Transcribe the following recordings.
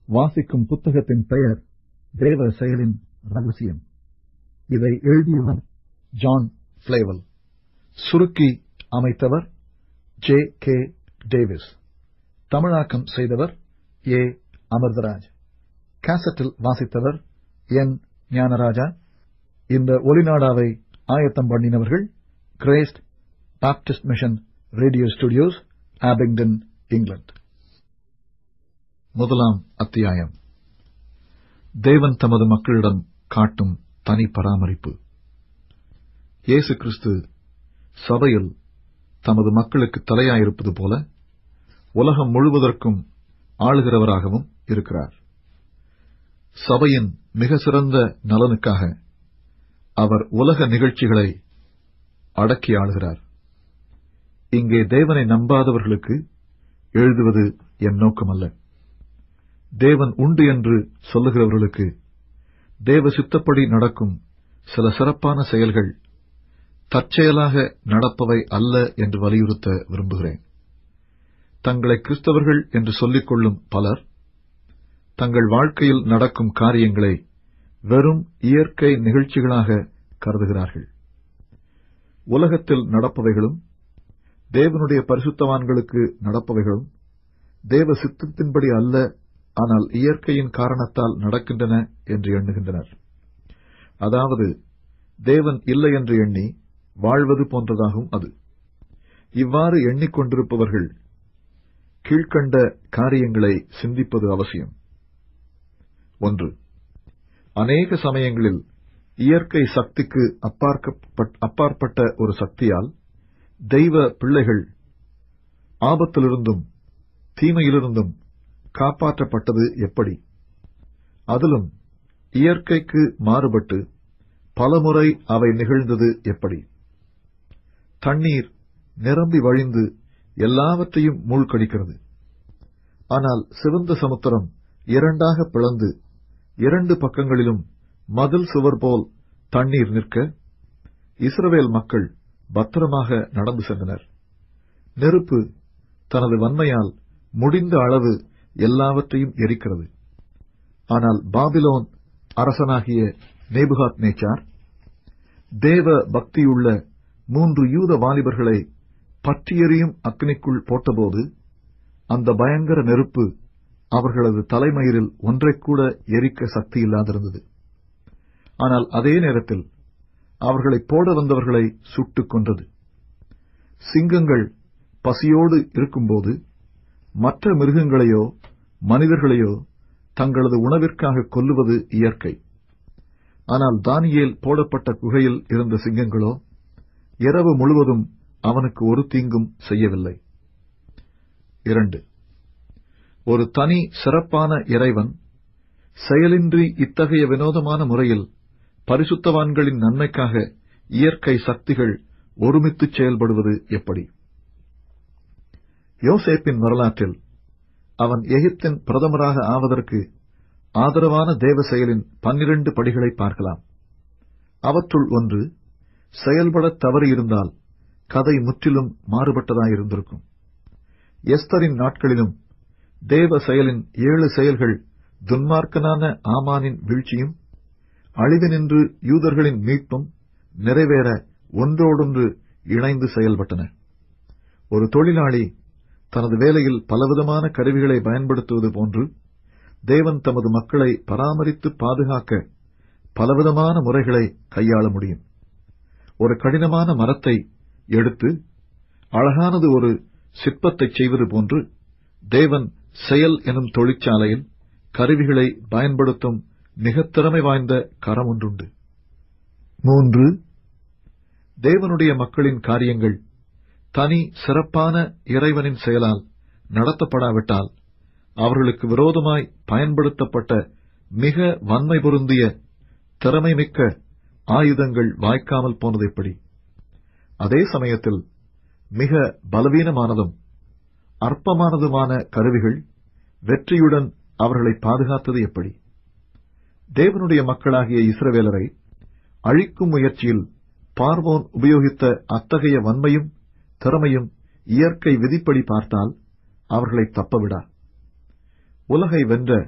வாசிக்கும் புத்தகத்தின் பெயர் தேவ செயலின் ரகசியம் இதை எழுதியவர் ஜான் பிளேவல் சுருக்கி அமைத்தவர் ஜே கே டேவிஸ் தமிழாக்கம் செய்தவர் ஏ அமிர்தராஜ் கேசட்டில் வாசித்தவர் என் ஞானராஜா இந்த ஒலிநாடாவை ஆயத்தம் பண்ணினவர்கள் Grace Baptist mission radio studios Abingdon இங்கிலாந்து முதலாம் அத்தியாயம் தேவன் தமது மக்களிடம் காட்டும் தனி பராமரிப்பு இயேசு கிறிஸ்து சபையில் தமது மக்களுக்கு தலையாயிருப்பது போல உலகம் முழுவதற்கும் ஆளுகிறவராகவும் இருக்கிறார் சபையின் மிக சிறந்த நலனுக்காக அவர் உலக நிகழ்ச்சிகளை அடக்கி ஆளுகிறார் இங்கே தேவனை நம்பாதவர்களுக்கு எழுதுவது என் நோக்கமல்ல தேவன் உண்டு என்று சொல்லுகிறவர்களுக்கு தேவ சித்தப்படி நடக்கும் சில சிறப்பான செயல்கள் தற்செயலாக நடப்பவை அல்ல என்று வலியுறுத்த விரும்புகிறேன் தங்களை கிறிஸ்தவர்கள் என்று சொல்லிக் கொள்ளும் பலர் தங்கள் வாழ்க்கையில் நடக்கும் காரியங்களை வெறும் இயற்கை நிகழ்ச்சிகளாக கருதுகிறார்கள் உலகத்தில் நடப்பவைகளும் தேவனுடைய பரிசுத்தவான்களுக்கு நடப்பவைகளும் தேவ சித்தத்தின்படி அல்ல ஆனால் இயற்கையின் காரணத்தால் நடக்கின்றன என்று எண்ணுகின்றனர் அதாவது தேவன் இல்லை என்று எண்ணி வாழ்வது போன்றதாகும் அது இவ்வாறு எண்ணிக்கொண்டிருப்பவர்கள் கீழ்கண்ட காரியங்களை சிந்திப்பது அவசியம் ஒன்று அநேக சமயங்களில் இயற்கை சக்திக்கு அப்பாற்பட்ட ஒரு சக்தியால் தெய்வ பிள்ளைகள் ஆபத்திலிருந்தும் தீமையிலிருந்தும் காப்பாற்றப்பட்டது எப்படி அதிலும் இயற்கைக்கு மாறுபட்டு பலமுறை அவை நிகழ்ந்தது எப்படி தண்ணீர் நிரம்பி வழிந்து எல்லாவற்றையும் மூழ்கடிக்கிறது ஆனால் சிவந்த சமுத்திரம் இரண்டாக பிளந்து இரண்டு பக்கங்களிலும் மதில் சுவர் போல் தண்ணீர் நிற்க இஸ்ரவேல் மக்கள் பத்திரமாக நடந்து சென்றனர் நெருப்பு தனது வன்மையால் முடிந்த அளவு எல்லாவற்றையும் எரிக்கிறது ஆனால் பாபிலோன் அரசனாகிய நேபுகாத் நேச்சார் தேவ பக்தியுள்ள மூன்று யூத வாலிபர்களை பற்றியெறியும் அக்னிக்குள் போட்டபோது அந்த பயங்கர நெருப்பு அவர்களது தலைமயிரில் ஒன்றைக்கூட எரிக்க சக்தி இல்லாதிருந்தது ஆனால் அதே நேரத்தில் அவர்களை போட வந்தவர்களை சுட்டுக் கொன்றது சிங்கங்கள் பசியோடு இருக்கும்போது மற்ற மிருகங்களையோ மனிதர்களையோ தங்களது உணவிற்காக கொல்லுவது இயற்கை ஆனால் தானியேல் போடப்பட்ட குகையில் இருந்த சிங்கங்களோ இரவு முழுவதும் அவனுக்கு ஒரு தீங்கும் செய்யவில்லை இரண்டு ஒரு தனி சிறப்பான இறைவன் செயலின்றி இத்தகைய வினோதமான முறையில் பரிசுத்தவான்களின் நன்மைக்காக இயற்கை சக்திகள் ஒருமித்து செயல்படுவது எப்படி யோசேப்பின் வரலாற்றில் அவன் எகிப்தின் பிரதமராக ஆவதற்கு ஆதரவான தேவ செயலின் பன்னிரண்டு படிகளை பார்க்கலாம் அவற்றுள் ஒன்று செயல்பட தவறியிருந்தால் கதை முற்றிலும் மாறுபட்டதாயிருந்திருக்கும் எஸ்தரின் நாட்களிலும் தேவ செயலின் ஏழு செயல்கள் துன்மார்க்கனான ஆமானின் வீழ்ச்சியும் அழிவினின்று யூதர்களின் மீட்பும் நிறைவேற ஒன்றோடொன்று இணைந்து செயல்பட்டன ஒரு தொழிலாளி தனது வேலையில் பலவிதமான கருவிகளை பயன்படுத்துவது போன்று தேவன் தமது மக்களை பராமரித்து பாதுகாக்க பலவிதமான முறைகளை கையாள முடியும் ஒரு கடினமான மரத்தை எடுத்து அழகானது ஒரு சிற்பத்தை செய்வது போன்று தேவன் செயல் எனும் தொழிற்சாலையில் கருவிகளை பயன்படுத்தும் மிக திறமை வாய்ந்த கரம் ஒன்றுண்டு மூன்று தேவனுடைய மக்களின் காரியங்கள் தனி சிறப்பான இறைவனின் செயலால் நடத்தப்படாவிட்டால் அவர்களுக்கு விரோதமாய் பயன்படுத்தப்பட்ட மிக வன்மை பொருந்திய திறமைமிக்க ஆயுதங்கள் வாய்க்காமல் போனது எப்படி அதே சமயத்தில் மிக பலவீனமானதும் அற்பமானதுமான கருவிகள் வெற்றியுடன் அவர்களை பாதுகாத்தது எப்படி தேவனுடைய மக்களாகிய இஸ்ரவேலரை அழிக்கும் முயற்சியில் பார்வோன் உபயோகித்த அத்தகைய வன்மையும் திறமையும் இயற்கை விதிப்படி பார்த்தால் அவர்களை தப்பவிடா உலகை வென்ற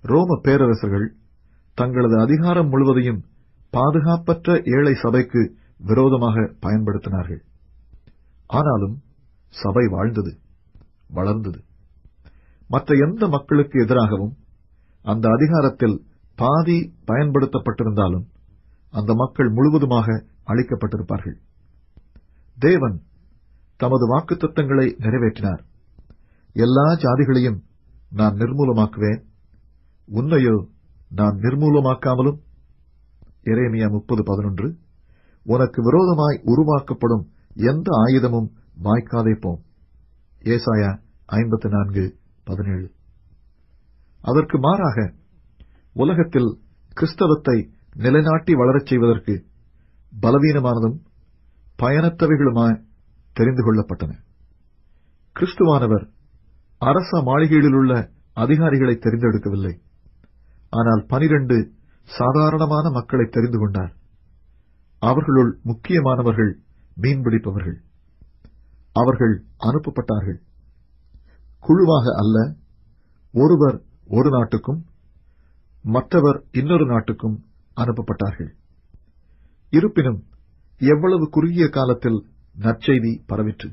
ரோம பேரரசர்கள் தங்களது அதிகாரம் முழுவதையும் பாதுகாப்பற்ற ஏழை சபைக்கு விரோதமாக பயன்படுத்தினார்கள் ஆனாலும் சபை வாழ்ந்தது வளர்ந்தது மற்ற எந்த மக்களுக்கு எதிராகவும் அந்த அதிகாரத்தில் பாதி பயன்படுத்தப்பட்டிருந்தாலும் அந்த மக்கள் முழுவதுமாக அளிக்கப்பட்டிருப்பார்கள் தேவன் தமது வாக்குத்தத்தங்களை நிறைவேற்றினார் எல்லா ஜாதிகளையும் நான் நிர்மூலமாக்குவேன் உன்னையோ நான் நிர்மூலமாக்காமலும் எரேமியா முப்பது பதினொன்று உனக்கு விரோதமாய் உருவாக்கப்படும் எந்த ஆயுதமும் வாய்க்காதே போம் ஏசாயா ஐம்பத்தி நான்கு பதினேழு அதற்கு மாறாக உலகத்தில் கிறிஸ்தவத்தை நிலைநாட்டி வளரச் செய்வதற்கு பலவீனமானதும் பயனற்றவைகளுமாய் தெரிந்து கொள்ளப்பட்டன கிறிஸ்துவானவர் அரச மாளிகையிலுள்ள அதிகாரிகளை தெரிந்தெடுக்கவில்லை ஆனால் பனிரண்டு சாதாரணமான மக்களை தெரிந்து கொண்டார் அவர்களுள் முக்கியமானவர்கள் மீன்பிடிப்பவர்கள் அவர்கள் அனுப்பப்பட்டார்கள் குழுவாக அல்ல ஒருவர் ஒரு நாட்டுக்கும் மற்றவர் இன்னொரு நாட்டுக்கும் அனுப்பப்பட்டார்கள் இருப்பினும் எவ்வளவு குறுகிய காலத்தில் நற்செய்தி பரவிற்று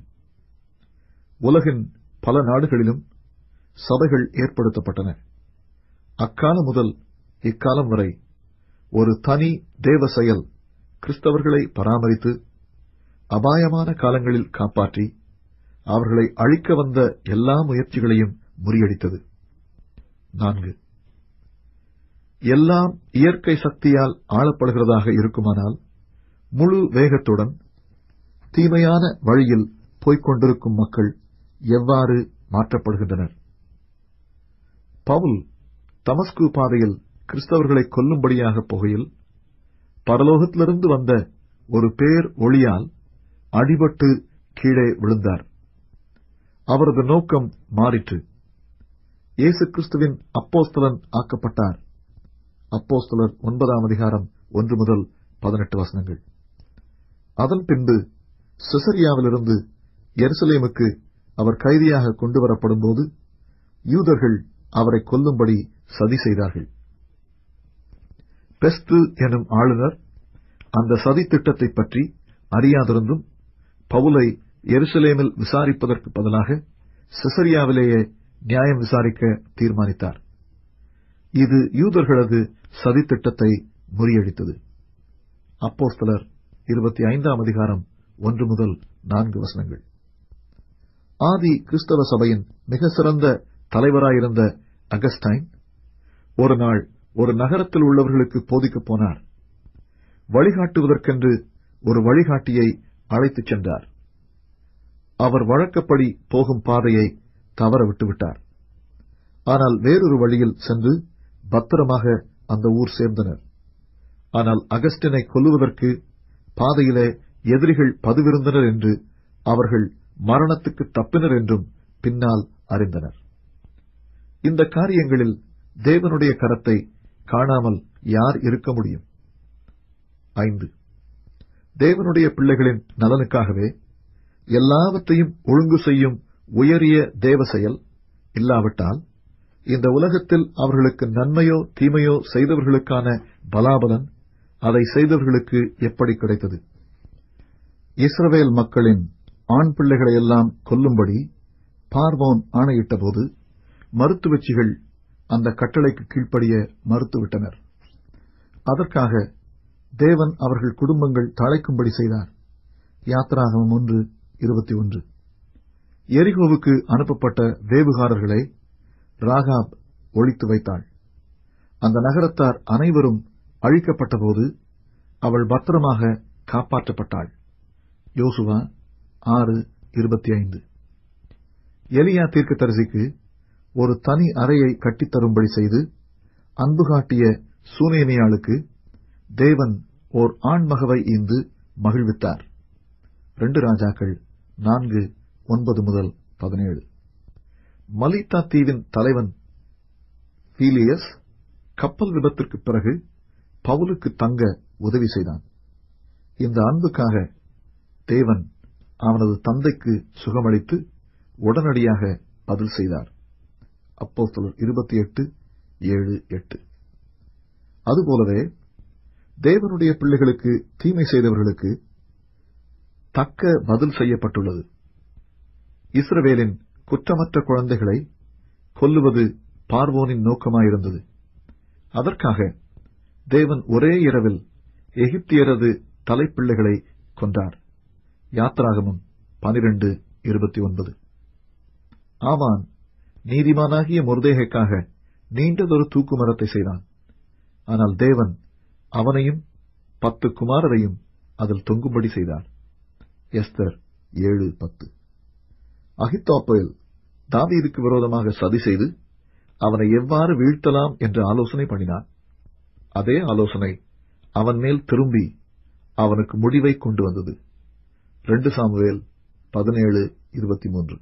உலகின் பல நாடுகளிலும் சபைகள் ஏற்படுத்தப்பட்டன அக்காலம் முதல் இக்காலம் வரை ஒரு தனி தேவ செயல் கிறிஸ்தவர்களை பராமரித்து அபாயமான காலங்களில் காப்பாற்றி அவர்களை அழிக்க வந்த எல்லா முயற்சிகளையும் முறியடித்தது நான்கு எல்லாம் இயற்கை சக்தியால் ஆளப்படுகிறதாக இருக்குமானால் முழு வேகத்துடன் தீமையான வழியில் போய்க் கொண்டிருக்கும் மக்கள் எவ்வாறு மாற்றப்படுகின்றனர் பவுல் தமஸ்கு பாதையில் கிறிஸ்தவர்களை கொல்லும்படியாக புகையில் பரலோகத்திலிருந்து வந்த ஒரு பேர் ஒளியால் அடிபட்டு கீழே விழுந்தார் அவரது நோக்கம் மாறிற்று இயேசு கிறிஸ்துவின் அப்போஸ்தலன் ஆக்கப்பட்டார் அப்போஸ்தலர் ஒன்பதாம் அதிகாரம் ஒன்று முதல் பதினெட்டு வசனங்கள் அதன் பின்பு சிசரியாவிலிருந்து எருசலேமுக்கு அவர் கைதியாக கொண்டு வரப்படும்போது யூதர்கள் அவரை கொல்லும்படி சதி செய்தார்கள் பெஸ்து எனும் ஆளுநர் அந்த சதி திட்டத்தை பற்றி அறியாதிருந்தும் பவுலை எருசலேமில் விசாரிப்பதற்கு பதிலாக சிசரியாவிலேயே நியாயம் விசாரிக்க தீர்மானித்தார் இது யூதர்களது சதி திட்டத்தை முறியடித்தது அப்போஸ்தலர் இருபத்தி ஐந்தாம் அதிகாரம் ஒன்று முதல் நான்கு வசனங்கள் ஆதி கிறிஸ்தவ சபையின் மிக சிறந்த தலைவராயிருந்த அகஸ்டைன் ஒரு நாள் ஒரு நகரத்தில் உள்ளவர்களுக்கு போதிக்கப் போனார் வழிகாட்டுவதற்கென்று ஒரு வழிகாட்டியை அழைத்துச் சென்றார் அவர் வழக்கப்படி போகும் பாதையை தவற விட்டுவிட்டார் ஆனால் வேறொரு வழியில் சென்று பத்திரமாக அந்த ஊர் சேர்ந்தனர் ஆனால் அகஸ்டினை கொல்லுவதற்கு பாதையிலே எதிரிகள் பதுவிருந்தனர் என்று அவர்கள் மரணத்துக்கு தப்பினர் என்றும் பின்னால் அறிந்தனர் இந்த காரியங்களில் தேவனுடைய கரத்தை காணாமல் யார் இருக்க முடியும் ஐந்து தேவனுடைய பிள்ளைகளின் நலனுக்காகவே எல்லாவற்றையும் ஒழுங்கு செய்யும் உயரிய தேவ செயல் இல்லாவிட்டால் இந்த உலகத்தில் அவர்களுக்கு நன்மையோ தீமையோ செய்தவர்களுக்கான பலாபலன் அதை செய்தவர்களுக்கு எப்படி கிடைத்தது இஸ்ரவேல் மக்களின் ஆண் பிள்ளைகளையெல்லாம் கொல்லும்படி பார்வோன் ஆணையிட்டபோது மருத்துவச்சிகள் அந்த கட்டளைக்கு கீழ்ப்படிய மறுத்துவிட்டனர் அதற்காக தேவன் அவர்கள் குடும்பங்கள் தழைக்கும்படி செய்தார் யாத்ராகமம் ஒன்று இருபத்தி ஒன்று எரிகோவுக்கு அனுப்பப்பட்ட வேவுகாரர்களை ராகாப் ஒழித்து வைத்தாள் அந்த நகரத்தார் அனைவரும் அழிக்கப்பட்டபோது அவள் பத்திரமாக காப்பாற்றப்பட்டாள் யோசுவா ஆறு இருபத்தி ஐந்து எலியா தீர்க்கதரிசிக்கு ஒரு தனி அறையை கட்டித்தரும்படி செய்து அன்பு காட்டிய சூனேமியாளுக்கு தேவன் ஓர் ஆண்மகவை ஈந்து மகிழ்வித்தார் ரெண்டு ராஜாக்கள் நான்கு ஒன்பது முதல் பதினேழு மலித்தா தீவின் தலைவன் பீலியஸ் கப்பல் விபத்திற்கு பிறகு பவுலுக்கு தங்க உதவி செய்தான் இந்த அன்புக்காக தேவன் அவனது தந்தைக்கு சுகமளித்து உடனடியாக பதில் செய்தார் அப்போஸ்தலர் இருபத்தி எட்டு ஏழு எட்டு அதுபோலவே தேவனுடைய பிள்ளைகளுக்கு தீமை செய்தவர்களுக்கு தக்க பதில் செய்யப்பட்டுள்ளது இஸ்ரவேலின் குற்றமற்ற குழந்தைகளை கொல்லுவது பார்வோனின் நோக்கமாயிருந்தது அதற்காக தேவன் ஒரே இரவில் எகிப்தியரது தலைப்பிள்ளைகளை கொன்றார் யாத்ராகமம் பனிரெண்டு இருபத்தி ஒன்பது ஆமான் நீதிமானாகிய முர்தேகைக்காக நீண்டதொரு தூக்கு மரத்தை செய்தான் ஆனால் தேவன் அவனையும் பத்து குமாரரையும் அதில் தொங்கும்படி செய்தார் எஸ்தர் ஏழு பத்து அகித்தாப்பேல் தாவீதுக்கு விரோதமாக சதி செய்து அவனை எவ்வாறு வீழ்த்தலாம் என்று ஆலோசனை பண்ணினான் அதே ஆலோசனை அவன் மேல் திரும்பி அவனுக்கு முடிவை கொண்டு வந்தது ரெண்டு சாமுவேல் பதினேழு இருபத்தி மூன்று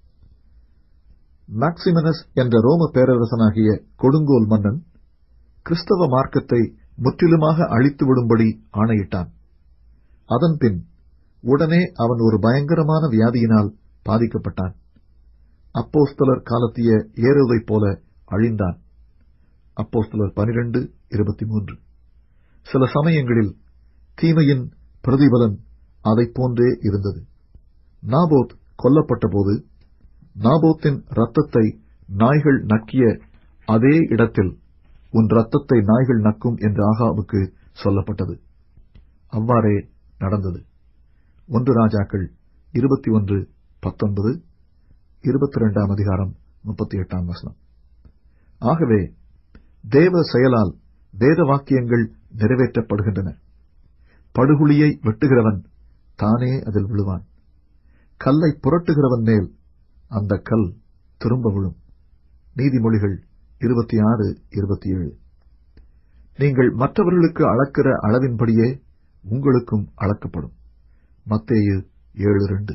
மேக்சிமனஸ் என்ற ரோம பேரரசனாகிய கொடுங்கோல் மன்னன் கிறிஸ்தவ மார்க்கத்தை முற்றிலுமாக அழித்துவிடும்படி ஆணையிட்டான் அதன்பின் உடனே அவன் ஒரு பயங்கரமான வியாதியினால் பாதிக்கப்பட்டான் அப்போஸ்தலர் காலத்திய ஏரோதைப் போல அழிந்தான் அப்போஸ்தலர் பனிரெண்டு இருபத்தி மூன்று சில சமயங்களில் தீமையின் பிரதிபலன் அதைப் போன்றே இருந்தது நாபோத் கொல்லப்பட்டபோது நாபோத்தின் ரத்தத்தை நாய்கள் நக்கிய அதே இடத்தில் உன் ரத்தத்தை நாய்கள் நக்கும் என்று ஆகாவுக்கு சொல்லப்பட்டது அவ்வாறே நடந்தது ஒன்று ராஜாக்கள் இருபத்தி ஒன்று பத்தொன்பது இருபத்தி இரண்டாம் அதிகாரம் முப்பத்தி எட்டாம் வசனம் ஆகவே தேவ செயலால் வேத வாக்கியங்கள் நிறைவேற்றப்படுகின்றன படுகுழியை வெட்டுகிறவன் தானே அதில் விழுவான் கல்லை புரட்டுகிறவன் மேல் அந்த கல் திரும்ப விழும் நீதிமொழிகள் இருபத்தி ஆறு இருபத்தி ஏழு நீங்கள் மற்றவர்களுக்கு அளக்கிற அளவின்படியே உங்களுக்கும் அளக்கப்படும் மத்தேயு ஏழு ரெண்டு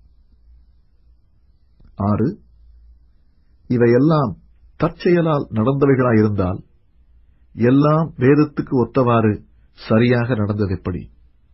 ஆறு இவையெல்லாம் தற்செயலால் நடந்தவைகளாயிருந்தால் எல்லாம் வேதத்துக்கு ஒத்தவாறு சரியாக நடந்தது எப்படி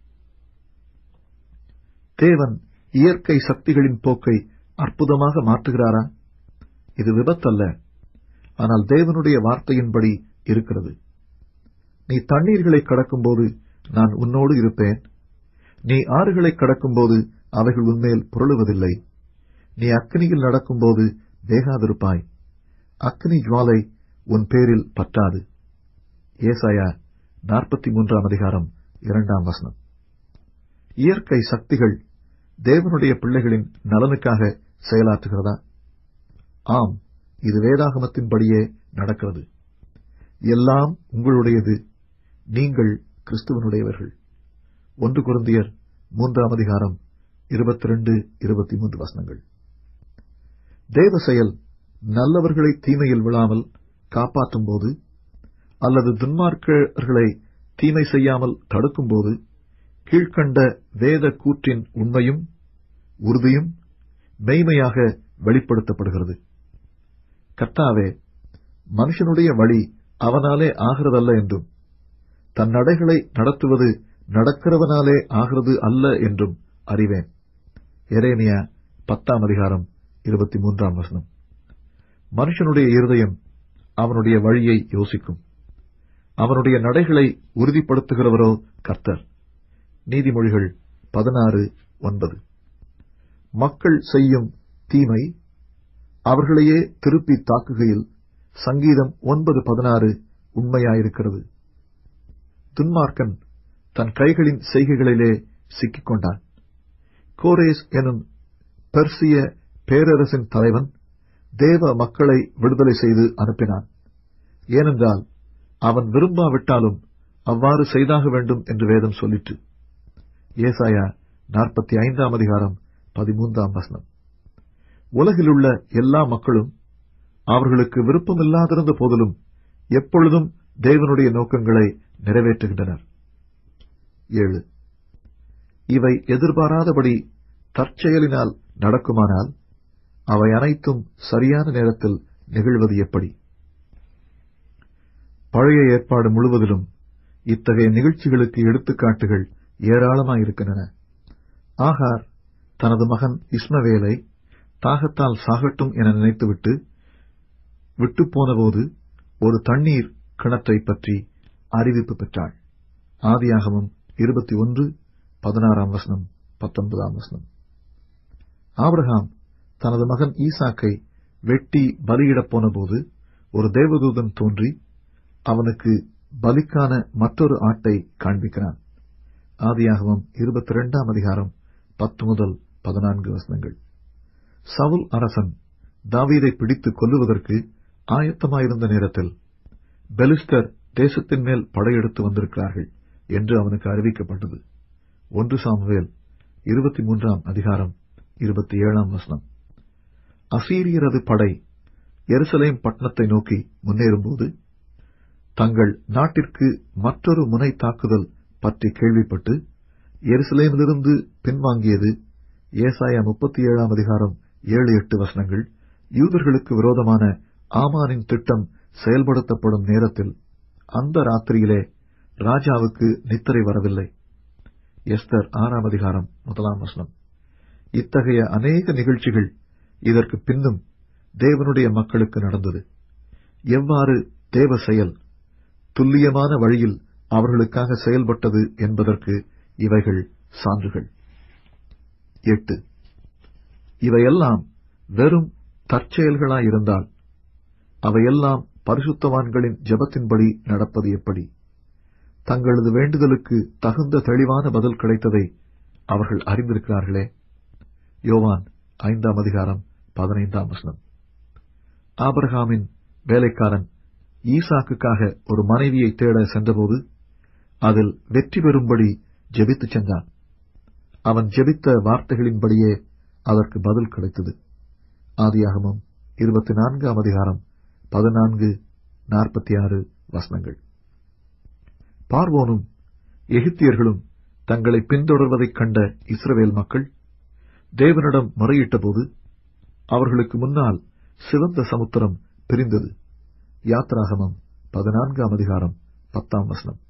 தேவன் இயற்கை சக்திகளின் போக்கை அற்புதமாக மாற்றுகிறாரா இது விபத்தல்ல ஆனால் தேவனுடைய வார்த்தையின்படி இருக்கிறது நீ தண்ணீர்களை கடக்கும்போது நான் உன்னோடு இருப்பேன் நீ ஆறுகளை கடக்கும்போது அவைகள் உன்மேல் புரளுவதில்லை நீ அக்னியில் நடக்கும்போது வேகாதிருப்பாய் அக்னி ஜுவாலை உன் பேரில் பற்றாது ஏசாயா நாற்பத்தி மூன்றாம் அதிகாரம் இரண்டாம் வசனம் இயற்கை சக்திகள் தேவனுடைய பிள்ளைகளின் நலனுக்காக செயலாற்றுகிறதா ஆம் இது வேதாகமத்தின்படியே நடக்கிறது எல்லாம் உங்களுடையது நீங்கள் கிறிஸ்துவனுடையவர்கள் ஒன்று குருந்தியர் மூன்றாம் அதிகாரம் இருபத்தி ரெண்டு இருபத்தி மூன்று வசனங்கள் தேவ செயல் நல்லவர்களை தீமையில் விழாமல் காப்பாற்றும் போது அல்லது துன்மார்க்கர்களை தீமை செய்யாமல் தடுக்கும்போது கீழ்கண்ட வேத கூற்றின் உண்மையும் உறுதியும் மெய்மையாக வெளிப்படுத்தப்படுகிறது கர்த்தாவே மனுஷனுடைய வழி அவனாலே ஆகிறதல்ல என்றும் தன் நடைகளை நடத்துவது நடக்கிறவனாலே ஆகிறது அல்ல என்றும் அறிவேன் எரேமியா பத்தாம் அதிகாரம் இருபத்தி மூன்றாம் வசனம் மனுஷனுடைய இருதயம் அவனுடைய வழியை யோசிக்கும் அவனுடைய நடைகளை உறுதிப்படுத்துகிறவரோ கர்த்தர் நீதிமொழிகள் பதினாறு ஒன்பது மக்கள் செய்யும் தீமை அவர்களையே திருப்பி தாக்குகையில் சங்கீதம் ஒன்பது பதினாறு உண்மையாயிருக்கிறது துன்மார்க்கன் தன் கைகளின் செய்கைகளிலே சிக்கிக் கொண்டான் கோரேஸ் எனும் பெர்சிய பேரரசின் தலைவன் தேவ மக்களை விடுதலை செய்து அனுப்பினான் ஏனென்றால் அவன் விரும்பாவிட்டாலும் அவ்வாறு செய்தாக வேண்டும் என்று வேதம் சொல்லிற்று ஏசாயா நாற்பத்தி ஐந்தாம் அதிகாரம் பதிமூன்றாம் வசனம் உலகிலுள்ள எல்லா மக்களும் அவர்களுக்கு விருப்பமில்லாதிருந்த போதிலும் எப்பொழுதும் தேவனுடைய நோக்கங்களை நிறைவேற்றுகின்றனர் ஏழு இவை எதிர்பாராதபடி தற்செயலினால் நடக்குமானால் அவை அனைத்தும் சரியான நேரத்தில் நிகழ்வது எப்படி பழைய ஏற்பாடு முழுவதிலும் இத்தகைய நிகழ்ச்சிகளுக்கு எடுத்துக்காட்டுகள் ஏராளமாயிருக்கின்றன ஆகார் தனது மகன் இஸ்மவேலை தாகத்தால் சாகட்டும் என நினைத்துவிட்டு விட்டுப்போனபோது ஒரு தண்ணீர் கிணற்றைப் பற்றி அறிவிப்பு பெற்றாள் ஆதியாகமம் இருபத்தி ஒன்று பதினாறாம் வசனம் பத்தொன்பதாம் வசனம் ஆபிரகாம் தனது மகன் ஈசாக்கை வெட்டி பலியிடப் போனபோது ஒரு தேவதூதன் தோன்றி அவனுக்கு பலிக்கான மற்றொரு ஆட்டை காண்பிக்கிறான் ஆதியாகமம் இருபத்தி இரண்டாம் அதிகாரம் பத்து முதல் பதினான்கு வசனங்கள் சவுல் அரசன் தாவீதை பிடித்து கொல்லுவதற்கு ஆயத்தமாயிருந்த நேரத்தில் பெலிஸ்டர் தேசத்தின் மேல் படையெடுத்து வந்திருக்கிறார்கள் என்று அவனுக்கு அறிவிக்கப்பட்டது ஒன்று சாமுவேல் இருபத்தி மூன்றாம் அதிகாரம் இருபத்தி ஏழாம் வசனம் அசீரியரது படை எருசலேம் பட்டணத்தை நோக்கி முன்னேறும்போது தங்கள் நாட்டிற்கு மற்றொரு முனை தாக்குதல் பற்றி கேள்விப்பட்டு எருசலேமிலிருந்து பின்வாங்கியது ஏசாயா முப்பத்தி ஏழாம் அதிகாரம் ஏழு எட்டு வசனங்கள் யூதர்களுக்கு விரோதமான ஆமானின் திட்டம் செயல்படுத்தப்படும் நேரத்தில் அந்த ராத்திரியிலே ராஜாவுக்கு நித்திரை வரவில்லை எஸ்தர் ஆறாம் அதிகாரம் முதலாம் வசனம் இத்தகைய அநேக நிகழ்ச்சிகள் இதற்கு பின்னும் தேவனுடைய மக்களுக்கு நடந்தது எவ்வாறு தேவ செயல் துல்லியமான வழியில் அவர்களுக்காக செயல்பட்டது என்பதற்கு இவைகள் சான்றுகள் எட்டு இவையெல்லாம் வெறும் தற்செயல்களாயிருந்தால் அவையெல்லாம் பரிசுத்தவான்களின் ஜெபத்தின்படி நடப்பது எப்படி தங்களது வேண்டுதலுக்கு தகுந்த தெளிவான பதில் கிடைத்ததை அவர்கள் அறிந்திருக்கிறார்களே யோவான் ஐந்தாம் அதிகாரம் பதினைந்தாம் வசனம் ஆபிரகாமின் வேலைக்காரன் ஈசாக்குக்காக ஒரு மனைவியை தேட சென்றபோது அதில் வெற்றி பெறும்படி ஜெபித்துச் சென்றான் அவன் ஜெபித்த வார்த்தைகளின்படியே அதற்கு பதில் கிடைத்தது ஆதியாகமம் இருபத்தி நான்காம் அதிகாரம் பதினான்கு நாற்பத்தி ஆறு வசனங்கள் பார்வோனும் எகிப்தியர்களும் தங்களை பின்தொடர்வதைக் கண்ட இஸ்ரவேல் மக்கள் தேவனிடம் முறையிட்டபோது அவர்களுக்கு முன்னால் சிவந்த சமுத்திரம் பிரிந்தது யாத்ராகமம் பதினான்காம் அதிகாரம் பத்தாம் வசனம்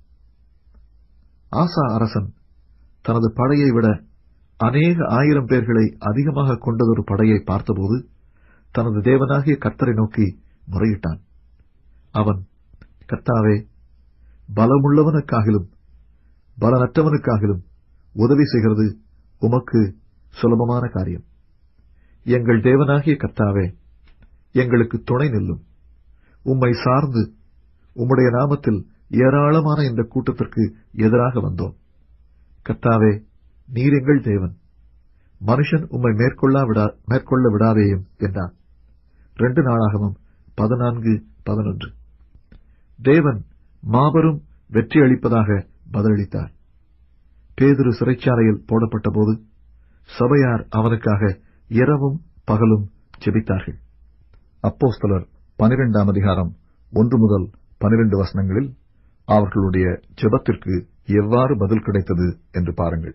ஆசா அரசன் தனது படையை விட அநேக ஆயிரம் பேர்களை அதிகமாக கொண்டதொரு படையை பார்த்தபோது தனது தேவனாகிய கர்த்தரை நோக்கி முறையிட்டான் அவன் கர்த்தாவே பலமுள்ளவனுக்காகிலும் பலனற்றவனுக்காகிலும் உதவி செய்கிறது உமக்கு சுலபமான காரியம் எங்கள் தேவனாகிய கர்த்தாவே எங்களுக்கு துணை நில்லும் உம்மை சார்ந்து உம்முடைய நாமத்தில் ஏராளமான இந்த கூட்டத்திற்கு எதிராக வந்தோம் கர்த்தாவே நீர் எங்கள் தேவன் மனுஷன் உம்மை மேற்கொள்ளா விடா மேற்கொள்ள விடாதேயும் என்றான் ரெண்டு நாளாகவும் பதினான்கு பதினொன்று தேவன் மாபெரும் வெற்றி அளிப்பதாக பதிலளித்தார் பேதுரு சிறைச்சாலையில் போடப்பட்டபோது சபையார் அவனுக்காக இரவும் பகலும் ஜெபித்தார்கள் அப்போஸ்தலர் பனிரெண்டாம் அதிகாரம் ஒன்று முதல் பனிரெண்டு வசனங்களில் அவர்களுடைய ஜெபத்திற்கு எவ்வாறு பதில் கிடைத்தது என்று பாருங்கள்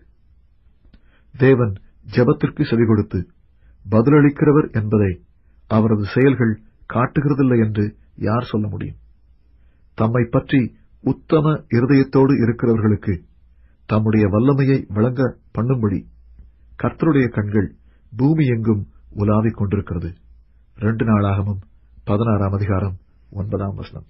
தேவன் ஜெபத்திற்கு செவி கொடுத்து பதிலளிக்கிறவர் என்பதை அவரது செயல்கள் காட்டுகிறதில்லை என்று யார் சொல்ல முடியும் தம்மை பற்றி உத்தம இருதயத்தோடு இருக்கிறவர்களுக்கு தம்முடைய வல்லமையை விளங்க பண்ணும்படி கர்த்தருடைய கண்கள் பூமி எங்கும் உலாவிக் கொண்டிருக்கிறது ரெண்டு நாளாகவும் பதினாறாம் அதிகாரம் ஒன்பதாம் வசனம்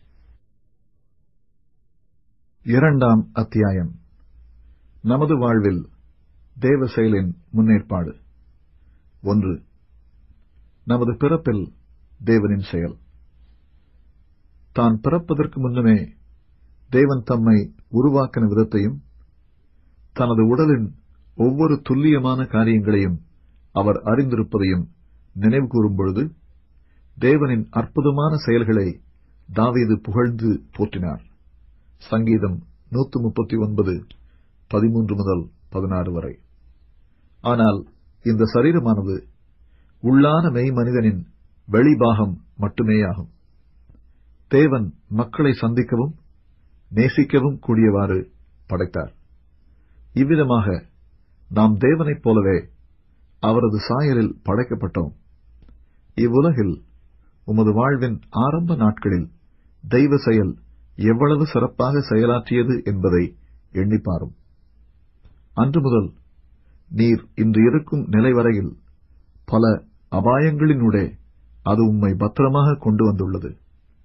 இரண்டாம் அத்தியாயம் நமது வாழ்வில் தேவ செயலின் முன்னேற்பாடு ஒன்று நமது பிறப்பில் தேவனின் செயல் தான் பிறப்பதற்கு முன்னமே தேவன் தம்மை உருவாக்கின விதத்தையும் தனது உடலின் ஒவ்வொரு துல்லியமான காரியங்களையும் அவர் அறிந்திருப்பதையும் நினைவு கூறும் பொழுது தேவனின் அற்புதமான செயல்களை தாவீது புகழ்ந்து போற்றினார் சங்கீதம் நூற்று முப்பத்தி ஒன்பது பதிமூன்று முதல் பதினாறு வரை ஆனால் இந்த சரீரமானது உள்ளான மெய் மனிதனின் வெளிபாகம் மட்டுமேயாகும் தேவன் மக்களை சந்திக்கவும் நேசிக்கவும் கூடியவாறு படைத்தார் இவ்விதமாக நாம் தேவனைப் போலவே அவரது சாயலில் படைக்கப்பட்டோம் இவ்வுலகில் உமது வாழ்வின் ஆரம்ப நாட்களில் தெய்வ செயல் எவ்வளவு சிறப்பாக செயலாற்றியது என்பதை எண்ணிப்பாரும் அன்று முதல் நீர் இன்று இருக்கும் நிலை வரையில் பல அபாயங்களினூடே அது உம்மை பத்திரமாக கொண்டு வந்துள்ளது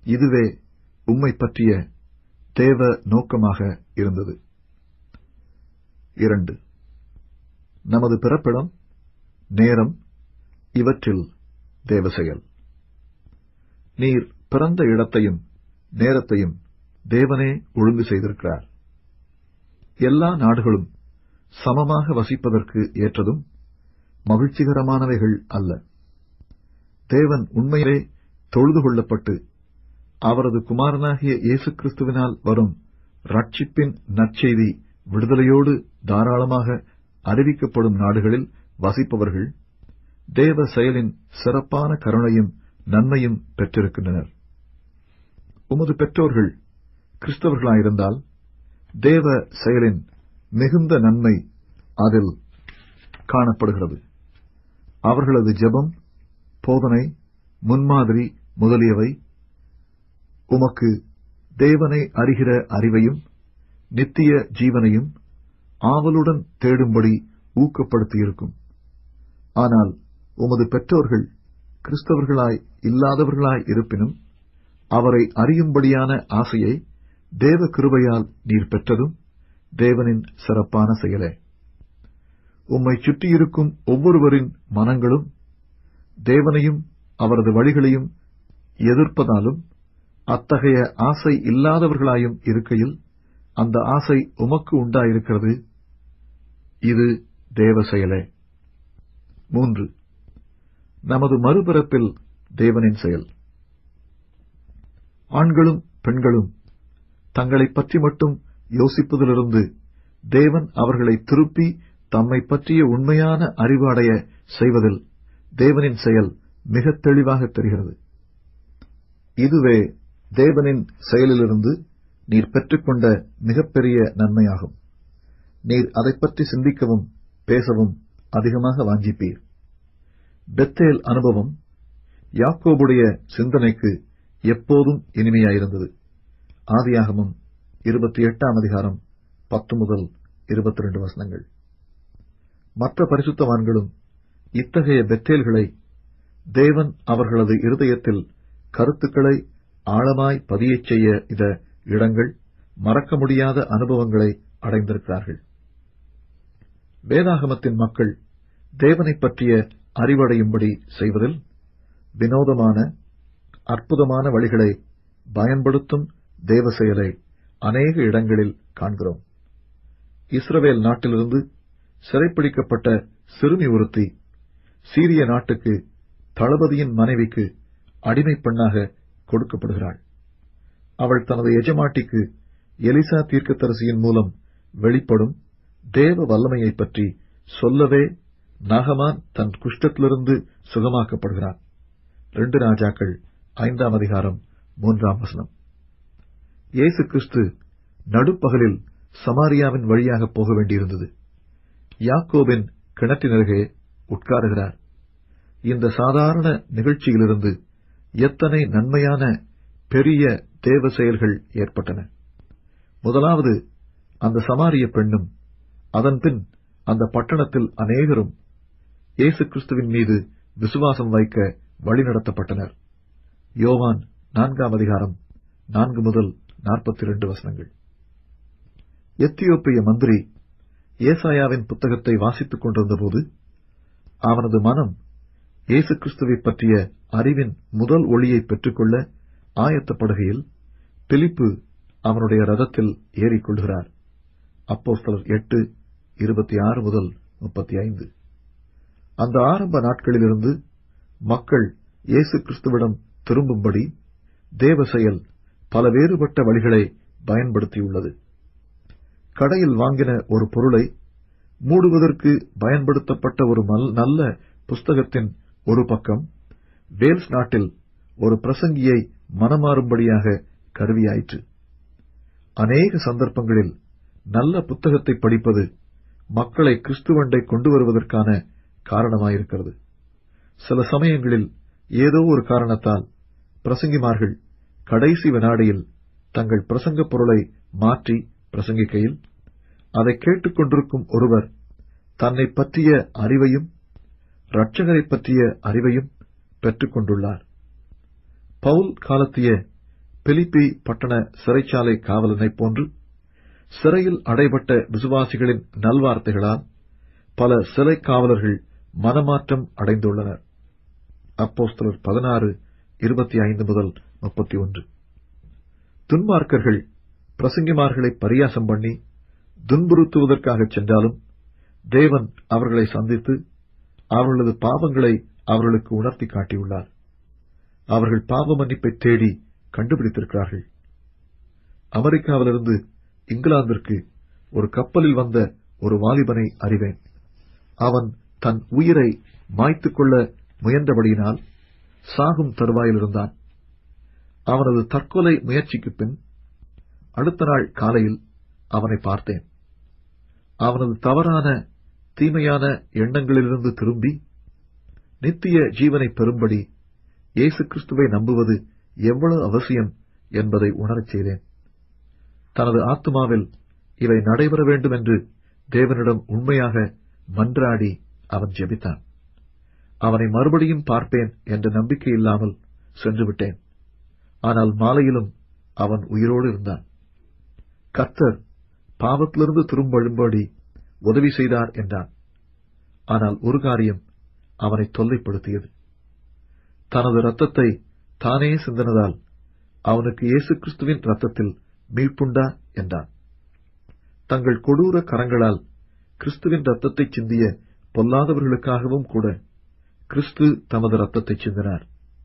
இதுவே உம்மை பற்றிய தேவ நோக்கமாக இருந்தது இரண்டு நமது பிறப்பிடம் நேரம் இவற்றில் தேவ செயல் நீர் பிறந்த இடத்தையும் நேரத்தையும் தேவனே ஒழுங்கு செய்திருக்கிறார் எல்லா நாடுகளும் சமமாக வசிப்பதற்கு ஏற்றதும் மகிழ்ச்சிகரமானவைகள் அல்ல தேவன் உண்மையிலே தொழுது கொள்ளப்பட்டு அவரது குமாரனாகிய இயேசு கிறிஸ்துவினால் வரும் ரட்சிப்பின் நற்செய்தி விடுதலையோடு தாராளமாக அறிவிக்கப்படும் நாடுகளில் வசிப்பவர்கள் தேவ செயலின் சிறப்பான கருணையும் நன்மையும் பெற்றிருக்கின்றனர் உமது பெற்றோர்கள் கிறிஸ்தவர்களாயிருந்தால் தேவ செயலின் மிகுந்த நன்மை அதில் காணப்படுகிறது அவர்களது ஜெபம் போதனை முன்மாதிரி முதலியவை உமக்கு தேவனை அறிகிற அறிவையும் நித்திய ஜீவனையும் ஆவலுடன் தேடும்படி ஊக்கப்படுத்தியிருக்கும் ஆனால் உமது பெற்றோர்கள் கிறிஸ்தவர்களாய் இல்லாதவர்களாய் இருப்பினும் அவரை அறியும்படியான ஆசையை தேவ கிருபையால் நீர் பெற்றதும் தேவனின் சிறப்பான செயலே உம்மை சுற்றியிருக்கும் ஒவ்வொருவரின் மனங்களும் தேவனையும் அவரது வழிகளையும் எதிர்ப்பதாலும் அத்தகைய ஆசை இல்லாதவர்களாயும் இருக்கையில் அந்த ஆசை உமக்கு உண்டாயிருக்கிறது இது தேவ செயலே மூன்று நமது மறுபிறப்பில் தேவனின் செயல் ஆண்களும் பெண்களும் தங்களைப் பற்றி மட்டும் யோசிப்பதிலிருந்து தேவன் அவர்களை திருப்பி தம்மை பற்றிய உண்மையான அறிவு அடைய செய்வதில் தேவனின் செயல் மிகத் தெளிவாக தெரிகிறது இதுவே தேவனின் செயலிலிருந்து நீர் பெற்றுக்கொண்ட மிகப்பெரிய நன்மையாகும் நீர் அதைப் பற்றி சிந்திக்கவும் பேசவும் அதிகமாக வாஞ்சிப்பீர் பெத்தேல் அனுபவம் யாக்கோபுடைய சிந்தனைக்கு எப்போதும் இனிமையாயிருந்தது ஆதியாகமம் இருபத்தி எட்டாம் அதிகாரம் பத்து முதல் இருபத்தி ரெண்டு வசனங்கள் மற்ற பரிசுத்தவான்களும் இத்தகைய பெத்தேல்களை தேவன் அவர்களது இருதயத்தில் கருத்துக்களை ஆழமாய் பதியச் செய்ய இத இடங்கள் மறக்க முடியாத அனுபவங்களை அடைந்திருக்கிறார்கள் வேதாகமத்தின் மக்கள் தேவனைப் பற்றிய அறிவடையும்படி செய்வதில் வினோதமான அற்புதமான வழிகளை பயன்படுத்தும் தேவ செயலை அநேக இடங்களில் காண்கிறோம் இஸ்ரவேல் நாட்டிலிருந்து சிறைப்பிடிக்கப்பட்ட சிறுமி ஒருத்தி சீரிய நாட்டுக்கு தளபதியின் மனைவிக்கு அடிமைப் பெண்ணாக கொடுக்கப்படுகிறாள் அவள் தனது எஜமாட்டிக்கு எலிசா தீர்க்கதரிசியின் மூலம் வெளிப்படும் தேவ வல்லமையைப் பற்றி சொல்லவே நாகமான் தன் குஷ்டத்திலிருந்து சுகமாக்கப்படுகிறான் ரெண்டு ராஜாக்கள் ஐந்தாம் அதிகாரம் மூன்றாம் வசனம் இயேசு கிறிஸ்து நடுப்பகலில் சமாரியாவின் வழியாக போக வேண்டியிருந்தது யாக்கோபின் கிணற்றினருகே உட்காருகிறார் இந்த சாதாரண நிகழ்ச்சியிலிருந்து எத்தனை நன்மையான பெரிய தேவ செயல்கள் ஏற்பட்டன முதலாவது அந்த சமாரிய பெண்ணும் அதன்பின் அந்த பட்டணத்தில் அநேகரும் இயேசு கிறிஸ்துவின் மீது விசுவாசம் வைக்க வழிநடத்தப்பட்டனர் யோவான் நான்காம் அதிகாரம் நான்கு முதல் நாற்பத்தி இரண்டு வசனங்கள் எத்தியோப்பிய மந்திரி ஏசாயாவின் புத்தகத்தை வாசித்துக் கொண்டிருந்தபோது அவனது மனம் இயேசு கிறிஸ்துவைப் பற்றிய அறிவின் முதல் ஒளியை பெற்றுக்கொள்ள ஆயத்தப்படுகையில் பிலிப்பு அவனுடைய ரதத்தில் ஏறிக்கொள்கிறார் அப்போஸ்தலர் எட்டு இருபத்தி ஆறு முதல் முப்பத்தி ஐந்து அந்த ஆரம்ப நாட்களிலிருந்து மக்கள் இயேசு கிறிஸ்துவிடம் திரும்பும்படி தேவ செயல் பல வேறுபட்ட வழிகளை பயன்படுத்தியுள்ளது கடையில் வாங்கின ஒரு பொருளை மூடுவதற்கு பயன்படுத்தப்பட்ட ஒரு நல்ல புஸ்தகத்தின் ஒரு பக்கம் வேல்ஸ் நாட்டில் ஒரு பிரசங்கியை மனமாறும்படியாக கருவியாயிற்று அநேக சந்தர்ப்பங்களில் நல்ல புத்தகத்தை படிப்பது மக்களை கிறிஸ்துவண்டை கொண்டு வருவதற்கான காரணமாயிருக்கிறது சில சமயங்களில் ஏதோ ஒரு காரணத்தால் பிரசங்கிமார்கள் கடைசி வினாடியில் தங்கள் பிரசங்கப் பொருளை மாற்றி பிரசங்கிக்கையில் அதை கேட்டுக்கொண்டிருக்கும் ஒருவர் தன்னை பற்றிய அறிவையும் இரட்சகரைப் பற்றிய அறிவையும் பெற்றுக் கொண்டுள்ளார் பவுல் காலத்திய பிலிப்பி பட்டண சிறைச்சாலை காவலனைப் போன்று சிறையில் அடைபட்ட விசுவாசிகளின் நல்வார்த்தைகளால் பல சிறை காவலர்கள் மனமாற்றம் அடைந்துள்ளனர் அப்போஸ்தலர் பதினாறு இருபத்தி ஐந்து முதல் முப்பத்தி ஒன்று துன்மார்க்கர்கள் பிரசங்கிமார்களை பரியாசம் பண்ணி துன்புறுத்துவதற்காகச் சென்றாலும் தேவன் அவர்களை சந்தித்து அவர்களது பாவங்களை அவர்களுக்கு உணர்த்தி காட்டியுள்ளார் அவர்கள் பாவ மன்னிப்பை தேடி கண்டுபிடித்திருக்கிறார்கள் அமெரிக்காவிலிருந்து இங்கிலாந்திற்கு ஒரு கப்பலில் வந்த ஒரு வாலிபனை அறிவேன் அவன் தன் உயிரை மாய்த்துக் கொள்ள முயன்றபடியினால் சாகும் தருவாயில் இருந்தான் அவனது தற்கொலை முயற்சிக்குப் பின் அடுத்த நாள் காலையில் அவனை பார்த்தேன் அவனது தவறான தீமையான எண்ணங்களிலிருந்து திரும்பி நித்திய ஜீவனை பெறும்படி இயேசு கிறிஸ்துவை நம்புவது எவ்வளவு அவசியம் என்பதை உணரச் செய்தேன் தனது ஆத்மாவில் இவை நடைபெற வேண்டும் என்று தேவனிடம் உண்மையாக மன்றாடி அவன் ஜெபித்தான் அவனை மறுபடியும் பார்ப்பேன் என்ற நம்பிக்கை இல்லாமல் சென்று விட்டேன் ஆனால் மாலையிலும் அவன் உயிரோடு இருந்தான் கர்த்தர் பாவத்திலிருந்து திரும்பழும்படி உதவி செய்தார் என்றான் ஆனால் ஒரு காரியம் அவனை தொல்லைப்படுத்தியது தனது ரத்தத்தை தானே சிந்தனதால் அவனுக்கு இயேசு கிறிஸ்துவின் ரத்தத்தில் மீட்புண்டா என்றான் தங்கள் கொடூர கரங்களால் கிறிஸ்துவின் ரத்தத்தை சிந்திய பொல்லாதவர்களுக்காகவும் கூட கிறிஸ்து தமது ரத்தத்தை சிந்தினார்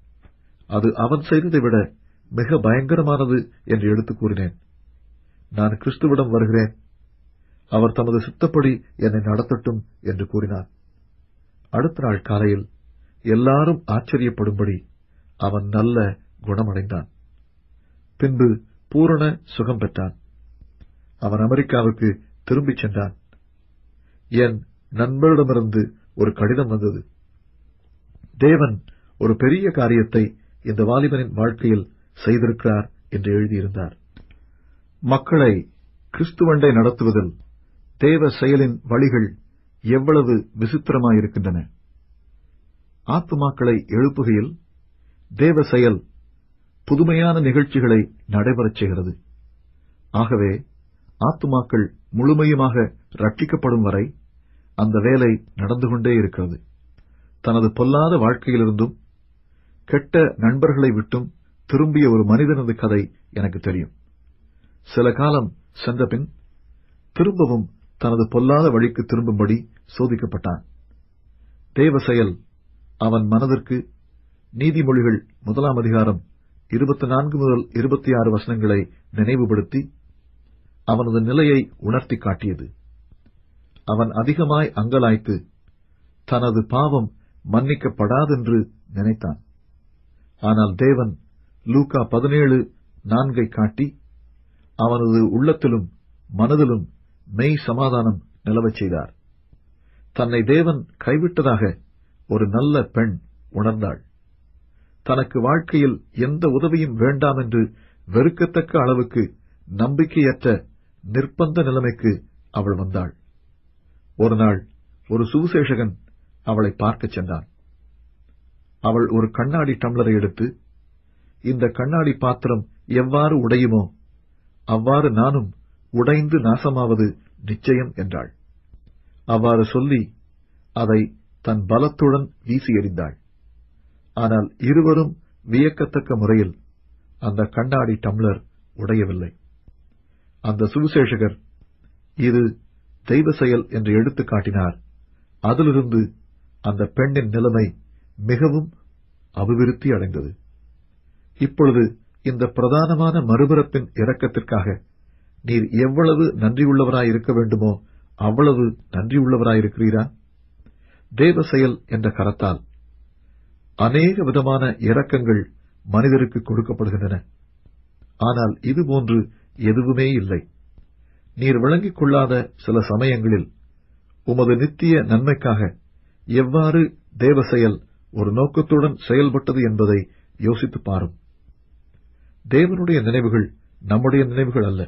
அது அவன் செய்ததை விட மிக பயங்கரமானது என்று எடுத்துக் கூறினேன் நான் கிறிஸ்துவிடம் வருகிறேன் அவர் தமது சித்தப்படி என்னை நடத்தட்டும் என்று கூறினார் அடுத்த நாள் காலையில் எல்லாரும் ஆச்சரியப்படும்படி அவன் நல்ல குணமடைந்தான் பின்பு பூரண சுகம் பெற்றான் அவன் அமெரிக்காவுக்கு திரும்பிச் சென்றான் என் நண்பரிடமிருந்து ஒரு கடிதம் வந்தது தேவன் ஒரு பெரிய காரியத்தை இந்த வாலிபனின் வாழ்க்கையில் செய்திருக்கிறார் என்று எழுதியிருந்தார் மக்களை கிறிஸ்துவண்டை நடத்துவதில் தேவ செயலின் வழிகள் எவ்வளவு விசித்திரமாயிருக்கின்றன ஆத்துமாக்களை எழுப்புகையில் தேவ செயல் புதுமையான நிகழ்ச்சிகளை நடைபெறச் செய்கிறது ஆகவே ஆத்துமாக்கள் முழுமையுமாக ரட்சிக்கப்படும் வரை அந்த வேலை நடந்து கொண்டே இருக்கிறது தனது பொல்லாத வாழ்க்கையிலிருந்தும் கெட்ட நண்பர்களை விட்டும் திரும்பிய ஒரு மனிதனது கதை எனக்கு தெரியும் சில காலம் சென்றபின் திரும்பவும் தனது பொல்லாத வழிக்கு திரும்பும்படி சோதிக்கப்பட்டான் தேவ செயல் அவன் மனதிற்கு நீதிமொழிகள் முதலாம் அதிகாரம் இருபத்தி நான்கு முதல் இருபத்தி ஆறு வசனங்களை நினைவுபடுத்தி அவனது நிலையை உணர்த்தி காட்டியது அவன் அதிகமாய் அங்கலாய்த்து தனது பாவம் மன்னிக்கப்படாதென்று நினைத்தான் ஆனால் தேவன் லூகா பதினேழு நான்கை காட்டி அவனது உள்ளத்திலும் மனதிலும் மெய் சமாதானம் நிலவச் செய்தார் தன்னை தேவன் கைவிட்டதாக ஒரு நல்ல பெண் உணர்ந்தாள் தனக்கு வாழ்க்கையில் எந்த உதவியும் வேண்டாம் என்று வெறுக்கத்தக்க அளவுக்கு நம்பிக்கையற்ற நிர்பந்த நிலைமைக்கு அவள் வந்தாள் ஒரு நாள் ஒரு சுவிசேஷகன் அவளை பார்க்கச் சென்றான் அவள் ஒரு கண்ணாடி டம்ளரை எடுத்து இந்த கண்ணாடி பாத்திரம் எவ்வாறு உடையுமோ அவ்வாறு நானும் உடைந்து நாசமாவது நிச்சயம் என்றாள் அவ்வாறு சொல்லி அதை தன் பலத்துடன் வீசி எறிந்தாள் ஆனால் இருவரும் வியக்கத்தக்க முறையில் அந்த கண்ணாடி டம்ளர் உடையவில்லை அந்த சுவிசேஷகர் இது தெய்வ செயல் என்று எடுத்துக் காட்டினார் அதிலிருந்து அந்த பெண்ணின் நிலைமை மிகவும் அபிவிருத்தி அடைந்தது இப்பொழுது இந்த பிரதானமான மறுபிறப்பின் இரக்கத்திற்காக நீர் எவ்வளவு நன்றியுள்ளவராய் இருக்க வேண்டுமோ அவ்வளவு நன்றியுள்ளவராயிருக்கிறீரா தேவ செயல் என்ற கரத்தால் அநேக விதமான இரக்கங்கள் மனிதருக்கு கொடுக்கப்படுகின்றன ஆனால் இதுபோன்று எதுவுமே இல்லை நீர் விளங்கிக் கொள்ளாத சில சமயங்களில் உமது நித்திய நன்மைக்காக எவ்வாறு தேவ செயல் ஒரு நோக்கத்துடன் செயல்பட்டது என்பதை யோசித்துப் பாரும் தேவனுடைய நினைவுகள் நம்முடைய நினைவுகள் அல்ல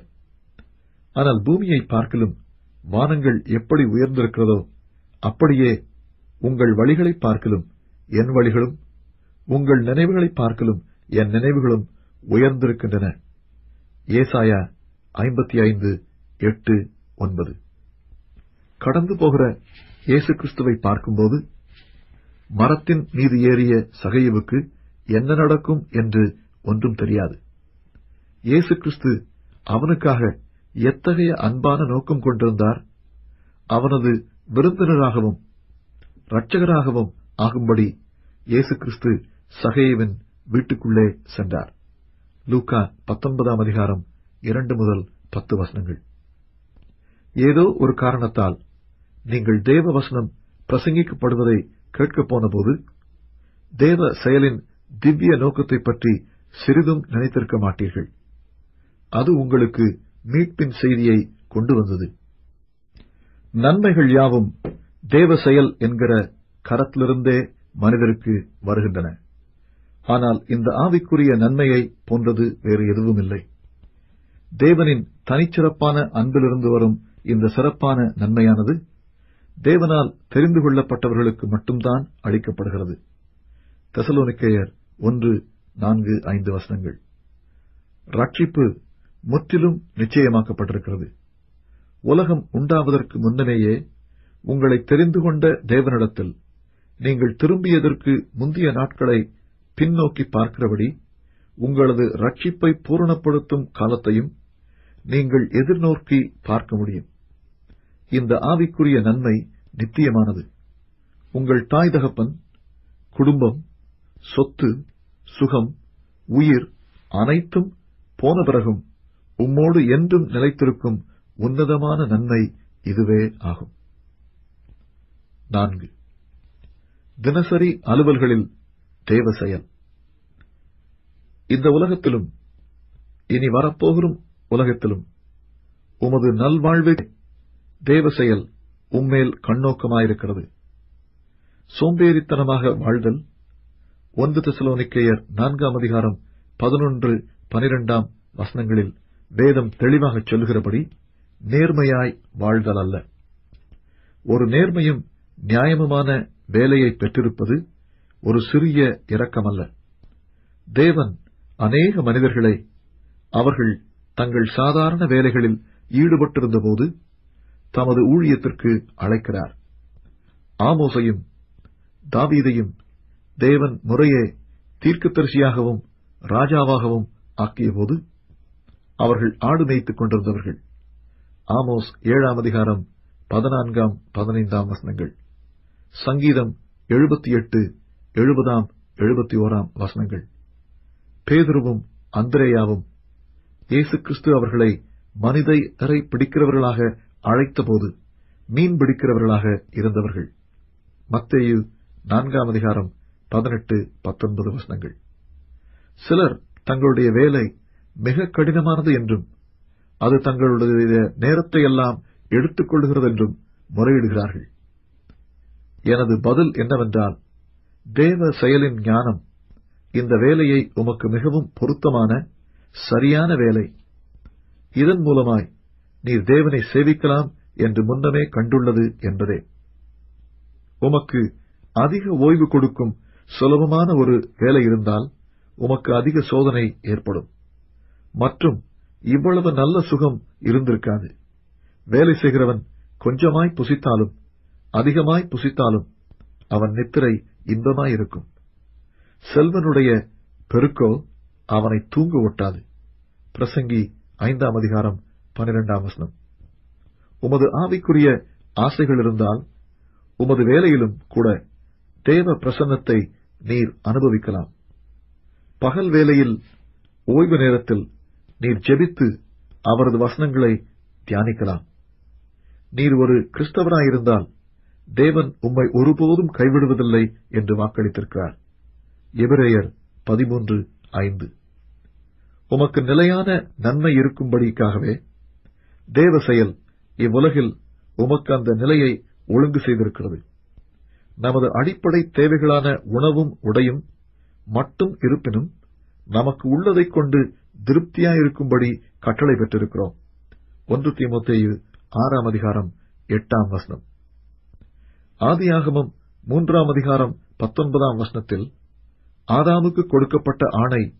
ஆனால் பூமியை பார்க்கிலும் வானங்கள் எப்படி உயர்ந்திருக்கிறதோ அப்படியே உங்கள் வழிகளை பார்க்கிலும் என் வழிகளும் உங்கள் நினைவுகளை பார்க்கிலும் என் நினைவுகளும் உயர்ந்திருக்கின்றன ஏசாயா ஐம்பத்தி ஐந்து எட்டு ஒன்பது கடந்து போகிற இயேசு கிறிஸ்துவை பார்க்கும்போது மரத்தின் மீது ஏறிய சகையுவுக்கு என்ன நடக்கும் என்று ஒன்றும் தெரியாது இயேசு கிறிஸ்து அவனுக்காக எத்தகைய அன்பான நோக்கம் கொண்டிருந்தார் அவனது விருந்தினராகவும் இரட்சகராகவும் ஆகும்படி இயேசு கிறிஸ்து சகையவின் வீட்டுக்குள்ளே சென்றார் லூக்கா பத்தொன்பதாம் அதிகாரம் இரண்டு முதல் பத்து வசனங்கள் ஏதோ ஒரு காரணத்தால் நீங்கள் தேவ வசனம் பிரசங்கிக்கப்படுவதை கேட்கப் போனபோது தேவ செயலின் திவ்ய நோக்கத்தை பற்றி சிறிதும் நினைத்திருக்க மாட்டீர்கள் அது உங்களுக்கு மீட்பின் செய்தியை கொண்டு வந்தது நன்மைகள் யாவும் தேவ செயல் என்கிற கரத்திலிருந்தே மனிதருக்கு வருகின்றன ஆனால் இந்த ஆவிக்குரிய நன்மையை போன்றது வேறு எதுவும் இல்லை தேவனின் தனிச்சிறப்பான அன்பிலிருந்து வரும் இந்த சிறப்பான நன்மையானது தேவனால் தெரிந்து கொள்ளப்பட்டவர்களுக்கு மட்டும்தான் அளிக்கப்படுகிறது தெசலோனிக்கேயர் ஒன்று நான்கு ஐந்து வசனங்கள் ரட்சிப்பு முற்றிலும் நிச்சயமாக்கப்பட்டிருக்கிறது உலகம் உண்டாவதற்கு முன்னமேயே உங்களை தெரிந்து கொண்ட தேவனிடத்தில் நீங்கள் திரும்பியதற்கு முந்தைய நாட்களை பின்னோக்கி பார்க்கிறபடி உங்களது ரட்சிப்பை பூரணப்படுத்தும் காலத்தையும் நீங்கள் எதிர்நோக்கி பார்க்க முடியும் இந்த ஆவிக்குரிய நன்மை நித்தியமானது உங்கள் தாய் தகப்பன் குடும்பம் சொத்து சுகம் உயிர் அனைத்தும் போன பிறகும் உம்மோடு என்றும் நிலைத்திருக்கும் உன்னதமான நன்மை இதுவே ஆகும் நான்கு தினசரி அலுவல்களில் தேவ செயல் இந்த உலகத்திலும் இனி வரப்போகும் உலகத்திலும் உமது நல்வாழ்வே தேவ செயல் உம்மேல் கண்ணோக்கமாயிருக்கிறது சோம்பேறித்தனமாக வாழ்தல் ஒன்று தெசலோனிக்கேயர் நான்காம் அதிகாரம் பதினொன்று பனிரெண்டாம் வசனங்களில் வேதம் தெளிவாகச் சொல்லுகிறபடி நேர்மையாய் வாழ்தல் அல்ல ஒரு நேர்மையும் நியாயமுமான வேலையை பெற்றிருப்பது ஒரு சிறிய இரக்கமல்ல தேவன் அநேக மனிதர்களை அவர்கள் தங்கள் சாதாரண வேலைகளில் ஈடுபட்டிருந்தபோது தமது ஊழியத்திற்கு அழைக்கிறார் ஆமோசையும் தாவீதையும் தேவன் முறையே தீர்க்கதரிசியாகவும் ராஜாவாகவும் ஆக்கியபோது அவர்கள் ஆடு மேய்த்துக் கொண்டிருந்தவர்கள் ஆமோஸ் ஏழாம் அதிகாரம் பதினான்காம் பதினைந்தாம் வசனங்கள் சங்கீதம் எழுபத்தி எட்டு எழுபதாம் எழுபத்தி ஓராம் வசனங்கள் பேதுருவும் அந்திரேயாவும் இயேசு கிறிஸ்து அவர்களை மனிதரை பிடிக்கிறவர்களாக அழைத்தபோது மீன் பிடிக்கிறவர்களாக இருந்தவர்கள் மத்தேயு நான்காம் அதிகாரம் பதினெட்டு பத்தொன்பது வசனங்கள் சிலர் தங்களுடைய வேலை மிக கடினமானது என்றும் அது தங்களுடைய நேரத்தை எல்லாம் எடுத்துக் கொள்கிறது என்றும் முறையிடுகிறார்கள் எனது பதில் என்னவென்றால் தேவ செயலின் ஞானம் இந்த வேலையை உமக்கு மிகவும் பொருத்தமான சரியான வேலை இதன் மூலமாய் நீர் தேவனை சேவிக்கலாம் என்று முன்னமே கண்டுள்ளது என்பதே உமக்கு அதிக ஓய்வு கொடுக்கும் சுலபமான ஒரு வேலை இருந்தால் உமக்கு அதிக சோதனை ஏற்படும் மற்றும் இவ்வளவு நல்ல சுகம் இருந்திருக்காது வேலை செய்கிறவன் கொஞ்சமாய் புசித்தாலும் அதிகமாய் புசித்தாலும் அவன் நித்திரை இன்பமாயிருக்கும் செல்வனுடைய பெருக்கோ அவனை தூங்க ஒட்டாது பிரசங்கி ஐந்தாம் அதிகாரம் பனிரெண்டாம் வசனம் உமது ஆவிக்குரிய ஆசைகள் இருந்தால் உமது வேலையிலும் கூட தேவ பிரசன்னத்தை நீர் அனுபவிக்கலாம் பகல் வேளையில் ஓய்வு நேரத்தில் நீர் ஜெபித்து அவரது வசனங்களை தியானிக்கலாம் நீர் ஒரு கிறிஸ்தவராயிருந்தால் தேவன் உம்மை ஒருபோதும் கைவிடுவதில்லை என்று வாக்களித்திருக்கிறார் எபிரேயர் பதிமூன்று ஐந்து உமக்கு நிலையான நன்மை இருக்கும்படிக்காகவே தேவ செயல் இவ்வுலகில் உமக்கு அந்த நிலையை ஒழுங்கு செய்திருக்கிறது நமது அடிப்படை தேவைகளான உணவும் உடையும் மட்டும் இருப்பினும் நமக்கு உள்ளதைக் கொண்டு திருப்தியாயிருக்கும்படி கட்டளை பெற்றிருக்கிறோம் ஒன்று தீமோத்தேயு ஆறாம் அதிகாரம் எட்டாம் வசனம் ஆதியாகமம் மூன்றாம் அதிகாரம் பத்தொன்பதாம் வசனத்தில் ஆதாமுக்கு கொடுக்கப்பட்ட ஆணை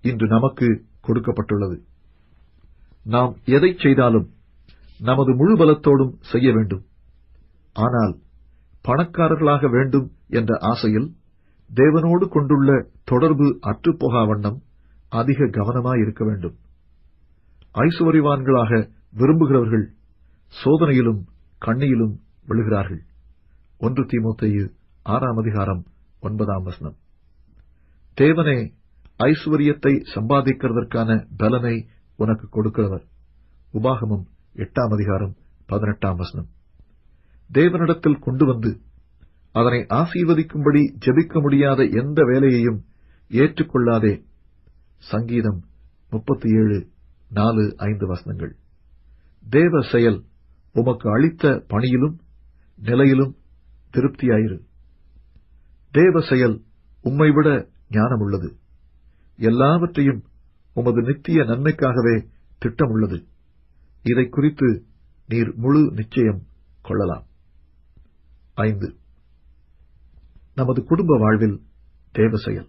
இன்று நமக்கு கொடுக்கப்பட்டுள்ளது நாம் எதைச் செய்தாலும் நமது முழு பலத்தோடும் செய்ய வேண்டும் ஆனால் பணக்காரர்களாக வேண்டும் என்ற ஆசையில் தேவனோடு கொண்டுள்ள தொடர்பு அற்றுப்போகா வண்ணம் அதிக கவனமாயிருக்க வேண்டும் ஐசுவரிவான்களாக விரும்புகிறவர்கள் சோதனையிலும் கண்ணியிலும் விழுகிறார்கள் ஒன்று தீமோத்தேயு ஆறாம் அதிகாரம் ஒன்பதாம் வசனம் தேவனே ஐஸ்வர்யத்தை சம்பாதிக்கிறதற்கான பலனை உனக்கு கொடுக்கிறவர் உபாகமம் எட்டாம் அதிகாரம் பதினெட்டாம் வசனம் தேவனிடத்தில் கொண்டு வந்து அதனை ஆசீர்வதிக்கும்படி ஜெபிக்க முடியாத எந்த வேலையையும் ஏற்றுக்கொள்ளாதே சங்கீதம் முப்பத்தி ஏழு நாலு ஐந்து வசனங்கள் தேவ செயல் உமக்கு அளித்த பணியிலும் நிலையிலும் திருப்தியாயிரு தேவ செயல் உம்மை விட ஞானமுள்ளது எல்லாவற்றையும் உமது நித்திய நன்மைக்காகவே திட்டமுள்ளது இதை குறித்து நீர் முழு நிச்சயம் கொள்ளலாம் ஐந்து நமது குடும்ப வாழ்வில் தேவ செயல்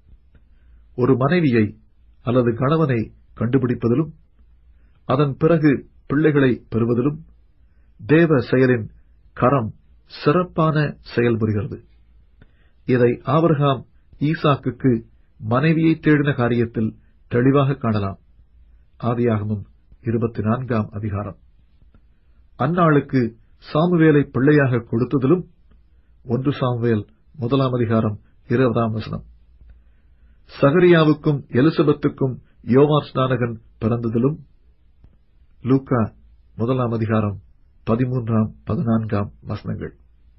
ஒரு மனைவியை அல்லது கணவனை கண்டுபிடிப்பதிலும் அதன் பிறகு பிள்ளைகளை பெறுவதிலும் தேவ செயலின் கரம் சிறப்பான செயல்புரிகிறது இதை ஆபிரகாம் ஈசாக்குக்கு மனைவியை தேடின காரியத்தில் தெளிவாக காணலாம் ஆதியாகமும் இருபத்தி நான்காம் அதிகாரம் அந்நாளுக்கு சாமுவேலை பிள்ளையாக கொடுத்ததிலும் ஒன்று சாமுவேல் முதலாம் அதிகாரம் இருபதாம் வசனம் சகரியாவுக்கும் எலிசபெத்துக்கும் யோவான் ஸ்நானகன் பிறந்ததிலும் லூக்கா முதலாம் அதிகாரம் பதிமூன்றாம் பதினான்காம் வசனங்கள்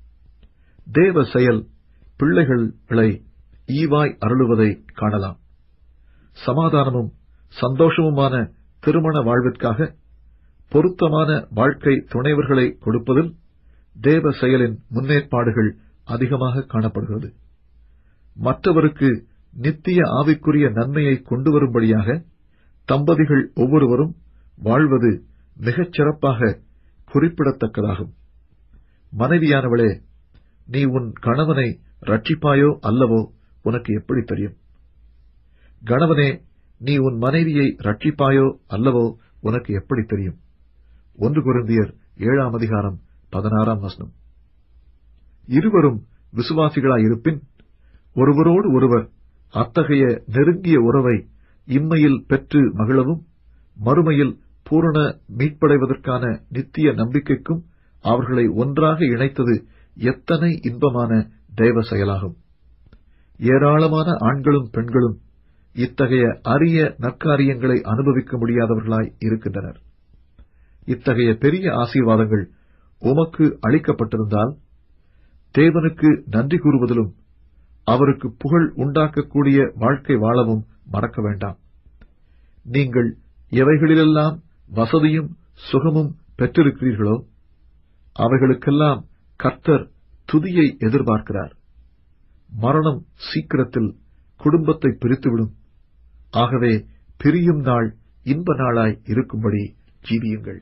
தேவ செயல் பிள்ளைகளை ஈவாய் அருளுவதை காணலாம் சமாதானமும் சந்தோஷமுமான திருமண வாழ்விற்காக பொருத்தமான வாழ்க்கை துணைவர்களை கொடுப்பதில் தேவ செயலின் முன்னேற்பாடுகள் அதிகமாக காணப்படுகிறது மற்றவருக்கு நித்திய ஆவிக்குரிய நன்மையை கொண்டு வரும்படியாக தம்பதிகள் ஒவ்வொருவரும் வாழ்வது மிகச் சிறப்பாக குறிப்பிடத்தக்கதாகும் மனைவியானவளே நீ உன் கணவனை ரட்சிப்பாயோ அல்லவோ உனக்கு எப்படி தெரியும் கணவனே நீ உன் மனைவியை ரட்சிப்பாயோ அல்லவோ உனக்கு எப்படி தெரியும் ஒன்று குருந்தியர் ஏழாம் அதிகாரம் பதினாறாம் வசனம் இருவரும் விசுவாசிகளாயிருப்பின் ஒருவரோடு ஒருவர் அத்தகைய நெருங்கிய உறவை இம்மையில் பெற்று மகிழவும் மறுமையில் பூரண மீட்படைவதற்கான நித்திய நம்பிக்கைக்கும் அவர்களை ஒன்றாக இணைத்தது எத்தனை இன்பமான தெய்வ செயலாகும் ஏராளமான ஆண்களும் பெண்களும் இத்தகைய அரிய நற்காரியங்களை அனுபவிக்க முடியாதவர்களாய் இருக்கின்றனர் இத்தகைய பெரிய ஆசீர்வாதங்கள் உமக்கு அளிக்கப்பட்டிருந்தால் தேவனுக்கு நன்றி கூறுவதிலும் அவருக்கு புகழ் உண்டாக்கக்கூடிய வாழ்க்கை வாழவும் மறக்க வேண்டாம் நீங்கள் எவைகளிலெல்லாம் வசதியும் சுகமும் பெற்றிருக்கிறீர்களோ அவைகளுக்கெல்லாம் கர்த்தர் துதியை எதிர்பார்க்கிறார் மரணம் சீக்கிரத்தில் குடும்பத்தை பிரித்துவிடும் ஆகவே பிரியும் நாள் இன்ப நாளாய் இருக்கும்படி ஜீவியுங்கள்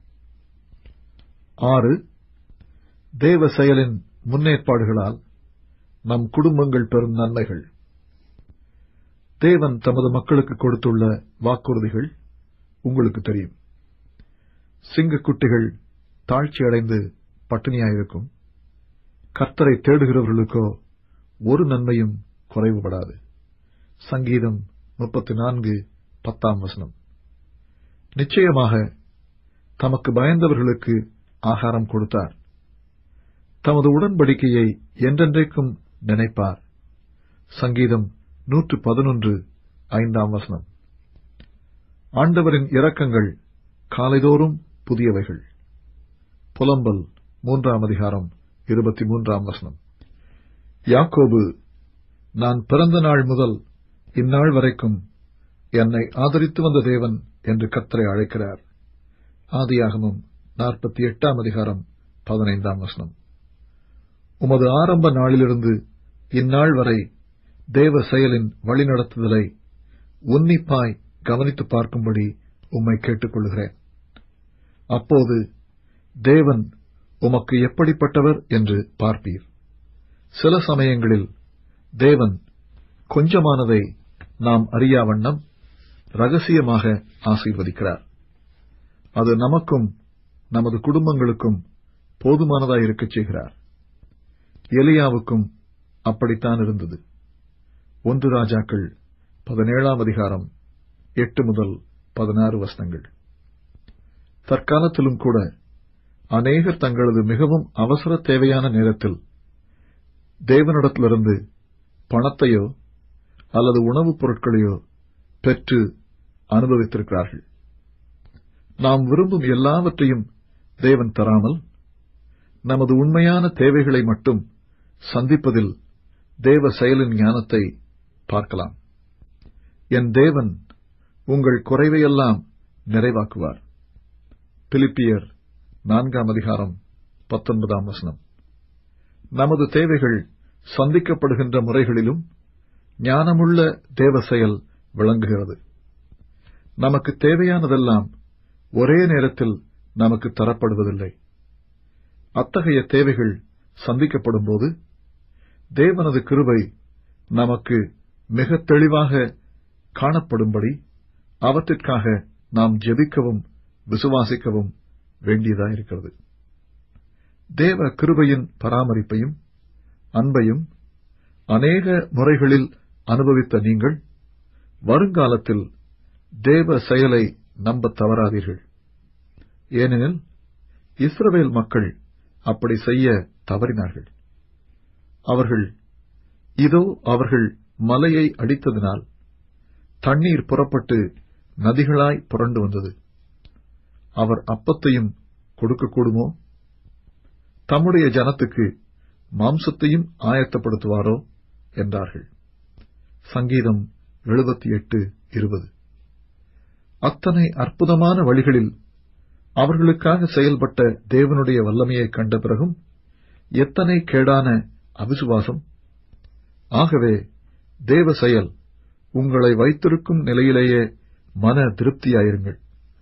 ஆறு தேவ செயலின் முன்னேற்பாடுகளால் நம் குடும்பங்கள் பெறும் நன்மைகள் தேவன் தமது மக்களுக்கு கொடுத்துள்ள வாக்குறுதிகள் உங்களுக்கு தெரியும் சிங்கக்குட்டிகள் தாழ்ச்சி அடைந்து பட்டினியாயிருக்கும் கர்த்தரை தேடுகிறவர்களுக்கோ ஒரு நன்மையும் குறைவுபடாது சங்கீதம் முப்பத்தி நான்கு பத்தாம் வசனம் நிச்சயமாக தமக்கு பயந்தவர்களுக்கு ஆகாரம் கொடுத்தார் தமது உடன்படிக்கையை என்றென்றைக்கும் நினைப்பார் சங்கீதம் நூற்று பதினொன்று ஐந்தாம் வசனம் ஆண்டவரின் இரக்கங்கள் காலைதோறும் புதியவைகள் புலம்பல் மூன்றாம் அதிகாரம் இருபத்தி மூன்றாம் வசனம் யாக்கோபு நான் பிறந்த நாள் முதல் இந்நாள் வரைக்கும் என்னை ஆதரித்து வந்த தேவன் என்று கத்தரை அழைக்கிறார் ஆதியாகமும் நாற்பத்தி எட்டாம் அதிகாரம் பதினைந்தாம் வசனம் உமது ஆரம்ப நாளிலிருந்து இந்நாள் வரை தேவ செயலின் வழிநடத்துதலை உன்னிப்பாய் கவனித்து பார்க்கும்படி உம்மை கேட்டுக்கொள்கிறேன் அப்போது தேவன் உமக்கு எப்படிப்பட்டவர் என்று பார்ப்பீர் சில சமயங்களில் தேவன் கொஞ்சமானதை நாம் அறியா வண்ணம் ரகசியமாக ஆசீர்வதிக்கிறார் அது நமக்கும் நமது குடும்பங்களுக்கும் போதுமானதாயிருக்கச் செய்கிறார் எலியாவுக்கும் அப்படித்தான் இருந்தது ஒன்று ராஜாக்கள் பதினேழாம் அதிகாரம் எட்டு முதல் பதினாறு வசனங்கள் தற்காலத்திலும் கூட அநேகர் தங்களது மிகவும் அவசர தேவையான நேரத்தில் தேவனிடத்திலிருந்து பணத்தையோ அல்லது உணவுப் பொருட்களையோ பெற்று அனுபவித்திருக்கிறார்கள் நாம் விரும்பும் எல்லாவற்றையும் தேவன் தராமல் நமது உண்மையான தேவைகளை மட்டும் சந்திப்பதில் தேவ செயலின் ஞானத்தை பார்க்கலாம் என் தேவன் உங்கள் குறைவையெல்லாம் நிறைவாக்குவார் பிலிப்பியர் நான்காம் அதிகாரம் பத்தொன்பதாம் வசனம் நமது தேவைகள் சந்திக்கப்படுகின்ற முறைகளிலும் ஞானமுள்ள தேவ செயல் விளங்குகிறது நமக்கு தேவையானதெல்லாம் ஒரே நேரத்தில் நமக்கு தரப்படுவதில்லை அத்தகைய தேவைகள் சந்திக்கப்படும்போது தேவனது கிருபை நமக்கு மிக தெளிவாக காணப்படும்படி அவற்றிற்காக நாம் ஜெபிக்கவும் விசுவாசிக்கவும் வேண்டியதாயிருக்கிறது தேவ கிருபையின் பராமரிப்பையும் அன்பையும் அநேக முறைகளில் அனுபவித்த நீங்கள் வருங்காலத்தில் தேவ செயலை நம்பத் தவறாதீர்கள் ஏனெனில் இஸ்ரவேல் மக்கள் அப்படி செய்ய தவறினார்கள் அவர்கள் இதோ அவர்கள் மலையை அடித்ததினால் தண்ணீர் புறப்பட்டு நதிகளாய் புரண்டு வந்தது அவர் அப்பத்தையும் கொடுக்கக்கூடுமோ தம்முடைய ஜனத்துக்கு மாம்சத்தையும் ஆயத்தப்படுத்துவாரோ என்றார்கள் சங்கீதம் எழுபத்தி எட்டு இருபது அத்தனை அற்புதமான வழிகளில் அவர்களுக்காக செயல்பட்ட தேவனுடைய வல்லமையைக் கண்ட பிறகும் எத்தனை கேடான அவிசுவாசம் ஆகவே தேவ செயல் உங்களை வைத்திருக்கும் நிலையிலேயே மன திருப்தியாயிருங்கள்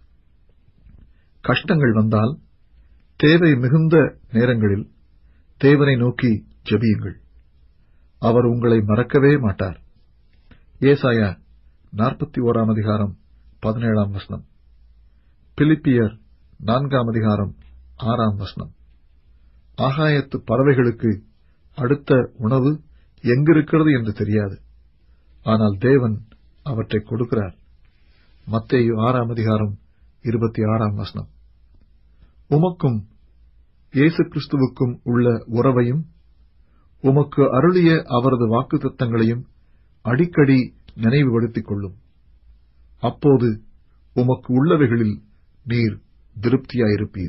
கஷ்டங்கள் வந்தால் தேவை மிகுந்த நேரங்களில் தேவனை நோக்கி ஜெபியுங்கள் அவர் உங்களை மறக்கவே மாட்டார் ஏசாயா நாற்பத்தி ஓராம் அதிகாரம் பதினேழாம் வசனம் பிலிப்பியர் நான்காம் அதிகாரம் ஆறாம் வசனம் ஆகாயத்து பறவைகளுக்கு அடுத்த உணவு எங்கிருக்கிறது என்று தெரியாது ஆனால் தேவன் அவற்றை கொடுக்கிறார் மத்தேயு ஆறாம் அதிகாரம் இருபத்தி ஆறாம் வசனம் உமக்கும் இயேசு கிறிஸ்துவுக்கும் உள்ள உறவையும் உமக்கு அருளிய அவரது வாக்குத்தத்தங்களையும் அடிக்கடி நினைவுபடுத்திக் கொள்ளும் அப்போது உமக்கு உள்ளவைகளில் நீர் திருப்தியாயிருப்பீர்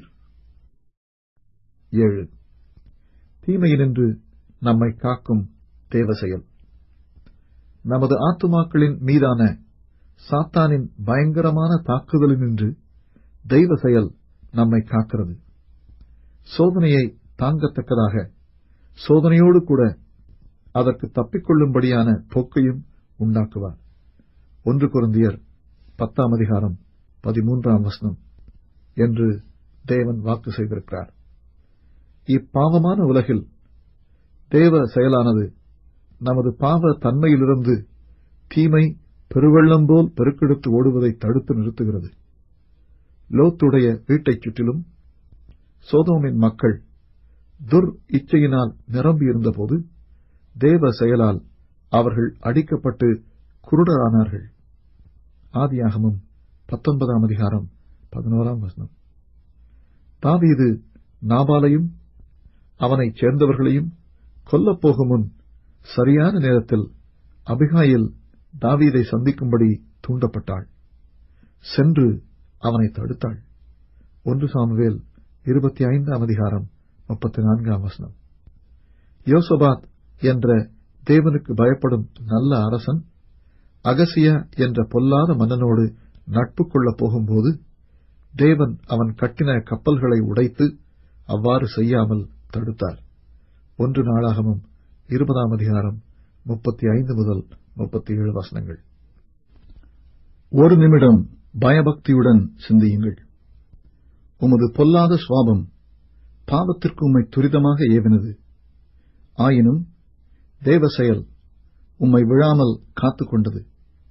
ஏழு தீமையினின்று நம்மை காக்கும் தேவ செயல் நமது ஆத்துமாக்களின் மீதான சாத்தானின் பயங்கரமான தாக்குதலினின்று தெய்வ செயல் நம்மை காக்கிறது சோதனையை தாங்கத்தக்கதாக சோதனையோடு கூட அதற்கு தப்பிக்கொள்ளும்படியான போக்கையும் உண்டாக்குவார் ஒன்று குருந்தியர் பத்தாம் அதிகாரம் பதிமூன்றாம் வசனம் என்று தேவன் வாக்கு செய்திருக்கிறார் இப்பாவமான உலகில் தேவ செயலானது நமது பாவ தன்மையிலிருந்து தீமை பெருவெள்ளம் போல் பெருக்கெடுத்து ஓடுவதை தடுத்து நிறுத்துகிறது லோத்துடைய வீட்டைச் சுற்றிலும் சோதோமின் மக்கள் துர் இச்சையினால் நிரம்பியிருந்தபோது தேவ செயலால் அவர்கள் அடிக்கப்பட்டு குருடரானார்கள் ஆதியாகமும் பத்தொன்பதாம் அதிகாரம் பதினோராம் வசனம் தாவீது நாபாலையும் அவனைச் சேர்ந்தவர்களையும் கொல்லப்போகும் முன் சரியான நேரத்தில் அபிகாயில் தாவீதை சந்திக்கும்படி தூண்டப்பட்டாள் சென்று அவனை தடுத்தாள் ஒன்று சாமுவேல் இருபத்தி ஐந்தாம் அதிகாரம் முப்பத்தி நான்காம் வசனம் யோசபாத் என்ற தேவனுக்கு பயப்படும் நல்ல அரசன் அகசியா என்ற பொல்லாத மன்னனோடு நட்பு கொள்ளப் போகும்போது தேவன் அவன் கட்டின கப்பல்களை உடைத்து அவ்வாறு செய்யாமல் தடுத்தார் ஒன்று நாளாகமும் இருபதாம் அதிகாரம் முப்பத்தி ஐந்து முதல் முப்பத்தி ஏழு வசனங்கள் ஒரு நிமிடம் பயபக்தியுடன் சிந்தியுங்கள் உமது பொல்லாத சுவாபம் பாவத்திற்கு உம்மை துரிதமாக ஏவினது ஆயினும் தேவ செயல் உம்மை விழாமல் காத்துக் கொண்டது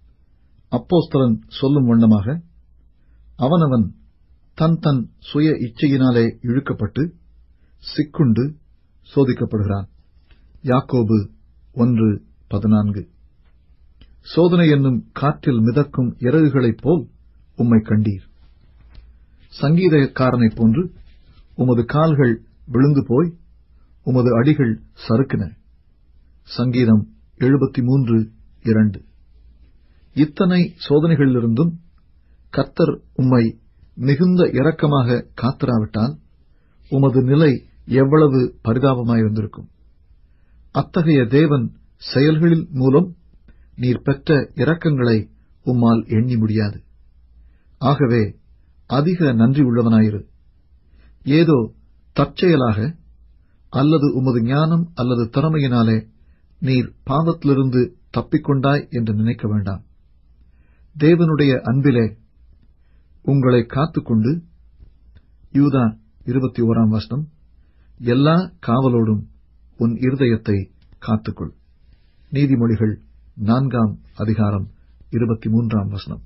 அப்போஸ்தலன் சொல்லும் வண்ணமாக அவனவன் தன் தன் சுய இச்சையினாலே இழுக்கப்பட்டு சிக்குண்டு சோதிக்கப்படுகிறான் யாக்கோபு ஒன்று பதினான்கு சோதனை என்னும் காற்றில் மிதக்கும் இறகுகளைப் போல் உம்மை கண்டீர் சங்கீதக்காரனைப் போன்று உமது கால்கள் விழுந்து போய் உமது அடிகள் சறுக்கின சங்கீதம் எழுபத்தி மூன்று இரண்டு இத்தனை சோதனைகளிலிருந்தும் கர்த்தர் உம்மை மிகுந்த இரக்கமாக காத்திராவிட்டால் உமது நிலை எவ்வளவு பரிதாபமாயிருந்திருக்கும் அத்தகைய தேவன் செயல்களில் மூலம் நீர் பெற்ற இரக்கங்களை உம்மால் எண்ணி முடியாது ஆகவே அதிக நன்றி உள்ளவனாயிரு ஏதோ தற்செயலாக அல்லது உமது ஞானம் அல்லது திறமையினாலே நீர் பாவத்திலிருந்து தப்பிக்கொண்டாய் என்று நினைக்க வேண்டாம் தேவனுடைய அன்பிலே உங்களை காத்துக்கொண்டு யூதா இருபத்தி ஓராம் வசனம் எல்லா காவலோடும் உன் இருதயத்தை காத்துக்கொள் நீதிமொழிகள் நான்காம் அதிகாரம் இருபத்தி மூன்றாம் வசனம்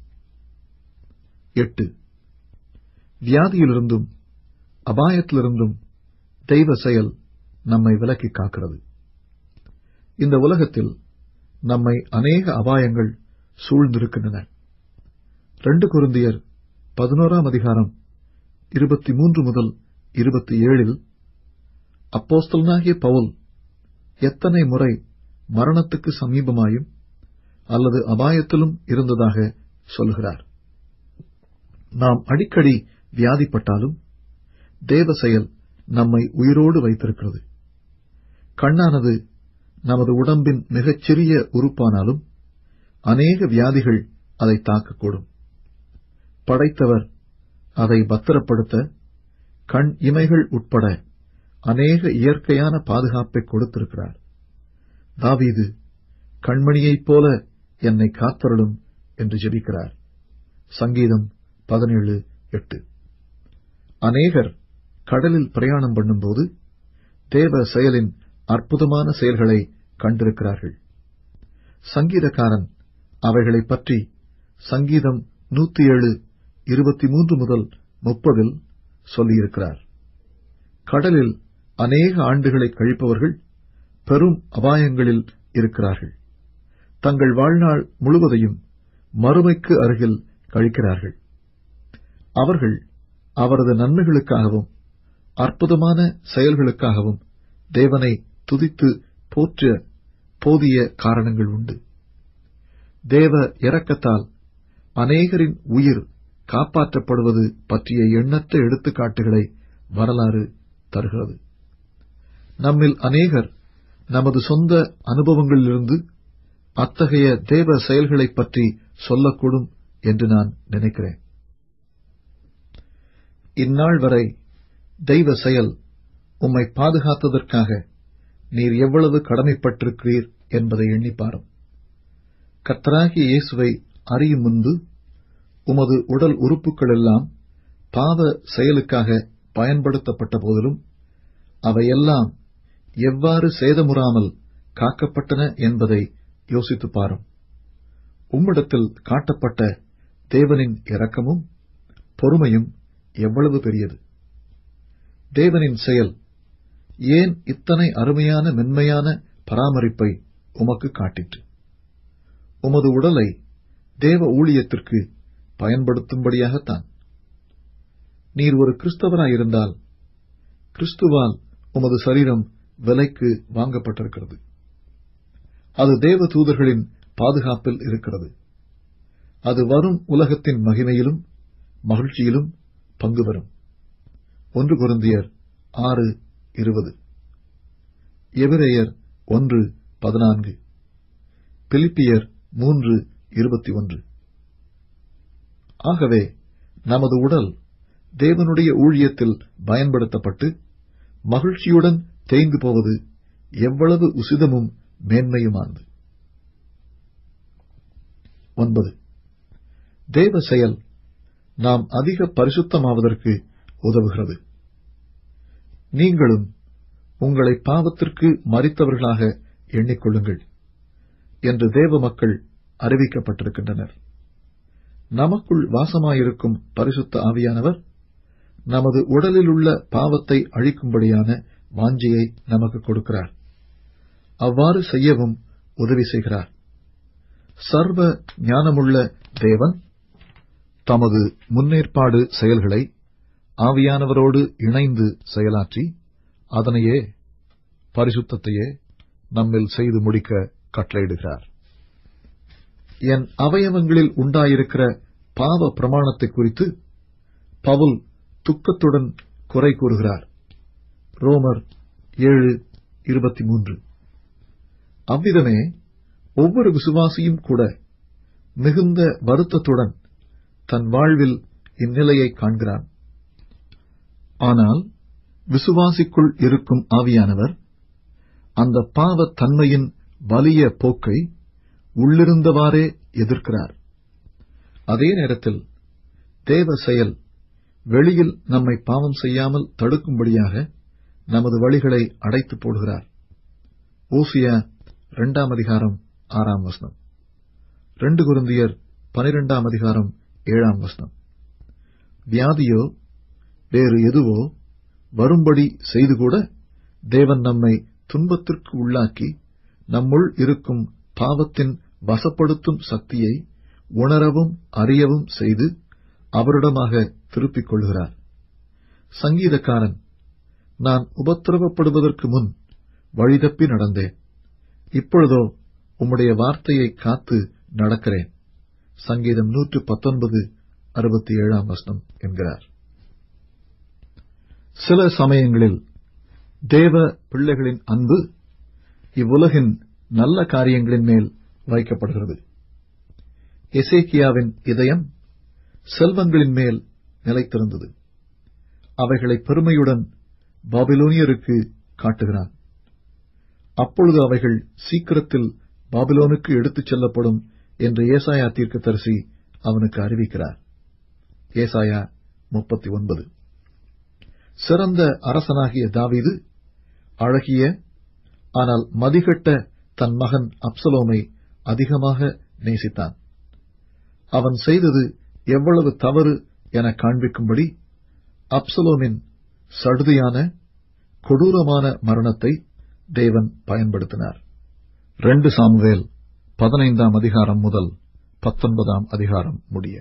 எட்டு வியாதியிலிருந்தும் அபாயத்திலிருந்தும் தெய்வ செயல் நம்மை விலக்கி காக்கிறது இந்த உலகத்தில் நம்மை அநேக அபாயங்கள் சூழ்ந்திருக்கின்றன ரெண்டு குருந்தியர் பதினோராம் அதிகாரம் இருபத்தி மூன்று முதல் இருபத்தி ஏழில் அப்போஸ்தலனாகிய பவுல் எத்தனை முறை மரணத்துக்கு சமீபமாயும் அல்லது அபாயத்திலும் இருந்ததாக சொல்கிறார் நாம் அடிக்கடி வியாதிப்பட்டாலும் தேவ செயல் நம்மை உயிரோடு வைத்திருக்கிறது கண்ணானது நமது உடம்பின் மிகச்சிறிய உறுப்பானாலும் அநேக வியாதிகள் அதை தாக்கக்கூடும் படைத்தவர் அதை பத்திரப்படுத்த கண் இமைகள் உட்பட அநேக இயற்கையான பாதுகாப்பை கொடுத்திருக்கிறார் தாவீது கண்மணியைப் போல என்னை காத்தருளும் என்று ஜெபிக்கிறார் சங்கீதம் பதினேழு எட்டு அநேகர் கடலில் பிரயாணம் பண்ணும்போது தேவ செயலின் அற்புதமான செயல்களை கண்டிருக்கிறார்கள் சங்கீதக்காரன் அவைகளைப் பற்றி சங்கீதம் நூத்தி ஏழு இருபத்தி மூன்று முதல் முப்பதில் சொல்லியிருக்கிறார் கடலில் அநேக ஆண்டுகளை கழிப்பவர்கள் பெரும் அபாயங்களில் இருக்கிறார்கள் தங்கள் வாழ்நாள் முழுவதையும் மறுமைக்கு அருகில் கழிக்கிறார்கள் அவர்கள் அவரது நன்மைகளுக்காகவும் அற்புதமான செயல்களுக்காகவும் தேவனை துதித்து போற்ற போதிய காரணங்கள் உண்டு தேவ இரக்கத்தால் அநேகரின் உயிர் காப்பாற்றப்படுவது பற்றிய எண்ணற்ற எடுத்துக்காட்டுகளை வரலாறு தருகிறது நம்மில் அநேகர் நமது சொந்த அனுபவங்களிலிருந்து அத்தகைய தேவ செயல்களைப் பற்றி சொல்லக்கூடும் என்று நான் நினைக்கிறேன் இந்நாள் வரை தெய்வ செயல் உம்மை பாதுகாத்ததற்காக நீர் எவ்வளவு கடமைப்பட்டிருக்கிறீர் என்பதை எண்ணிப்பாரும் கர்த்தராகிய இயேசுவை அறியும் முன்பு உமது உடல் உறுப்புகள் எல்லாம் பாவ செயலுக்காக பயன்படுத்தப்பட்ட போதிலும் அவையெல்லாம் எவ்வாறு சேதமுறாமல் காக்கப்பட்டன என்பதை யோசித்துப் பாரும் உம்மிடத்தில் காட்டப்பட்ட தேவனின் இரக்கமும் பொறுமையும் எவ்வளவு பெரியது தேவனின் செயல் ஏன் இத்தனை அருமையான மென்மையான பராமரிப்பை உமக்கு காட்டிற்று உமது உடலை தேவ ஊழியத்திற்கு பயன்படுத்தும்படியாகத்தான் நீர் ஒரு கிறிஸ்தவராயிருந்தால் கிறிஸ்துவால் உமது சரீரம் விலைக்கு வாங்கப்பட்டிருக்கிறது அது தேவ தூதர்களின் பாதுகாப்பில் இருக்கிறது அது வரும் உலகத்தின் மகிமையிலும் மகிழ்ச்சியிலும் பங்கு பெறும் ஒன்று குருந்தியர் ஆறு இருபது எபிரேயர் ஒன்று பதினான்கு பிலிப்பியர் மூன்று இருபத்தி ஒன்று ஆகவே நமது உடல் தேவனுடைய ஊழியத்தில் பயன்படுத்தப்பட்டு மகிழ்ச்சியுடன் தேய்ந்து போவது எவ்வளவு உசிதமும் மேன்மையுமானது ஒன்பது தேவ செயல் நாம் அதிக பரிசுத்தமாவதற்கு உதவுகிறது நீங்களும் உங்களை பாவத்திற்கு மறித்தவர்களாக எண்ணிக்கொள்ளுங்கள் என்று தேவ மக்கள் அறிவிக்கப்பட்டிருக்கின்றனர் நமக்குள் வாசமாயிருக்கும் பரிசுத்த ஆவியானவர் நமது உடலிலுள்ள பாவத்தை அழிக்கும்படியான வாஞ்சையை நமக்கு கொடுக்கிறார் அவ்வாறு செய்யவும் உதவி செய்கிறார் சர்வ ஞானமுள்ள தேவன் தமது முன்னேற்பாடு செயல்களை ஆவியானவரோடு இணைந்து செயலாற்றி அதனையே பரிசுத்தத்தையே நம்மில் செய்து முடிக்க கட்டளையிடுகிறார் என் அவயவங்களில் உண்டாயிருக்கிற பாவ பிரமாணத்தை குறித்து பவுல் துக்கத்துடன் குறை கூறுகிறார் ரோமர் ஏழு இருபத்தி மூன்று அவ்விதமே ஒவ்வொரு விசுவாசியும் கூட மிகுந்த வருத்தத்துடன் தன் வாழ்வில் இந்நிலையை காண்கிறான் ஆனால் விசுவாசிக்குள் இருக்கும் ஆவியானவர் அந்த பாவ தன்மையின் வலிய போக்கை உள்ளிருந்தவாறே எதிர்க்கிறார் அதே நேரத்தில் தேவ செயல் வெளியில் நம்மை பாவம் செய்யாமல் தடுக்கும்படியாக நமது வழிகளை அடைத்து போடுகிறார் ஓசியா இரண்டாம் அதிகாரம் ஆறாம் வசனம் ரெண்டு குருந்தியர் பனிரெண்டாம் அதிகாரம் ஏழாம் வசனம் வியாதியோ வேறு எதுவோ வரும்படி செய்து கூட தேவன் நம்மை துன்பத்திற்கு உள்ளாக்கி நம்முள் இருக்கும் பாவத்தின் வசப்படுத்தும் சக்தியை உணரவும் அறியவும் செய்து அவரிடமாக திருப்பிக் கொள்கிறார் சங்கீதக்காரன் நான் உபத்திரவப்படுவதற்கு முன் வழிதப்பி நடந்தேன் இப்பொழுதோ உம்முடைய வார்த்தையை காத்து நடக்கிறேன் சங்கீதம் நூற்று பத்தொன்பது அறுபத்தி ஏழாம் வசனம் என்கிறார் சில சமயங்களில் தேவ பிள்ளைகளின் அன்பு இவ்வுலகின் நல்ல காரியங்களின் மேல் வைக்கப்படுகிறது எசேக்கியாவின் இதயம் செல்வங்களின் மேல் நிலைத்திருந்தது அவைகளை பெருமையுடன் பாபிலோனியருக்கு காட்டுகிறான் அப்பொழுது அவைகள் சீக்கிரத்தில் பாபிலோனுக்கு எடுத்துச் செல்லப்படும் என்று ஏசாயா தீர்க்கதரிசி அவனுக்கு அறிவிக்கிறார் ஏசாயா முப்பத்தி ஒன்பது சிறந்த அரசனாகிய தாவீது அழகிய ஆனால் மதிகட்ட தன் மகன் அப்சலோமை அதிகமாக நேசித்தான் அவன் செய்தது எவ்வளவு தவறு என காண்பிக்கும்படி அப்சலோமின் சடுதியான கொடூரமான மரணத்தை தேவன் பயன்படுத்தினார் ரெண்டு சாமுவேல் பதினைந்தாம் அதிகாரம் முதல் பத்தொன்பதாம் அதிகாரம் முடிய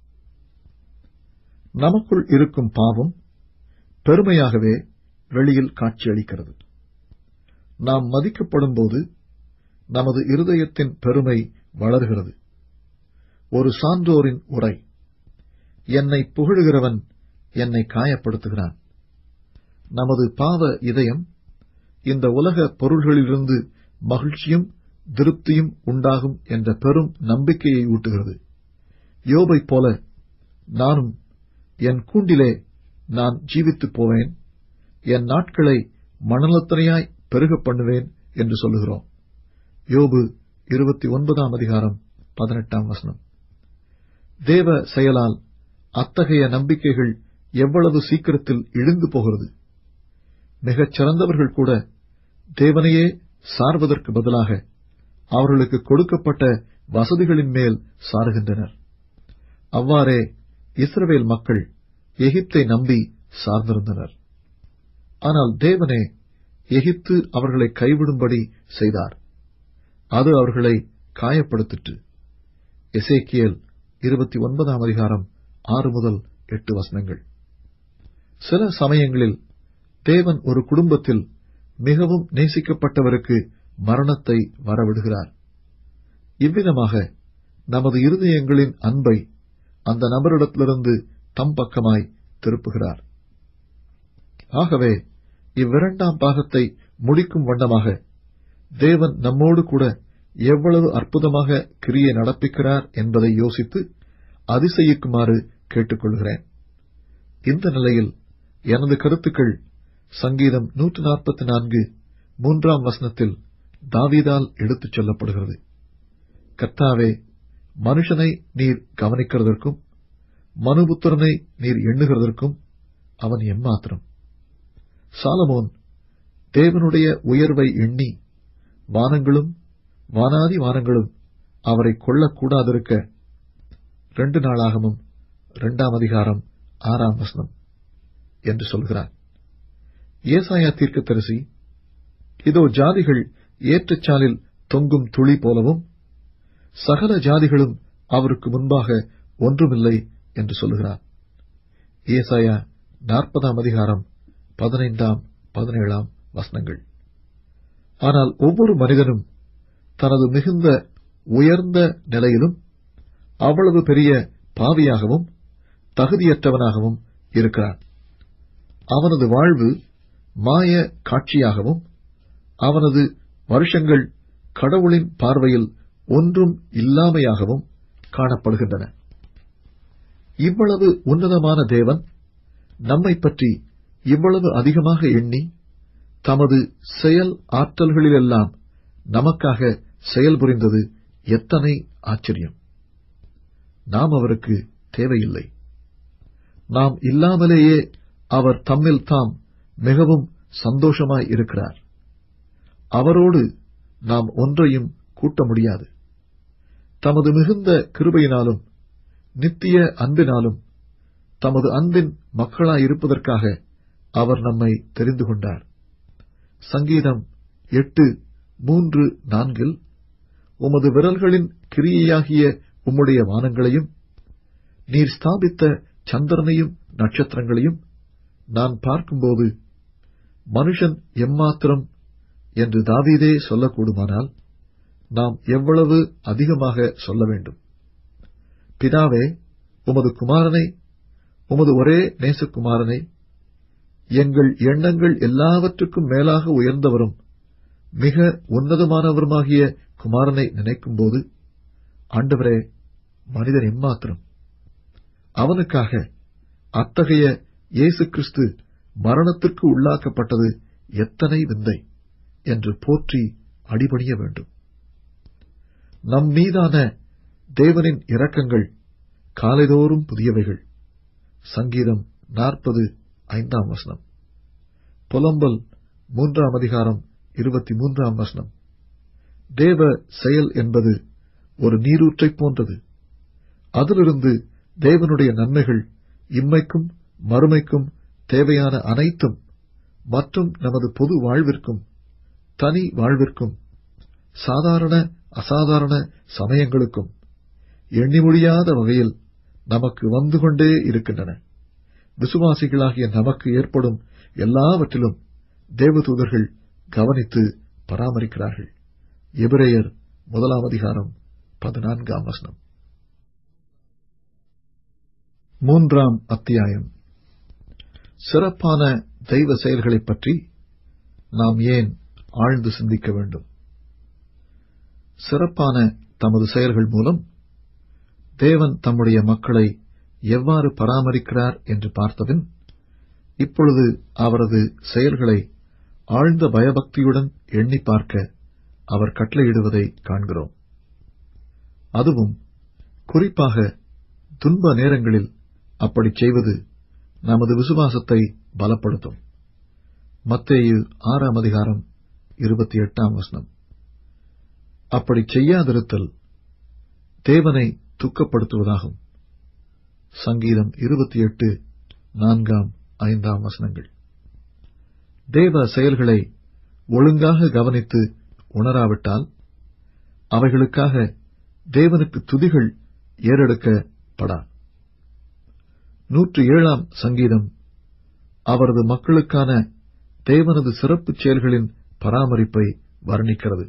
நமக்குள் இருக்கும் பாவம் பெருமையாகவே வெளியில் காட்சியளிக்கிறது நாம் மதிக்கப்படும்போது நமது இருதயத்தின் பெருமை வளர்கிறது ஒரு சான்றோரின் உரை என்னை புகழுகிறவன் என்னை காயப்படுத்துகிறான் நமது பாவ இதயம் இந்த உலக பொருள்களிலிருந்து மகிழ்ச்சியும் திருப்தியும் உண்டாகும் என்ற பெரும் நம்பிக்கையை ஊட்டுகிறது யோபைப் போல நானும் என் கூண்டிலே நான் ஜீவித்துப் போவேன் என் நாட்களை மணலத்தனையாய் பெருகப் பண்ணுவேன் என்று சொல்லுகிறோம் யோபு இருபத்தி ஒன்பதாம் அதிகாரம் பதினெட்டாம் வசனம் தேவ செயலால் அத்தகைய நம்பிக்கைகள் எவ்வளவு சீக்கிரத்தில் இழிந்து போகிறது மிகச் சிறந்தவர்கள் கூட தேவனையே சார்வதற்கு பதிலாக அவர்களுக்கு கொடுக்கப்பட்ட வசதிகளின் மேல் சாருகின்றனர் அவ்வாறே இஸ்ரவேல் மக்கள் எகிப்தை நம்பி சார்ந்திருந்தனர் ஆனால் தேவனே எகிப்து அவர்களை கைவிடும்படி செய்தார் அது அவர்களை காயப்படுத்திற்று எசேக்கியல் இருபத்தி ஒன்பதாம் அதிகாரம் ஆறு முதல் எட்டு வசனங்கள் சில சமயங்களில் தேவன் ஒரு குடும்பத்தில் மிகவும் நேசிக்கப்பட்டவருக்கு மரணத்தை வரவிடுகிறார் இவ்விதமாக நமது இருதயங்களின் அன்பை அந்த நபரிடத்திலிருந்து தம் பக்கமாய் திருப்புகிறார் ஆகவே இவ்விரண்டாம் பாகத்தை முடிக்கும் வண்ணமாக தேவன் நம்மோடு கூட எவ்வளவு அற்புதமாக கிரியை நடப்பிக்கிறார் என்பதை யோசித்து அதிசயிக்குமாறு கேட்டுக்கொள்கிறேன் இந்த நிலையில் எனது கருத்துக்கள் சங்கீதம் நூற்று நாற்பத்தி நான்கு மூன்றாம் வசனத்தில் தாவீதால் எடுத்துச் சொல்லப்படுகிறது கர்த்தாவே மனுஷனை நீர் கவனிக்கிறதற்கும் மனுபுத்திரனை நீர் எண்ணுகிறதற்கும் அவன் எம்மாத்திரம் சாலமோன் தேவனுடைய உயர்வை எண்ணி வானங்களும் வானாதி வானங்களும் அவரை கொள்ளக்கூடாதிருக்க ரெண்டு நாளாகமும் இரண்டாம் அதிகாரம் ஆறாம் வசனம் என்று சொல்கிறார் ஏசாயா தீர்க்கதரிசி இதோ ஜாதிகள் ஏற்றச்சாலில் தொங்கும் துளி போலவும் சகல ஜாதிகளும் அவருக்கு முன்பாக ஒன்றுமில்லை என்று சொல்லுகிறார் ஏசாயா நாற்பதாம் அதிகாரம் பதினைந்தாம் பதினேழாம் வசனங்கள் ஆனால் ஒவ்வொரு மனிதனும் தனது மிகுந்த உயர்ந்த நிலையிலும் அவ்வளவு பெரிய பாவியாகவும் தகுதியற்றவனாகவும் இருக்கிறான் அவனது வாழ்வு மாய காட்சியாகவும் அவனது வருஷங்கள் கடவுளின் பார்வையில் ஒன்றும் இல்லாமையாகவும் காணப்படுகின்றன இவ்வளவு உன்னதமான தேவன் நம்மை பற்றி இவ்வளவு அதிகமாக எண்ணி தமது செயல் ஆற்றல்களிலெல்லாம் நமக்காக செயல்புரிந்தது எத்தனை ஆச்சரியம் நாம் அவருக்கு தேவையில்லை நாம் இல்லாமலேயே அவர் தம்மில் தாம் மிகவும் சந்தோஷமாய் இருக்கிறார் அவரோடு நாம் ஒன்றையும் கூட்ட முடியாது தமது மிகுந்த கிருபையினாலும் நித்திய அன்பினாலும் தமது அன்பின் மக்களாயிருப்பதற்காக அவர் நம்மை தெரிந்து கொண்டார் சங்கீதம் எட்டு மூன்று நான்கில் உமது விரல்களின் கிரியையாகிய உம்முடைய வானங்களையும் நீர் ஸ்தாபித்த சந்திரனையும் நட்சத்திரங்களையும் நான் பார்க்கும்போது மனுஷன் எம்மாத்திரம் என்று தாவீதே சொல்லக்கூடுமானால் நாம் எவ்வளவு அதிகமாக சொல்ல வேண்டும் பிதாவே உமது குமாரனை உமது ஒரே நேசகுமாரனை எங்கள் எண்ணங்கள் எல்லாவற்றுக்கும் மேலாக உயர்ந்தவரும் மிக உன்னதமானவருமாகிய குமாரனை நினைக்கும்போது ஆண்டவரே மனிதன் எம்மாத்திரம் அவனுக்காக அத்தகைய இயேசு கிறிஸ்து மரணத்திற்கு உள்ளாக்கப்பட்டது எத்தனை விந்தை என்று போற்றி அடிபணிய வேண்டும் நம் மீதான தேவனின் இரக்கங்கள் காலைதோறும் புதியவைகள் சங்கீதம் நாற்பது ஐந்தாம் வசனம் புலம்பல் மூன்றாம் அதிகாரம் இருபத்தி மூன்றாம் வசனம் தேவ செயல் என்பது ஒரு நீரூற்றைப் போன்றது அதிலிருந்து தேவனுடைய நன்மைகள் இம்மைக்கும் மறுமைக்கும் தேவையான அனைத்தும் மற்றும் நமது பொது வாழ்விற்கும் தனி வாழ்விற்கும் சாதாரண அசாதாரண சமயங்களுக்கும் எண்ணி முடியாத வகையில் நமக்கு வந்து கொண்டே இருக்கின்றன விசுவாசிகளாகிய நமக்கு ஏற்படும் எல்லாவற்றிலும் தேவதூதர்கள் கவனித்து பராமரிக்கிறார்கள் எபிரேயர் முதலாம் அதிகாரம் பதினான்காம் வசனம் மூன்றாம் அத்தியாயம் சிறப்பான தெய்வ செயல்களைப் பற்றி நாம் ஏன் ஆழ்ந்து சிந்திக்க வேண்டும் சிறப்பான தமது செயல்கள் மூலம் தேவன் தம்முடைய மக்களை எவ்வாறு பராமரிக்கிறார் என்று பார்த்தபின் இப்பொழுது அவரது செயல்களை ஆழ்ந்த பயபக்தியுடன் எண்ணி பார்க்க அவர் கட்டளையிடுவதை காண்கிறோம் அதுவும் குறிப்பாக துன்ப நேரங்களில் அப்படிச் செய்வது நமது விசுவாசத்தை பலப்படுத்தும் மத்தேயு ஆறாம் அதிகாரம் இருபத்தி எட்டாம் வசனம் அப்படிச் செய்யாதிருத்தல் தேவனை துக்கப்படுத்துவதாகும் சங்கீதம் இருபத்தி எட்டு நான்காம் ஐந்தாம் வசனங்கள் தேவ செயல்களை ஒழுங்காக கவனித்து உணராவிட்டால் அவைகளுக்காக தேவனுக்கு துதிகள் ஏறெடுக்கப்படா நூற்றி ஏழாம் சங்கீதம் அவரது மக்களுக்கான தேவனது சிறப்புச் செயல்களின் பராமரிப்பை வர்ணிக்கிறது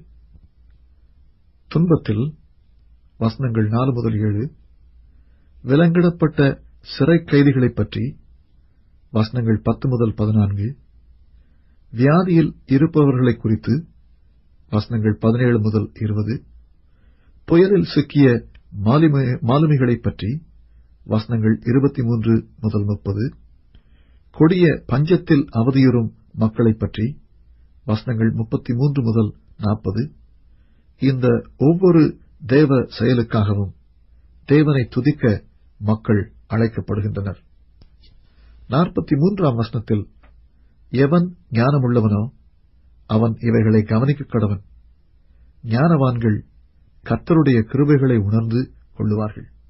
துன்பத்தில் வசனங்கள் நாலு முதல் ஏழு விலங்கிடப்பட்ட சிறை கைதிகளைப் பற்றி வசனங்கள் பத்து முதல் பதினான்கு வியாதியில் இருப்பவர்களைக் குறித்து வசனங்கள் பதினேழு முதல் இருபது புயலில் சிக்கிய மாலுமிகளைப் பற்றி வசனங்கள் இருபத்தி மூன்று முதல் முப்பது கொடிய பஞ்சத்தில் அவதியுறும் மக்களைப் பற்றி வசனங்கள் முப்பத்தி மூன்று முதல் நாற்பது இந்த ஒவ்வொரு தேவ செயலுக்காகவும் தேவனை துதிக்க மக்கள் அழைக்கப்படுகின்றனர் நாற்பத்தி மூன்றாம் வசனத்தில் எவன் ஞானமுள்ளவனோ அவன் இவைகளை கவனிக்க கடவன் ஞானவான்கள் கர்த்தருடைய கிருபைகளை உணர்ந்து கொள்ளுவார்கள்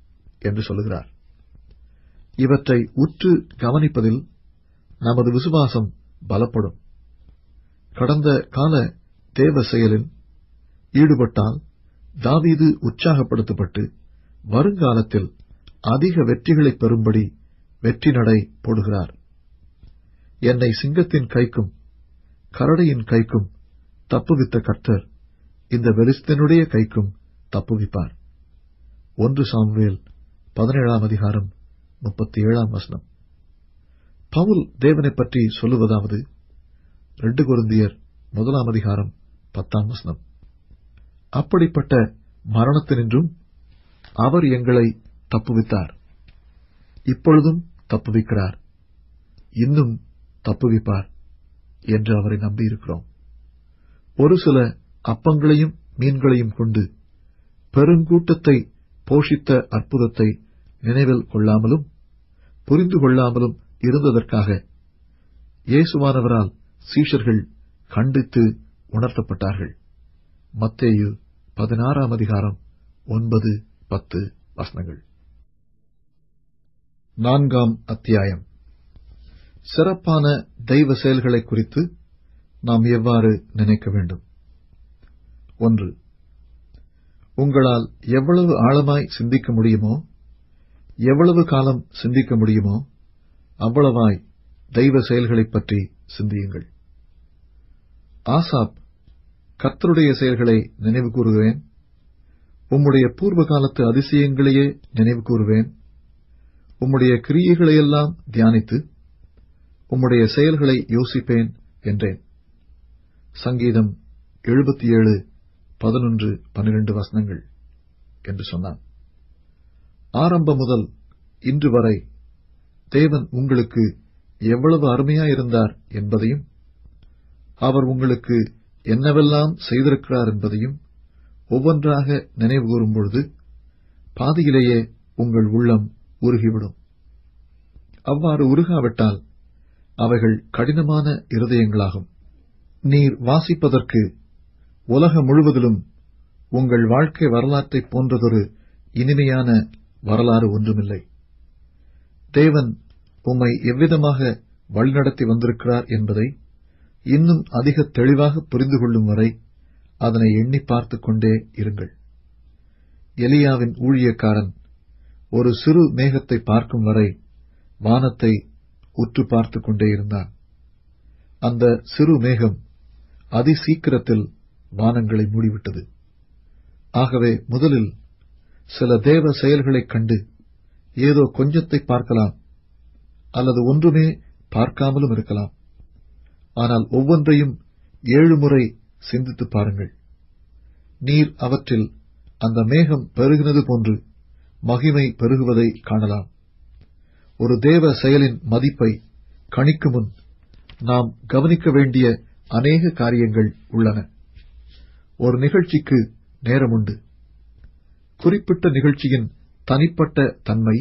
என்று சொல்லுகிறார் இவற்றை உற்று கவனிப்பதில் நமது விசுவாசம் பலப்படும் கடந்த கால தேவ செயலில் ஈடுபட்டால் தாவீது உற்சாகப்படுத்தப்பட்டு வருங்காலத்தில் அதிக வெற்றிகளைப் பெறும்படி வெற்றி நடை போடுகிறார் என்னை சிங்கத்தின் கைக்கும் கரடியின் கைக்கும் தப்புவித்த கர்த்தர் இந்த பெலிஸ்தனுடைய கைக்கும் தப்புவிப்பார் ஒன்று சாமுவேல் பதினேழாம் அதிகாரம் முப்பத்தி ஏழாம் வசனம் பவுல் தேவனைப் பற்றி சொல்லுவதாவது ரெண்டு குருந்தியர் முதலாம் அதிகாரம் பத்தாம் வசனம் அப்படிப்பட்ட மரணத்தினின்றும் அவர் எங்களை தப்புவித்தார் இப்பொழுதும் தப்புவிக்கிறார் இன்னும் தப்புவிப்பார் என்று அவரை நம்பியிருக்கிறோம் ஒரு சில அப்பங்களையும் மீன்களையும் கொண்டு பெருங்கூட்டத்தை போஷித்த அற்புதத்தை நினைவில் கொள்ளாமலும் புரிந்து கொள்ளாமலும் இருந்ததற்காக இயேசுவானவரால் சீஷர்கள் கண்டித்து உணர்த்தப்பட்டார்கள் மத்தேயு பதினாறாம் அதிகாரம் ஒன்பது பத்து வசனங்கள் நான்காம் அத்தியாயம் சிறப்பான தெய்வ செயல்களை குறித்து நாம் எவ்வாறு நினைக்க வேண்டும் ஒன்று உங்களால் எவ்வளவு ஆழமாய் சிந்திக்க முடியுமோ எவ்வளவு காலம் சிந்திக்க முடியுமோ அவ்வளவாய் தெய்வ செயல்களைப் பற்றி சிந்தியுங்கள் ஆசாப் கர்த்தருடைய செயல்களை நினைவு கூறுவேன் உம்முடைய பூர்வ காலத்து அதிசயங்களையே நினைவு கூறுவேன் உம்முடைய கிரியைகளையெல்லாம் தியானித்து உம்முடைய செயல்களை யோசிப்பேன் என்றேன் சங்கீதம் எழுபத்தி ஏழு பதினொன்று பன்னிரண்டு வசனங்கள் என்று சொன்னான் ஆரம்பம் முதல் இன்று வரை தேவன் உங்களுக்கு எவ்வளவு அருமையாயிருந்தார் என்பதையும் அவர் உங்களுக்கு என்னவெல்லாம் செய்திருக்கிறார் என்பதையும் ஒவ்வொன்றாக நினைவு கூறும்பொழுது பாதியிலேயே உங்கள் உள்ளம் உருகிவிடும் அவ்வாறு உருகாவிட்டால் அவைகள் கடினமான இருதயங்களாகும் நீர் வாசிப்பதற்கு உலகம் முழுவதிலும் உங்கள் வாழ்க்கை வரலாற்றைப் போன்றதொரு இனிமையான வரலாறு ஒன்றுமில்லை தேவன் உம்மை எவ்விதமாக வழிநடத்தி வந்திருக்கிறார் என்பதை இன்னும் அதிக தெளிவாக புரிந்து கொள்ளும் வரை அதனை எண்ணி பார்த்துக் கொண்டே இருங்கள் எலியாவின் ஊழியக்காரன் ஒரு சிறு மேகத்தை பார்க்கும் வரை வானத்தை உற்று பார்த்துக் கொண்டே இருந்தான் அந்த சிறு மேகம் அதிசீக்கிரத்தில் வானங்களை மூடிவிட்டது ஆகவே முதலில் சில தேவ செயல்களைக் கண்டு ஏதோ கொஞ்சத்தை பார்க்கலாம் அல்லது ஒன்றுமே பார்க்காமலும் இருக்கலாம் ஆனால் ஒவ்வொன்றையும் ஏழு முறை சிந்தித்துப் பாருங்கள் நீர் அவற்றில் அந்த மேகம் பெருகினது போன்று மகிமை பெருகுவதை காணலாம் ஒரு தேவ செயலின் மதிப்பை கணிக்கும் முன் நாம் கவனிக்க வேண்டிய அநேக காரியங்கள் உள்ளன ஒரு நிகழ்ச்சிக்கு நேரம் உண்டு குறிப்பிட்ட நிகழ்ச்சியின் தனிப்பட்ட தன்மை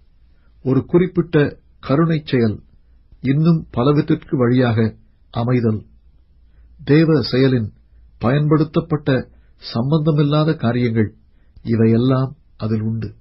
ஒரு குறிப்பிட்ட கருணைச் செயல் இன்னும் பலவற்றிற்கு வழியாக அமைதல் தேவ செயலின் பயன்படுத்தப்பட்ட சம்பந்தமில்லாத காரியங்கள் இவையெல்லாம் அதில் உண்டு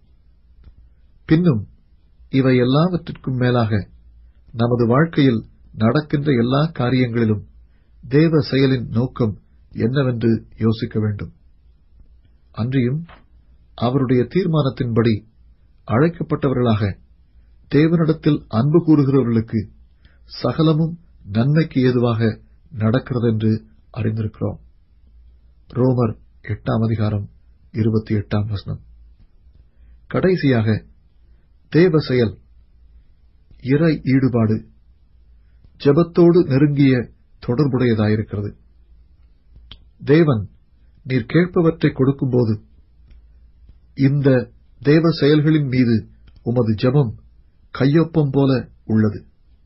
பின்னும் இவை எல்லாவற்றிற்கும் மேலாக நமது வாழ்க்கையில் நடக்கின்ற எல்லா காரியங்களிலும் தேவ செயலின் நோக்கம் என்னவென்று யோசிக்க வேண்டும் அன்றியும் அவருடைய தீர்மானத்தின்படி அழைக்கப்பட்டவர்களாக தேவனிடத்தில் அன்பு கூறுகிறவர்களுக்கு சகலமும் நன்மைக்கு ஏதுவாக நடக்கிறதென்று அறிந்திருக்கிறோம் ரோமர் எட்டாம் அதிகாரம் இருபத்தி எட்டாம் வசனம் கடைசியாக தேவ செயல் இறை ஈடுபாடு ஜெபத்தோடு நெருங்கிய தொடர்புடையதாயிருக்கிறது தேவன் நீர் கேட்பவற்றை கொடுக்கும்போது இந்த தேவ செயல்களின் மீது உமது ஜெபம் கையொப்பம் போல உள்ளது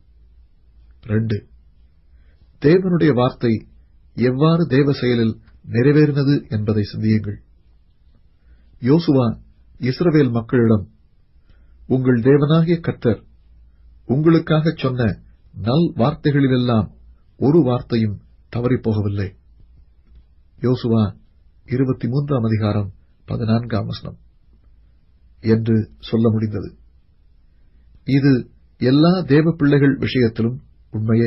ரெண்டு தேவனுடைய வார்த்தை எவ்வாறு தேவ செயலில் நிறைவேறினது என்பதை சிந்தியுங்கள் யோசுவா இஸ்ரவேல் மக்களிடம் உங்கள் தேவனாகிய கர்த்தர் உங்களுக்காகச் சொன்ன நல் வார்த்தைகளிலெல்லாம் ஒரு வார்த்தையும் தவறிப் போகவில்லை யோசுவா இருபத்தி மூன்றாம் அதிகாரம் பதினான்காம் வசனம் என்று சொல்ல முடிந்தது இது எல்லா தேவ பிள்ளைகள் விஷயத்திலும் உண்மையே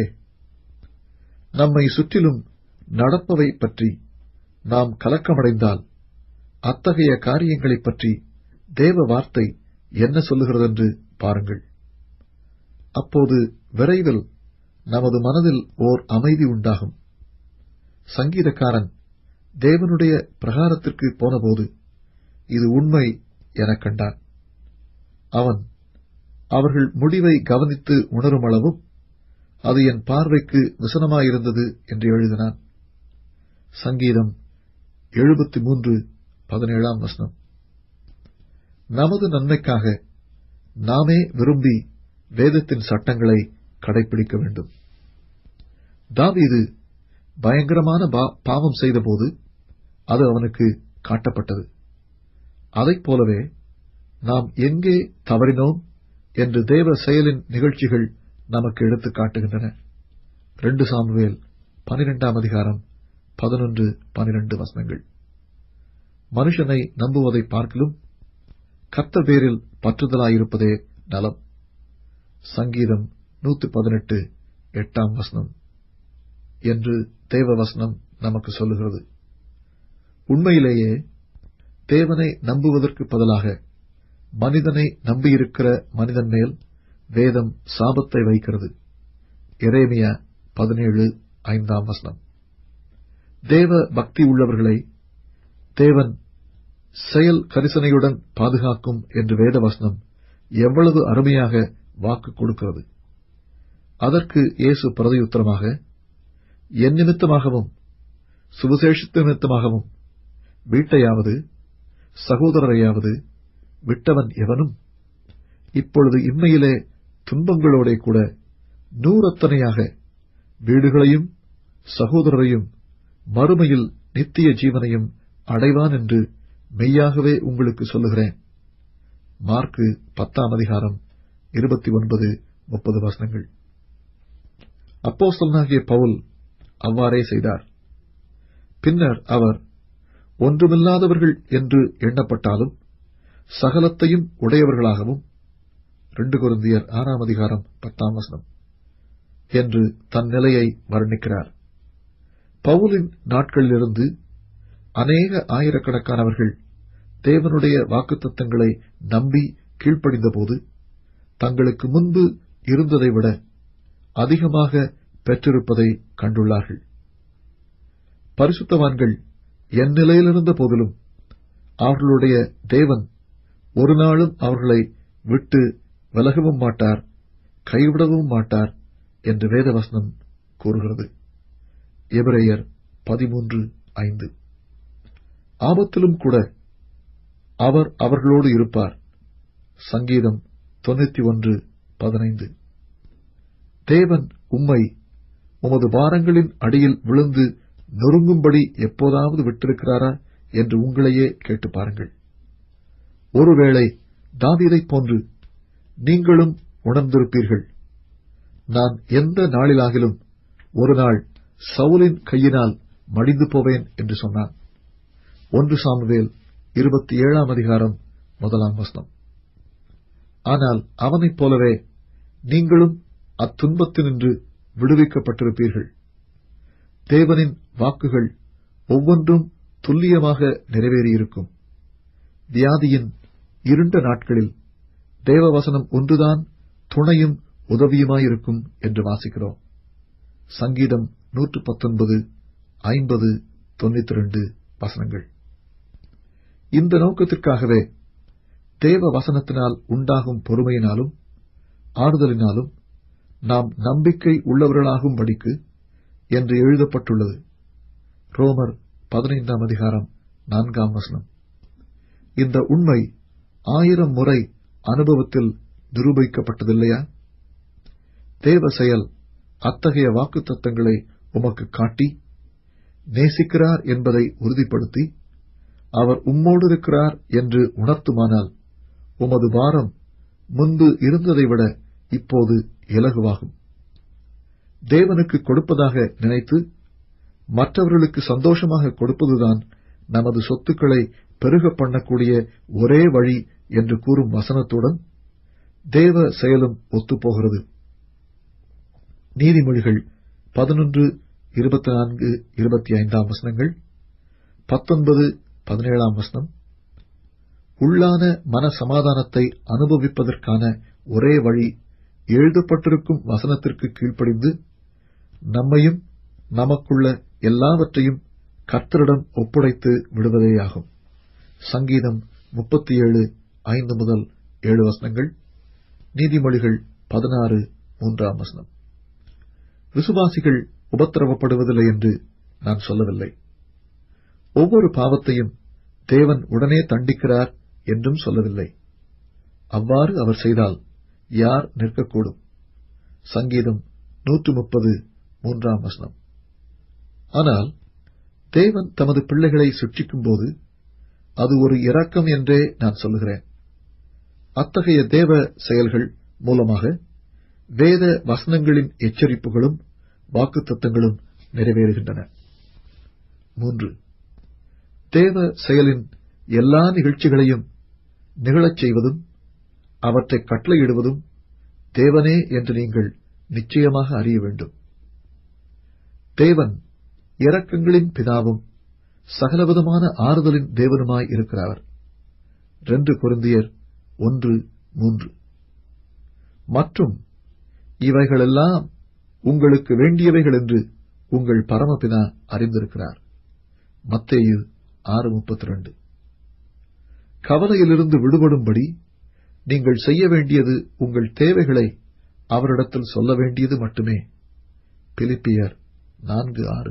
நம்மை சுற்றிலும் நடப்பவை பற்றி நாம் கலக்கமடைந்தால் அத்தகைய காரியங்களைப் பற்றி தேவ வார்த்தை என்ன சொல்லுகிறதென்று பாருங்கள் அப்போது விரைவில் நமது மனதில் ஓர் அமைதி உண்டாகும் சங்கீதக்காரன் தேவனுடைய பிரகாரத்திற்கு போனபோது இது உண்மை எனக் கண்டான் அவன் அவர்கள் முடிவை கவனித்து உணரும் அளவும் அது என் பார்வைக்கு விசனமாயிருந்தது என்று எழுதினான் சங்கீதம் எழுபத்தி மூன்று பதினேழாம் வசனம் நமது நன்மைக்காக நாமே விரும்பி வேதத்தின் சட்டங்களை கடைபிடிக்க வேண்டும் தாவீது பயங்கரமான பாவம் செய்தபோது அது அவனுக்கு காட்டப்பட்டது அதைப் போலவே நாம் எங்கே தவறினோம் என்று தேவ செயலின் நிகழ்ச்சிகள் நமக்கு எடுத்துக் காட்டுகின்றன ரெண்டு சாமுவேல் பனிரெண்டாம் அதிகாரம் பதினொன்று பனிரெண்டு வசனங்கள் மனுஷனை நம்புவதை பார்க்கலும் கத்த பேரில் பற்றுதலாயிருப்பதே நலம் சங்கீதம் நூத்தி பதினெட்டு எட்டாம் வசனம் என்று தேவ வசனம் நமக்கு சொல்லுகிறது உண்மையிலேயே தேவனை நம்புவதற்கு பதிலாக மனிதனை நம்பியிருக்கிற மனிதன் மேல் வேதம் சாபத்தை வைக்கிறது எரேமியா பதினேழு ஐந்தாம் வசனம் தேவ பக்தி உள்ளவர்களை தேவன் செயல் கரிசனையுடன் பாதுகாக்கும் என்று வேத வசனம் எவ்வளவு அருமையாக வாக்கு கொடுக்கிறது அதற்கு இயேசு பிரதியுத்தரமாக என் நிமித்தமாகவும் சுவிசேஷத்து நிமித்தமாகவும் வீட்டையாவது சகோதரரையாவது விட்டவன் எவனும் இப்பொழுது இம்மையிலே துன்பங்களோட கூட நூறத்தனையாக வீடுகளையும் சகோதரரையும் மறுமையில் நித்திய ஜீவனையும் அடைவான் என்று மெய்யாகவே உங்களுக்கு சொல்லுகிறேன் மார்க்கு பத்தாம் அதிகாரம் இருபத்தி ஒன்பது முப்பது வசனங்கள் அப்போஸ்தலனாகிய பவுல் அவ்வாறே செய்தார் பின்னர் அவர் ஒன்றுமில்லாதவர்கள் என்று எண்ணப்பட்டாலும் சகலத்தையும் உடையவர்களாகவும் ரெண்டு குருந்தியர் ஆறாம் அதிகாரம் பத்தாம் வசனம் என்று தன் நிலையை வர்ணிக்கிறார் பவுலின் நாட்களிலிருந்து அநேக ஆயிரக்கணக்கானவர்கள் தேவனுடைய வாக்குத்தத்தங்களை நம்பி கீழ்ப்படிந்தபோது தங்களுக்கு முன்பு இருந்ததை விட அதிகமாக பெற்றிருப்பதை கண்டுள்ளார்கள் பரிசுத்தவான்கள் என் நிலையிலிருந்த போதிலும் அவர்களுடைய தேவன் ஒரு நாளும் அவர்களை விட்டு விலகவும் மாட்டார் கைவிடவும் மாட்டார் என்று வேதவசனம் கூறுகிறது எபிரேயர் பதிமூன்று ஐந்து ஆபத்திலும் கூட அவர் அவர்களோடு இருப்பார் சங்கீதம் தொண்ணூத்தி ஒன்று பதினைந்து தேவன் உம்மை உமது பாரங்களின் அடியில் விழுந்து நொறுங்கும்படி எப்போதாவது விட்டிருக்கிறாரா என்று உங்களையே கேட்டு பாருங்கள் ஒருவேளை தாவீதைப் போன்று நீங்களும் உணர்ந்திருப்பீர்கள் நான் எந்த நாளிலாகிலும் ஒரு நாள் சவுலின் கையினால் மடிந்து போவேன் என்று சொன்னான் ஒன்று சாமுவேல் இருபத்தி ஏழாம் அதிகாரம் முதலாம் வசனம் ஆனால் அவனைப் போலவே நீங்களும் அத்துன்பத்தினின்று விடுவிக்கப்பட்டிருப்பீர்கள் தேவனின் வாக்குகள் ஒவ்வொன்றும் துல்லியமாக நிறைவேறியிருக்கும் வியாதியின் இருண்ட நாட்களில் தேவவசனம் ஒன்றுதான் துணையும் உதவியுமாயிருக்கும் என்று வாசிக்கிறோம் சங்கீதம் நூற்று பத்தொன்பது ஐம்பது தொண்ணூத்தி ரெண்டு வசனங்கள் இந்த நோக்கத்திற்காகவே தேவ வசனத்தினால் உண்டாகும் பொறுமையினாலும் ஆறுதலினாலும் நாம் நம்பிக்கை உள்ளவர்களாகும்படிக்கு என்று எழுதப்பட்டுள்ளது ரோமர் பதினைந்தாம் அதிகாரம் நான்காம் வசனம் இந்த உண்மை ஆயிரம் முறை அனுபவத்தில் நிரூபிக்கப்பட்டதில்லையா தேவ செயல் அத்தகைய வாக்கு தத்தங்களை உமக்கு காட்டி நேசிக்கிறார் என்பதை உறுதிப்படுத்தி அவர் உம்மோடு இருக்கிறார் என்று உணர்த்துமானால் உமது பாரம் முன்பு இருந்ததை விட இப்போது இலகுவாகும் தேவனுக்கு கொடுப்பதாக நினைத்து மற்றவர்களுக்கு சந்தோஷமாக கொடுப்பதுதான் நமது சொத்துக்களை பெருக பண்ணக்கூடிய ஒரே வழி என்று கூறும் வசனத்துடன் தேவ செயலும் ஒத்துப்போகிறது நீதிமொழிகள் பதினொன்று இருபத்தி நான்கு இருபத்தி ஐந்தாம் வசனங்கள் பத்தொன்பது பதினேழாம் வசனம் உள்ளான மன சமாதானத்தை அனுபவிப்பதற்கான ஒரே வழி எழுதப்பட்டிருக்கும் வசனத்திற்கு கீழ்ப்படிந்து நம்மையும் நமக்குள்ள எல்லாவற்றையும் கர்த்தரிடம் ஒப்படைத்து விடுவதேயாகும் சங்கீதம் முப்பத்தி ஏழு ஐந்து முதல் ஏழு வசனங்கள் நீதிமொழிகள் பதினாறு மூன்றாம் வசனம் விசுவாசிகள் உபத்திரவப்படுவதில்லை என்று நான் சொல்லவில்லை ஒவ்வொரு பாவத்தையும் தேவன் உடனே தண்டிக்கிறார் என்றும் சொல்லவில்லை அவ்வாறு அவர் செய்தால் யார் நிற்கக்கூடும் சங்கீதம் நூற்று முப்பது மூன்றாம் வசனம் ஆனால் தேவன் தமது பிள்ளைகளை சிக்ஷிக்கும்போது அது ஒரு இரக்கம் என்றே நான் சொல்லுகிறேன் அத்தகைய தேவ செயல்கள் மூலமாக வேத வசனங்களின் எச்சரிப்புகளும் வாக்குத்தத்தங்களும் நிறைவேறுகின்றன மூன்று தேவ செயலின் எல்லா நிகழ்ச்சிகளையும் நிகழச் செய்வதும் அவற்றை கட்டளையிடுவதும் தேவனே என்று நீங்கள் நிச்சயமாக அறிய வேண்டும் தேவன் இரக்கங்களின் பிதாவும் சகலவிதமான ஆறுதலின் தேவனுமாய் இருக்கிறார் ரெண்டு பொருந்தியர் ஒன்று மூன்று மற்றும் இவைகளெல்லாம் உங்களுக்கு வேண்டியவைகள் என்று உங்கள் பரமபிதா அறிந்திருக்கிறார் மத்தேயு ஆறு முப்பத்தி ரெண்டு கவலையிலிருந்து விடுபடும்படி நீங்கள் செய்ய வேண்டியது உங்கள் தேவைகளை அவரிடத்தில் சொல்ல வேண்டியது மட்டுமே பிலிப்பியர் நான்கு ஆறு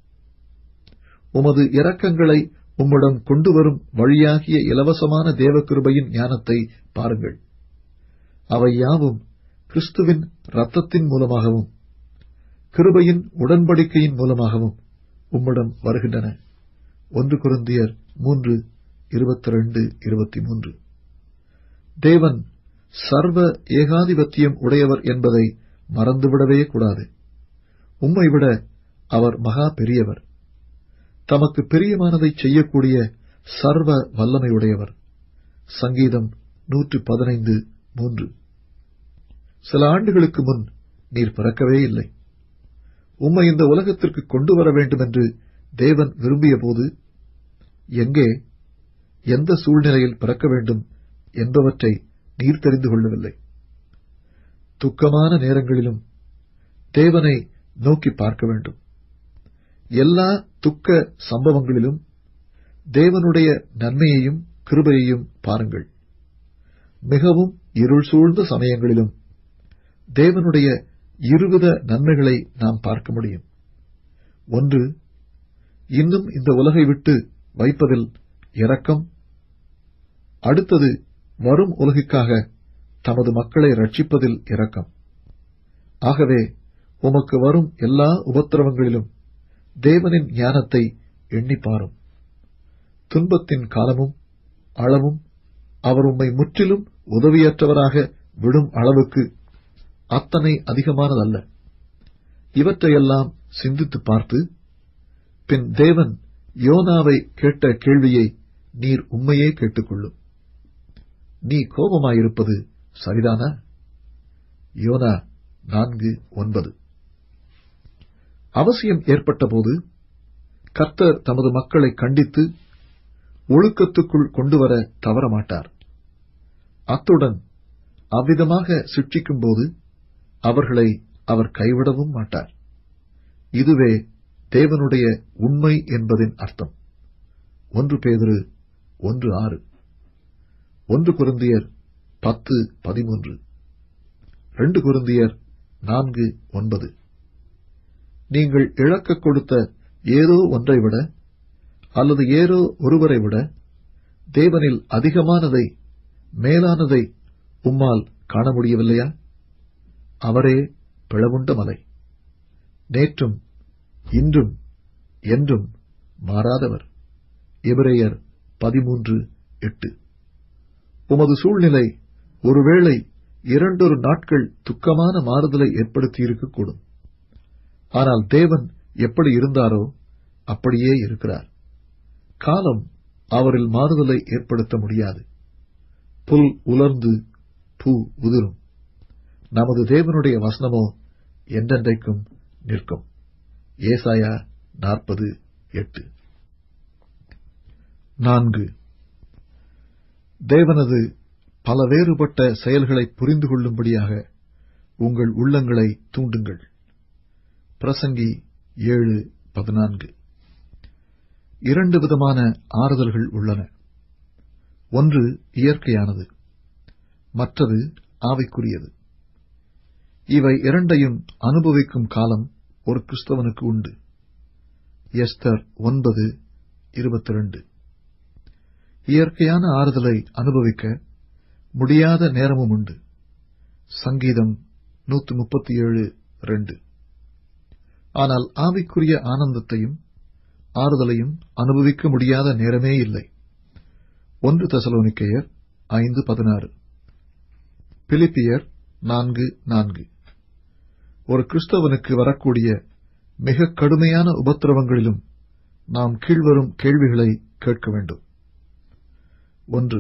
உமது இரக்கங்களை உம்மிடம் கொண்டு வரும் வழியாகிய இலவசமான தேவகிருபையின் ஞானத்தை பாருங்கள் அவை யாவும் கிறிஸ்துவின் இரத்தத்தின் மூலமாகவும் கிருபையின் உடன்படிக்கையின் மூலமாகவும் உம்மிடம் வருகின்றன ஒன்று குருந்தியர் மூன்று இருபத்தி ரெண்டு இருபத்தி மூன்று தேவன் சர்வ ஏகாதிபத்தியம் உடையவர் என்பதை மறந்துவிடவே கூடாது உம்மை விட அவர் மகா பெரியவர் தமக்கு பிரியமானதை செய்யக்கூடிய சர்வ வல்லமையுடையவர் சங்கீதம் நூற்று பதினைந்து மூன்று சில ஆண்டுகளுக்கு முன் நீர் பிறக்கவே இல்லை உம்மை இந்த உலகத்திற்கு கொண்டு வர வேண்டும் என்று தேவன் விரும்பிய போது எங்கே எந்த சூழ்நிலையில் பிறக்க வேண்டும் என்பவற்றை நீர் தெரிந்து கொள்ளவில்லை துக்கமான நேரங்களிலும் தேவனை நோக்கி பார்க்க வேண்டும் எல்லா துக்க சம்பவங்களிலும் தேவனுடைய நன்மையையும் கிருபையையும் பாருங்கள் மிகவும் இருள் சூழ்ந்த சமயங்களிலும் தேவனுடைய இருவித நன்மைகளை நாம் பார்க்க முடியும் ஒன்று இன்னும் இந்த உலகை விட்டு வைப்பதில் இரக்கம் அடுத்தது வரும் உலகிற்காக தமது மக்களை ரட்சிப்பதில் இரக்கம் ஆகவே உமக்கு வரும் எல்லா உபத்திரவங்களிலும் தேவனின் ஞானத்தை எண்ணிப்பாரும் துன்பத்தின் காலமும் அளவும் அவர் உம்மை முற்றிலும் உதவியற்றவராக விடும் அளவுக்கு அத்தனை அதிகமானதல்ல இவற்றையெல்லாம் சிந்தித்து பார்த்து பின் தேவன் யோனாவை கேட்ட கேள்வியை நீர் உண்மையே கேட்டுக்கொள்ளும் நீ கோபமாயிருப்பது சரிதானா யோனா நான்கு ஒன்பது அவசியம் ஏற்பட்டபோது கர்த்தர் தமது மக்களை கண்டித்து ஒழுக்கத்துக்குள் கொண்டுவர தவறமாட்டார் அத்துடன் அவ்விதமாக சிக்ஷிக்கும்போது அவர்களை அவர் கைவிடவும் மாட்டார் இதுவே தேவனுடைய உண்மை என்பதின் அர்த்தம் ஒன்று பேதிரு ஒன்று ஆறு ஒன்று குருந்தியர் பத்து பதிமூன்று ரெண்டு குருந்தியர் நான்கு ஒன்பது நீங்கள் இழக்க கொடுத்த ஏதோ ஒன்றை விட அல்லது ஏதோ ஒருவரை விட தேவனில் அதிகமானதை மேலானதை உம்மால் காண முடியவில்லையா அவரே பிளவுண்ட மலை நேற்றும் இன்றும் என்றும் மாறாதவர் எபிரேயர் பதிமூன்று எட்டு உமது சூழ்நிலை ஒருவேளை இரண்டொரு நாட்கள் துக்கமான மாறுதலை ஏற்படுத்தியிருக்கக்கூடும் ஆனால் தேவன் எப்படி இருந்தாரோ அப்படியே இருக்கிறார் காலம் அவரில் மாறுதலை ஏற்படுத்த முடியாது புல் உலர்ந்து பூ உதிரும் நமது தேவனுடைய வசனமோ என்றென்றைக்கும் நிற்கும் ஏசாயா நாற்பது எட்டு நான்கு தேவனது பல வேறுபட்ட செயல்களை புரிந்து கொள்ளும்படியாக உங்கள் உள்ளங்களை தூண்டுங்கள் பிரசங்கி ஏழு பதினான்கு இரண்டு விதமான ஆறுதல்கள் உள்ளன ஒன்று இயற்கையானது மற்றது ஆவிக்குரியது இவை இரண்டையும் அனுபவிக்கும் காலம் ஒரு கிறிஸ்தவனுக்கு உண்டு எஸ்தர் ஒன்பது இருபத்தி ரெண்டு இயற்கையான ஆறுதலை அனுபவிக்க முடியாத நேரமும் உண்டு சங்கீதம் நூத்தி முப்பத்தி ஏழு ரெண்டு ஆனால் ஆவிக்குரிய ஆனந்தத்தையும் ஆறுதலையும் அனுபவிக்க முடியாத நேரமே இல்லை ஒன்று தசலோனிக்கையர் ஐந்து பதினாறு பிலிப்பியர் நான்கு நான்கு ஒரு கிறிஸ்தவனுக்கு வரக்கூடிய மிக கடுமையான உபத்திரவங்களிலும் நாம் கீழ்வரும் கேள்விகளை கேட்க வேண்டும் ஒன்று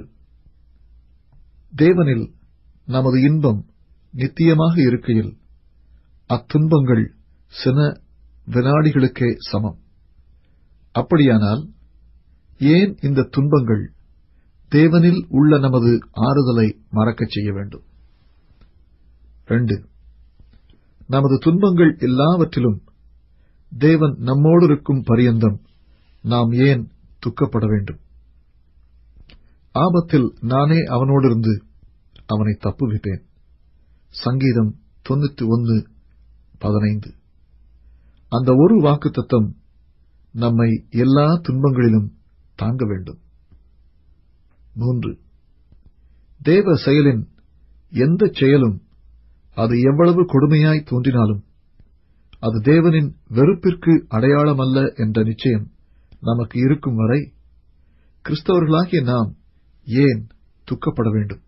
தேவனில் நமது இன்பம் நித்தியமாக இருக்கையில் அத்துன்பங்கள் சில வினாடிகளுக்கே சமம் அப்படியானால் ஏன் இந்த துன்பங்கள் தேவனில் உள்ள நமது ஆறுதலை மறக்கச் செய்ய வேண்டும் ரெண்டு நமது துன்பங்கள் எல்லாவற்றிலும் தேவன் நம்மோடு இருக்கும் பரியந்தம் நாம் ஏன் துக்கப்பட வேண்டும் ஆபத்தில் நானே அவனோடிருந்து அவனை தப்புவிப்பேன் சங்கீதம் தொண்ணூத்தி ஒன்று பதினைந்து அந்த ஒரு வாக்குத்தத்தம் நம்மை எல்லா துன்பங்களிலும் தாங்க வேண்டும் மூன்று தேவ செயலின் எந்த செயலும் அது எவ்வளவு கொடுமையாய் தோன்றினாலும் அது தேவனின் வெறுப்பிற்கு அடையாளமல்ல என்ற நிச்சயம் நமக்கு இருக்கும் வரை கிறிஸ்தவர்களாகிய நாம் ஏன் துக்கப்பட வேண்டும்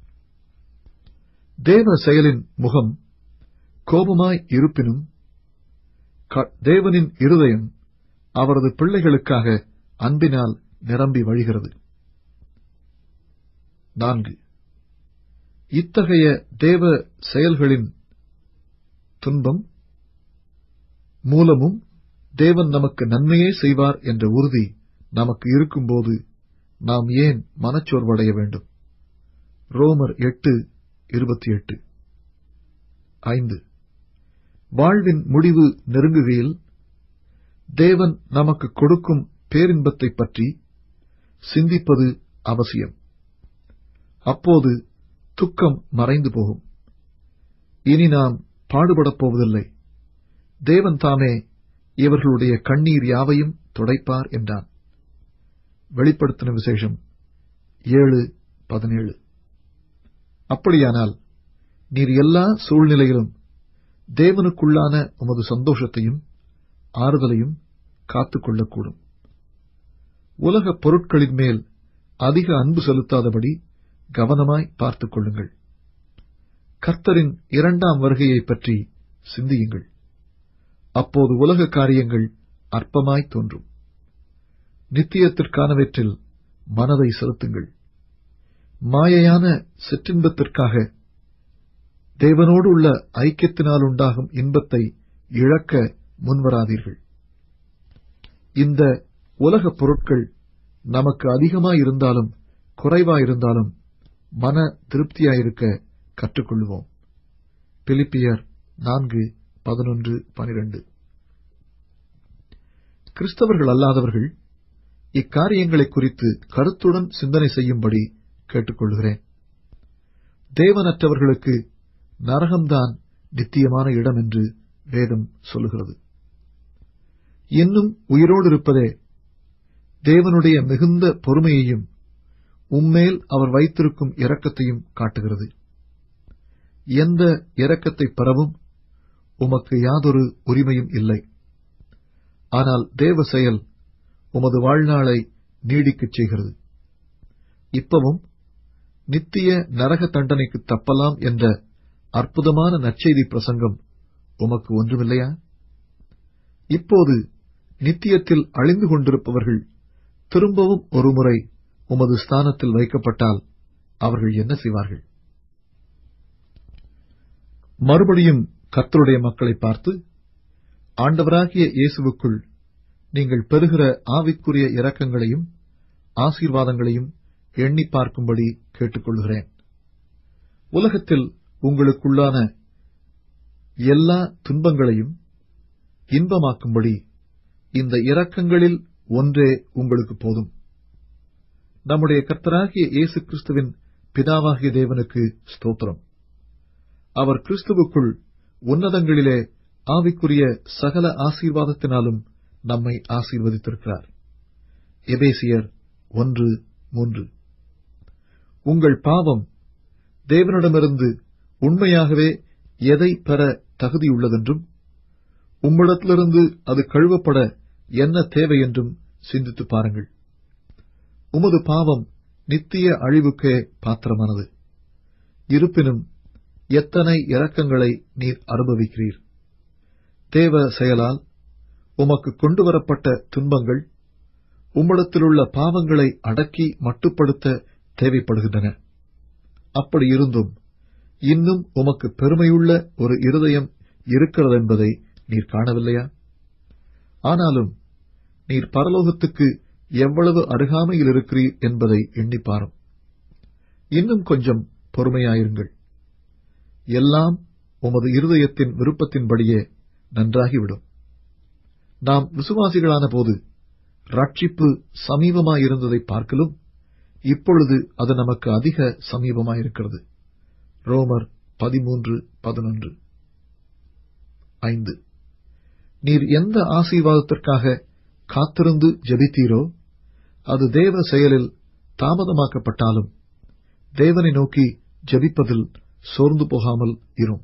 தேவ செயலின் முகம் கோபமாய் இருப்பினும் தேவனின் இருதயம் அவரது பிள்ளைகளுக்காக அன்பினால் நிரம்பி வழிகிறது நான்கு இத்தகைய தேவ செயல்களின் துன்பம் மூலமும் தேவன் நமக்கு நன்மையே செய்வார் என்ற உறுதி நமக்கு இருக்கும்போது நாம் ஏன் மனச்சோர்வடைய வேண்டும் ரோமர் எட்டு இருபத்தி எட்டு ஐந்து வாழ்வின் முடிவு நெருங்குகையில் தேவன் நமக்கு கொடுக்கும் பேரின்பத்தை பற்றி சிந்திப்பது அவசியம் அப்போது துக்கம் மறைந்து போகும் இனி நாம் பாடுபடப் போவதில்லை தேவன் தாமே இவர்களுடைய கண்ணீர் யாவையும் துடைப்பார் என்றான் வெளிப்படுத்தின விசேஷம் ஏழு பதினேழு அப்படியானால் நீர் எல்லா சூழ்நிலையிலும் தேவனுக்குள்ளான உமது சந்தோஷத்தையும் ஆறுதலையும் காத்துக்கொள்ளக்கூடும் உலகப் பொருட்களின் மேல் அதிக அன்பு செலுத்தாதபடி கவனமாய் பார்த்துக் கொள்ளுங்கள் கர்த்தரின் இரண்டாம் வருகையை பற்றி சிந்தியுங்கள் அப்போது உலக காரியங்கள் அற்பமாய் தோன்றும் நித்தியத்திற்கானவற்றில் மனதை செலுத்துங்கள் மாயையான சிற்றின்பத்திற்காக தேவனோடு உள்ள ஐக்கியத்தினால் உண்டாகும் இன்பத்தை இழக்க முன்வராதீர்கள் இந்த உலகப் பொருட்கள் நமக்கு அதிகமாயிருந்தாலும் குறைவாயிருந்தாலும் மன திருப்தியாயிருக்க கற்றுக்கொள்வோம் பிலிப்பியர் நான்கு பதினொன்று பனிரெண்டு கிறிஸ்தவர்கள் அல்லாதவர்கள் இக்காரியங்களை குறித்து கருத்துடன் சிந்தனை செய்யும்படி கேட்டுக்கொள்கிறேன் தேவனற்றவர்களுக்கு நரகம்தான் நித்தியமான இடம் என்று வேதம் சொல்லுகிறது இன்னும் உயிரோடு இருப்பதே தேவனுடைய மிகுந்த பொறுமையையும் உம்மேல் அவர் வைத்திருக்கும் இரக்கத்தையும் காட்டுகிறது எந்த இரக்கத்தை பெறவும் உமக்கு யாதொரு உரிமையும் இல்லை ஆனால் தேவ செயல் உமது வாழ்நாளை நீடிக்கச் செய்கிறது இப்பவும் நித்திய நரக தண்டனைக்கு தப்பலாம் என்ற அற்புதமான நற்செய்தி பிரசங்கம் உமக்கு ஒன்றுமில்லையா இப்போது நித்தியத்தில் அழிந்து கொண்டிருப்பவர்கள் திரும்பவும் ஒருமுறை உமது ஸ்தானத்தில் வைக்கப்பட்டால் அவர்கள் என்ன செய்வார்கள் மறுபடியும் கர்த்தருடைய மக்களை பார்த்து ஆண்டவராகிய இயேசுவுக்குள் நீங்கள் பெறுகிற ஆவிக்குரிய இரக்கங்களையும் ஆசீர்வாதங்களையும் எண்ணி பார்க்கும்படி கேட்டுக்கொள்கிறேன் உலகத்தில் உங்களுக்குள்ளான எல்லா துன்பங்களையும் இன்பமாக்கும்படி இந்த இரக்கங்களில் ஒன்றே உங்களுக்கு போதும் நம்முடைய கர்த்தராகிய இயேசு கிறிஸ்துவின் பிதாவாகிய தேவனுக்கு ஸ்தோத்திரம் அவர் கிறிஸ்துவுக்குள் உன்னதங்களிலே ஆவிக்குரிய சகல ஆசீர்வாதத்தினாலும் நம்மை ஆசீர்வதித்திருக்கிறார் எபேசியர் ஒன்று மூன்று உங்கள் பாவம் தேவனிடமிருந்து உண்மையாகவே எதை பெற தகுதியுள்ளதென்றும் உம்மிடத்திலிருந்து அது கழுவப்பட என்ன தேவை என்றும் சிந்தித்துப் பாருங்கள் உமது பாவம் நித்திய அழிவுக்கே பாத்திரமானது இருப்பினும் எத்தனை இரக்கங்களை நீர் அனுபவிக்கிறீர் தேவ செயலால் உமக்கு கொண்டுவரப்பட்ட துன்பங்கள் உம்மிடத்திலுள்ள பாவங்களை அடக்கி மட்டுப்படுத்த தேவைப்படுகின்றன அப்படி இருந்தும் இன்னும் உமக்கு பெருமையுள்ள ஒரு இருதயம் இருக்கிறதென்பதை நீர் காணவில்லையா ஆனாலும் நீர் பரலோகத்துக்கு எவ்வளவு அருகாமையில் இருக்கிறீர் என்பதை எண்ணிப்பாரும் இன்னும் கொஞ்சம் பொறுமையாயிருங்கள் எல்லாம் உமது இருதயத்தின் விருப்பத்தின்படியே நன்றாகிவிடும் நாம் விசுவாசிகளான போது ரட்சிப்பு சமீபமாயிருந்ததை பார்க்கலும் இப்பொழுது அது நமக்கு அதிக சமீபமாயிருக்கிறது ரோமர் பதிமூன்று பதினொன்று ஐந்து நீர் எந்த ஆசீர்வாதத்திற்காக காத்திருந்து ஜெபித்தீரோ அது தேவ செயலில் தாமதமாக்கப்பட்டாலும் தேவனை நோக்கி ஜெபிப்பதில் சோர்ந்து போகாமல் இரும்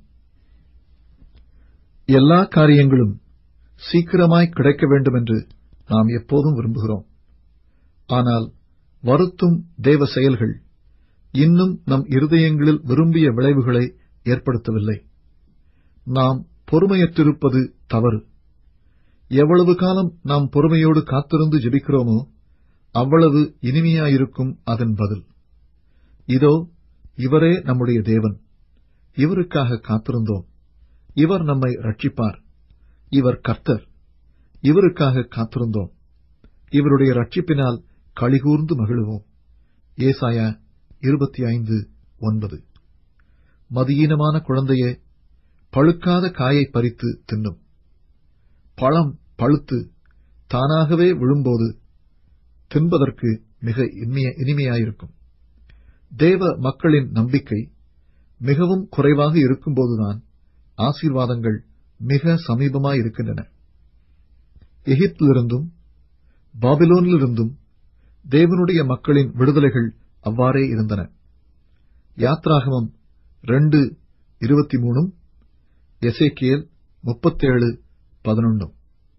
எல்லா காரியங்களும் சீக்கிரமாய் கிடைக்க வேண்டும் என்று நாம் எப்போதும் விரும்புகிறோம் ஆனால் வருத்தும் தேவ செயல்கள் இன்னும் நம் இருதயங்களில் விரும்பிய விளைவுகளை ஏற்படுத்தவில்லை நாம் பொறுமையற்றிருப்பது தவறு எவ்வளவு காலம் நாம் பொறுமையோடு காத்திருந்து ஜெபிக்கிறோமோ அவ்வளவு இனிமையாயிருக்கும் அதன் பதில் இதோ இவரே நம்முடைய தேவன் இவருக்காக காத்திருந்தோம் இவர் நம்மை ரட்சிப்பார் இவர் கர்த்தர் இவருக்காக காத்திருந்தோம் இவருடைய ரட்சிப்பினால் களிகூர்ந்து மகிழுவோம் ஏசாயா இருபத்தி ஐந்து ஒன்பது மதியீனமான குழந்தையே பழுக்காத காயை பறித்து தின்னும் பழம் பழுத்து தானாகவே விழும்போது தின்பதற்கு மிக இனிமைய- இனிமையாயிருக்கும் தேவ மக்களின் நம்பிக்கை மிகவும் குறைவாக இருக்கும்போதுதான் ஆசீர்வாதங்கள் மிக சமீபமாயிருக்கின்றன எகிப்திலிருந்தும் பாபிலோனிலிருந்தும் தேவனுடைய மக்களின் விடுதலைகள் அவ்வாறே இருந்தன யாத்ராகமம் ரெண்டு இருபத்தி மூணும் எசேக்கியேல் முப்பத்தேழு பதினொன்னும்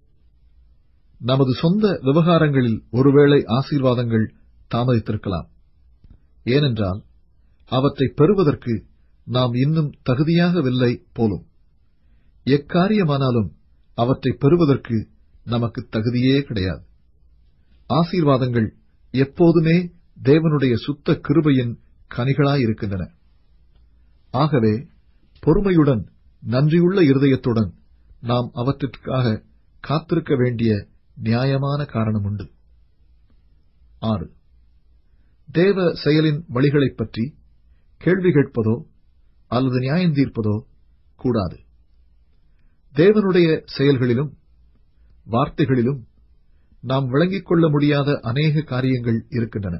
நமது சொந்த விவகாரங்களில் ஒருவேளை ஆசீர்வாதங்கள் தாமதித்திருக்கலாம் ஏனென்றால் அவற்றை பெறுவதற்கு நாம் இன்னும் தகுதியாகவில்லை போலும் எக்காரியமானாலும் அவற்றை பெறுவதற்கு நமக்கு தகுதியே கிடையாது ஆசீர்வாதங்கள் எப்போதுமே தேவனுடைய சுத்த கிருபையின் கனிகளாயிருக்கின்றன ஆகவே பொறுமையுடன் நன்றியுள்ள இருதயத்துடன் நாம் அவற்றிற்காக காத்திருக்க வேண்டிய நியாயமான காரணம் உண்டு ஆறு தேவ செயலின் வழிகளைப் பற்றி கேள்வி கேட்பதோ அல்லது நியாயம் தீர்ப்பதோ கூடாது தேவனுடைய செயல்களிலும் வார்த்தைகளிலும் நாம் விளங்கிக் கொள்ள முடியாத அநேக காரியங்கள் இருக்கின்றன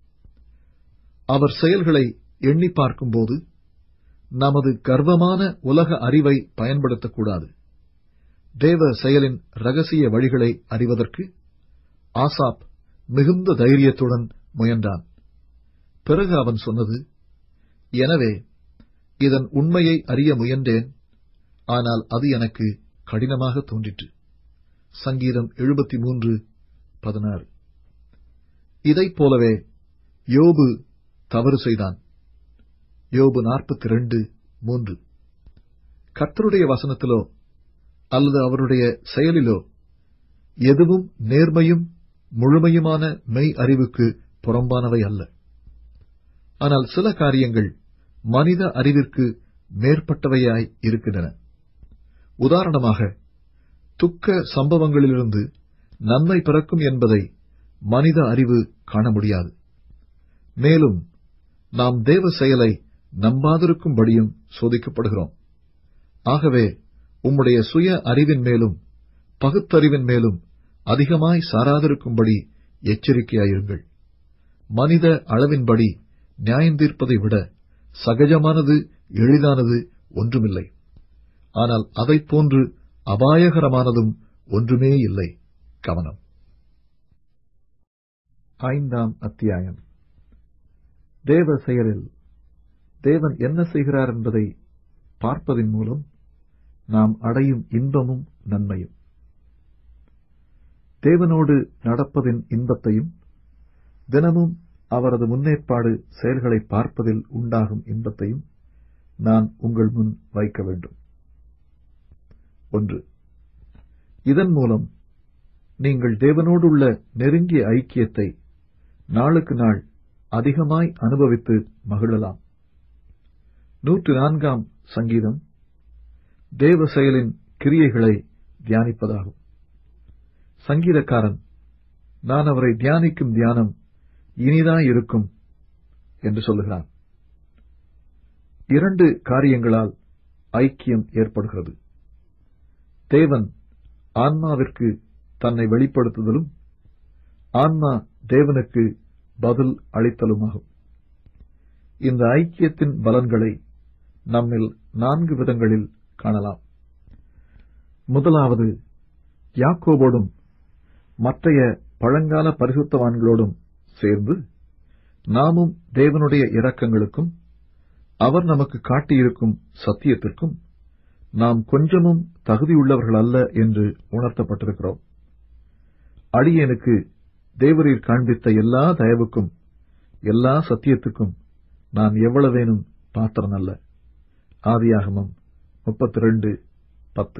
அவர் செயல்களை எண்ணி பார்க்கும்போது நமது கர்வமான உலக அறிவை பயன்படுத்தக்கூடாது தேவ செயலின் ரகசிய வழிகளை அறிவதற்கு ஆசாப் மிகுந்த தைரியத்துடன் முயன்றான் பிறகு அவன் சொன்னது எனவே இதன் உண்மையை அறிய முயன்றேன் ஆனால் அது எனக்கு கடினமாக தோன்றிற்று சங்கீதம் எழுபத்தி மூன்று பதினாறு இதைப் போலவே யோபு தவறு செய்தான் யோபு நாற்பத்தி ரெண்டு மூன்று கர்த்தருடைய வசனத்திலோ அல்லது அவருடைய செயலிலோ எதுவும் நேர்மையும் முழுமையுமான மெய் அறிவுக்கு புறம்பானவை அல்ல ஆனால் சில காரியங்கள் மனித அறிவிற்கு மேற்பட்டவையாய் இருக்கின்றன உதாரணமாக துக்க சம்பவங்களிலிருந்து நன்மை பிறக்கும் என்பதை மனித அறிவு காண முடியாது மேலும் நாம் தேவ செயலை நம்பாதிருக்கும்படியும் சோதிக்கப்படுகிறோம் ஆகவே உம்முடைய சுய அறிவின் மேலும் பகுத்தறிவின் மேலும் அதிகமாய் சாராதிருக்கும்படி எச்சரிக்கையாயிருங்கள் மனித அளவின்படி நியாயந்தீர்ப்பதை விட சகஜமானது எளிதானது ஒன்றுமில்லை ஆனால் அதைப் போன்று அபாயகரமானதும் ஒன்றுமே இல்லை கவனம் ஐந்தாம் அத்தியாயம் தேவ செயலில் தேவன் என்ன செய்கிறார் என்பதை பார்ப்பதின் மூலம் நாம் அடையும் இன்பமும் நன்மையும் தேவனோடு நடப்பதின் இன்பத்தையும் தினமும் அவரது முன்னேற்பாடு செயல்களை பார்ப்பதில் உண்டாகும் இன்பத்தையும் நான் உங்கள் முன் வைக்க வேண்டும் ஒன்று இதன் மூலம் நீங்கள் தேவனோடுள்ள நெருங்கிய ஐக்கியத்தை நாளுக்கு நாள் அதிகமாய் அனுபவித்து மகிழலாம் நூற்று நான்காம் சங்கீதம் தேவ செயலின் கிரியைகளை தியானிப்பதாகும் சங்கீதக்காரன் நான் அவரை தியானிக்கும் தியானம் இனிதாயிருக்கும் என்று சொல்லுகிறான் இரண்டு காரியங்களால் ஐக்கியம் ஏற்படுகிறது தேவன் ஆன்மாவிற்கு தன்னை வெளிப்படுத்துதலும் ஆன்மா தேவனுக்கு பதில் அளித்தலுமாகும் இந்த ஐக்கியத்தின் பலன்களை நம்மில் நான்கு விதங்களில் காணலாம் முதலாவது யாக்கோபோடும் மற்றைய பழங்கால பரிசுத்தவான்களோடும் சேர்ந்து நாமும் தேவனுடைய இரக்கங்களுக்கும் அவர் நமக்கு காட்டியிருக்கும் சத்தியத்திற்கும் நாம் கொஞ்சமும் தகுதியுள்ளவர்கள் அல்ல என்று உணர்த்தப்பட்டிருக்கிறோம் அடியேனுக்கு தேவரீர் காண்பித்த எல்லா தயவுக்கும் எல்லா சத்தியத்துக்கும் நான் எவ்வளவேனும் பாத்திரன் அல்ல ஆதியாகமம் முப்பத்தி ரெண்டு பத்து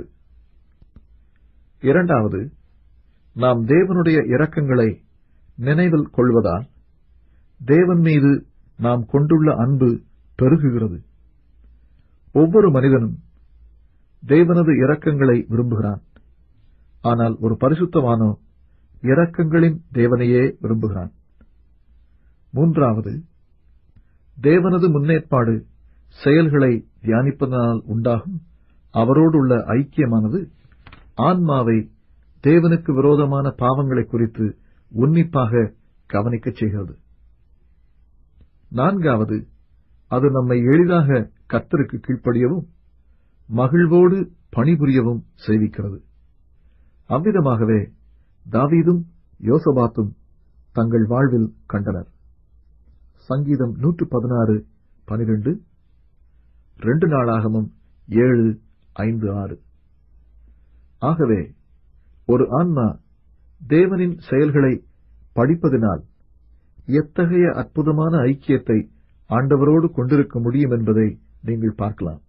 இரண்டாவது நாம் தேவனுடைய இரக்கங்களை நினைவில் கொள்வதால் தேவன் மீது நாம் கொண்டுள்ள அன்பு பெருகுகிறது ஒவ்வொரு மனிதனும் தேவனது இரக்கங்களை விரும்புகிறான் ஆனால் ஒரு பரிசுத்தவானோ இரக்கங்களின் தேவனையே விரும்புகிறான் மூன்றாவது தேவனது முன்னேற்பாடு செயல்களை தியானிப்பதனால் உண்டாகும் அவரோடுள்ள ஐக்கியமானது ஆன்மாவை தேவனுக்கு விரோதமான பாவங்களை குறித்து உன்னிப்பாக கவனிக்கச் செய்கிறது நான்காவது அது நம்மை எளிதாக கத்தருக்கு கீழ்ப்படியவும் மகிழ்வோடு பணிபுரியவும் செய்விக்கிறது அவ்விதமாகவே தாவீதும் யோசபாத்தும் தங்கள் வாழ்வில் கண்டனர் சங்கீதம் நூற்று பதினாறு பனிரெண்டு ரெண்டு நாளாகமும் ஏழு ஐந்து ஆறு ஆகவே ஒரு ஆன்மா தேவனின் செயல்களை படிப்பதினால் எத்தகைய அற்புதமான ஐக்கியத்தை ஆண்டவரோடு கொண்டிருக்க முடியும் என்பதை நீங்கள் பார்க்கலாம்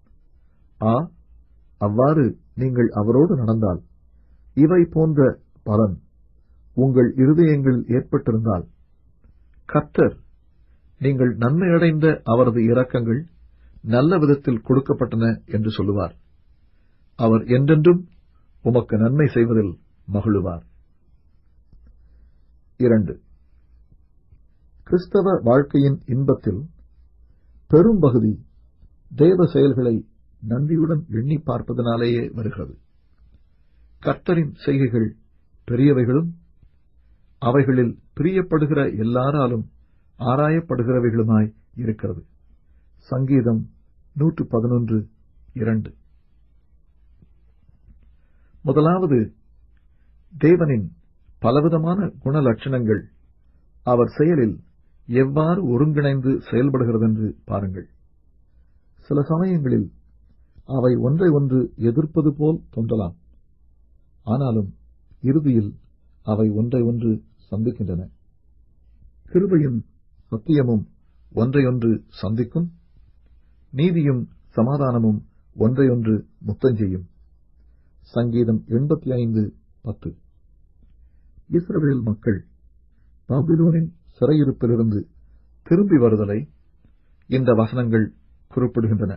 ஆ அவ்வாறு நீங்கள் அவரோடு நடந்தால் இவை போன்ற பலன் உங்கள் இருதயங்களில் ஏற்பட்டிருந்தால் கர்த்தர் நீங்கள் நன்மையடைந்த அவரது இரக்கங்கள் நல்ல விதத்தில் கொடுக்கப்பட்டன என்று சொல்லுவார் அவர் என்றென்றும் உமக்கு நன்மை செய்வதில் மகிழுவார் இரண்டு கிறிஸ்தவ வாழ்க்கையின் இன்பத்தில் பெரும்பகுதி தேவ செயல்களை நன்றியுடன் எண்ணி பார்ப்பதனாலேயே வருகிறது கர்த்தரின் செய்கைகள் பெரியவைகளும் அவைகளில் பிரியப்படுகிற எல்லாராலும் ஆராயப்படுகிறவைகளுமாய் இருக்கிறது சங்கீதம் நூற்று பதினொன்று இரண்டு முதலாவது தேவனின் பலவிதமான குணலட்சணங்கள் அவர் செயலில் எவ்வாறு ஒருங்கிணைந்து செயல்படுகிறதென்று பாருங்கள் சில சமயங்களில் அவை ஒன்றை ஒன்று எதிர்ப்பது போல் தோன்றலாம் ஆனாலும் இறுதியில் அவை ஒன்றை ஒன்று சந்திக்கின்றன கிருபையும் சத்தியமும் ஒன்றையொன்று சந்திக்கும் நீதியும் சமாதானமும் ஒன்றையொன்று முத்தஞ்செய்யும் சங்கீதம் எண்பத்தி ஐந்து பத்து இஸ்ரவேல் மக்கள் பாபிலோனின் சிறையிருப்பிலிருந்து திரும்பி வருதலை இந்த வசனங்கள் குறிப்பிடுகின்றன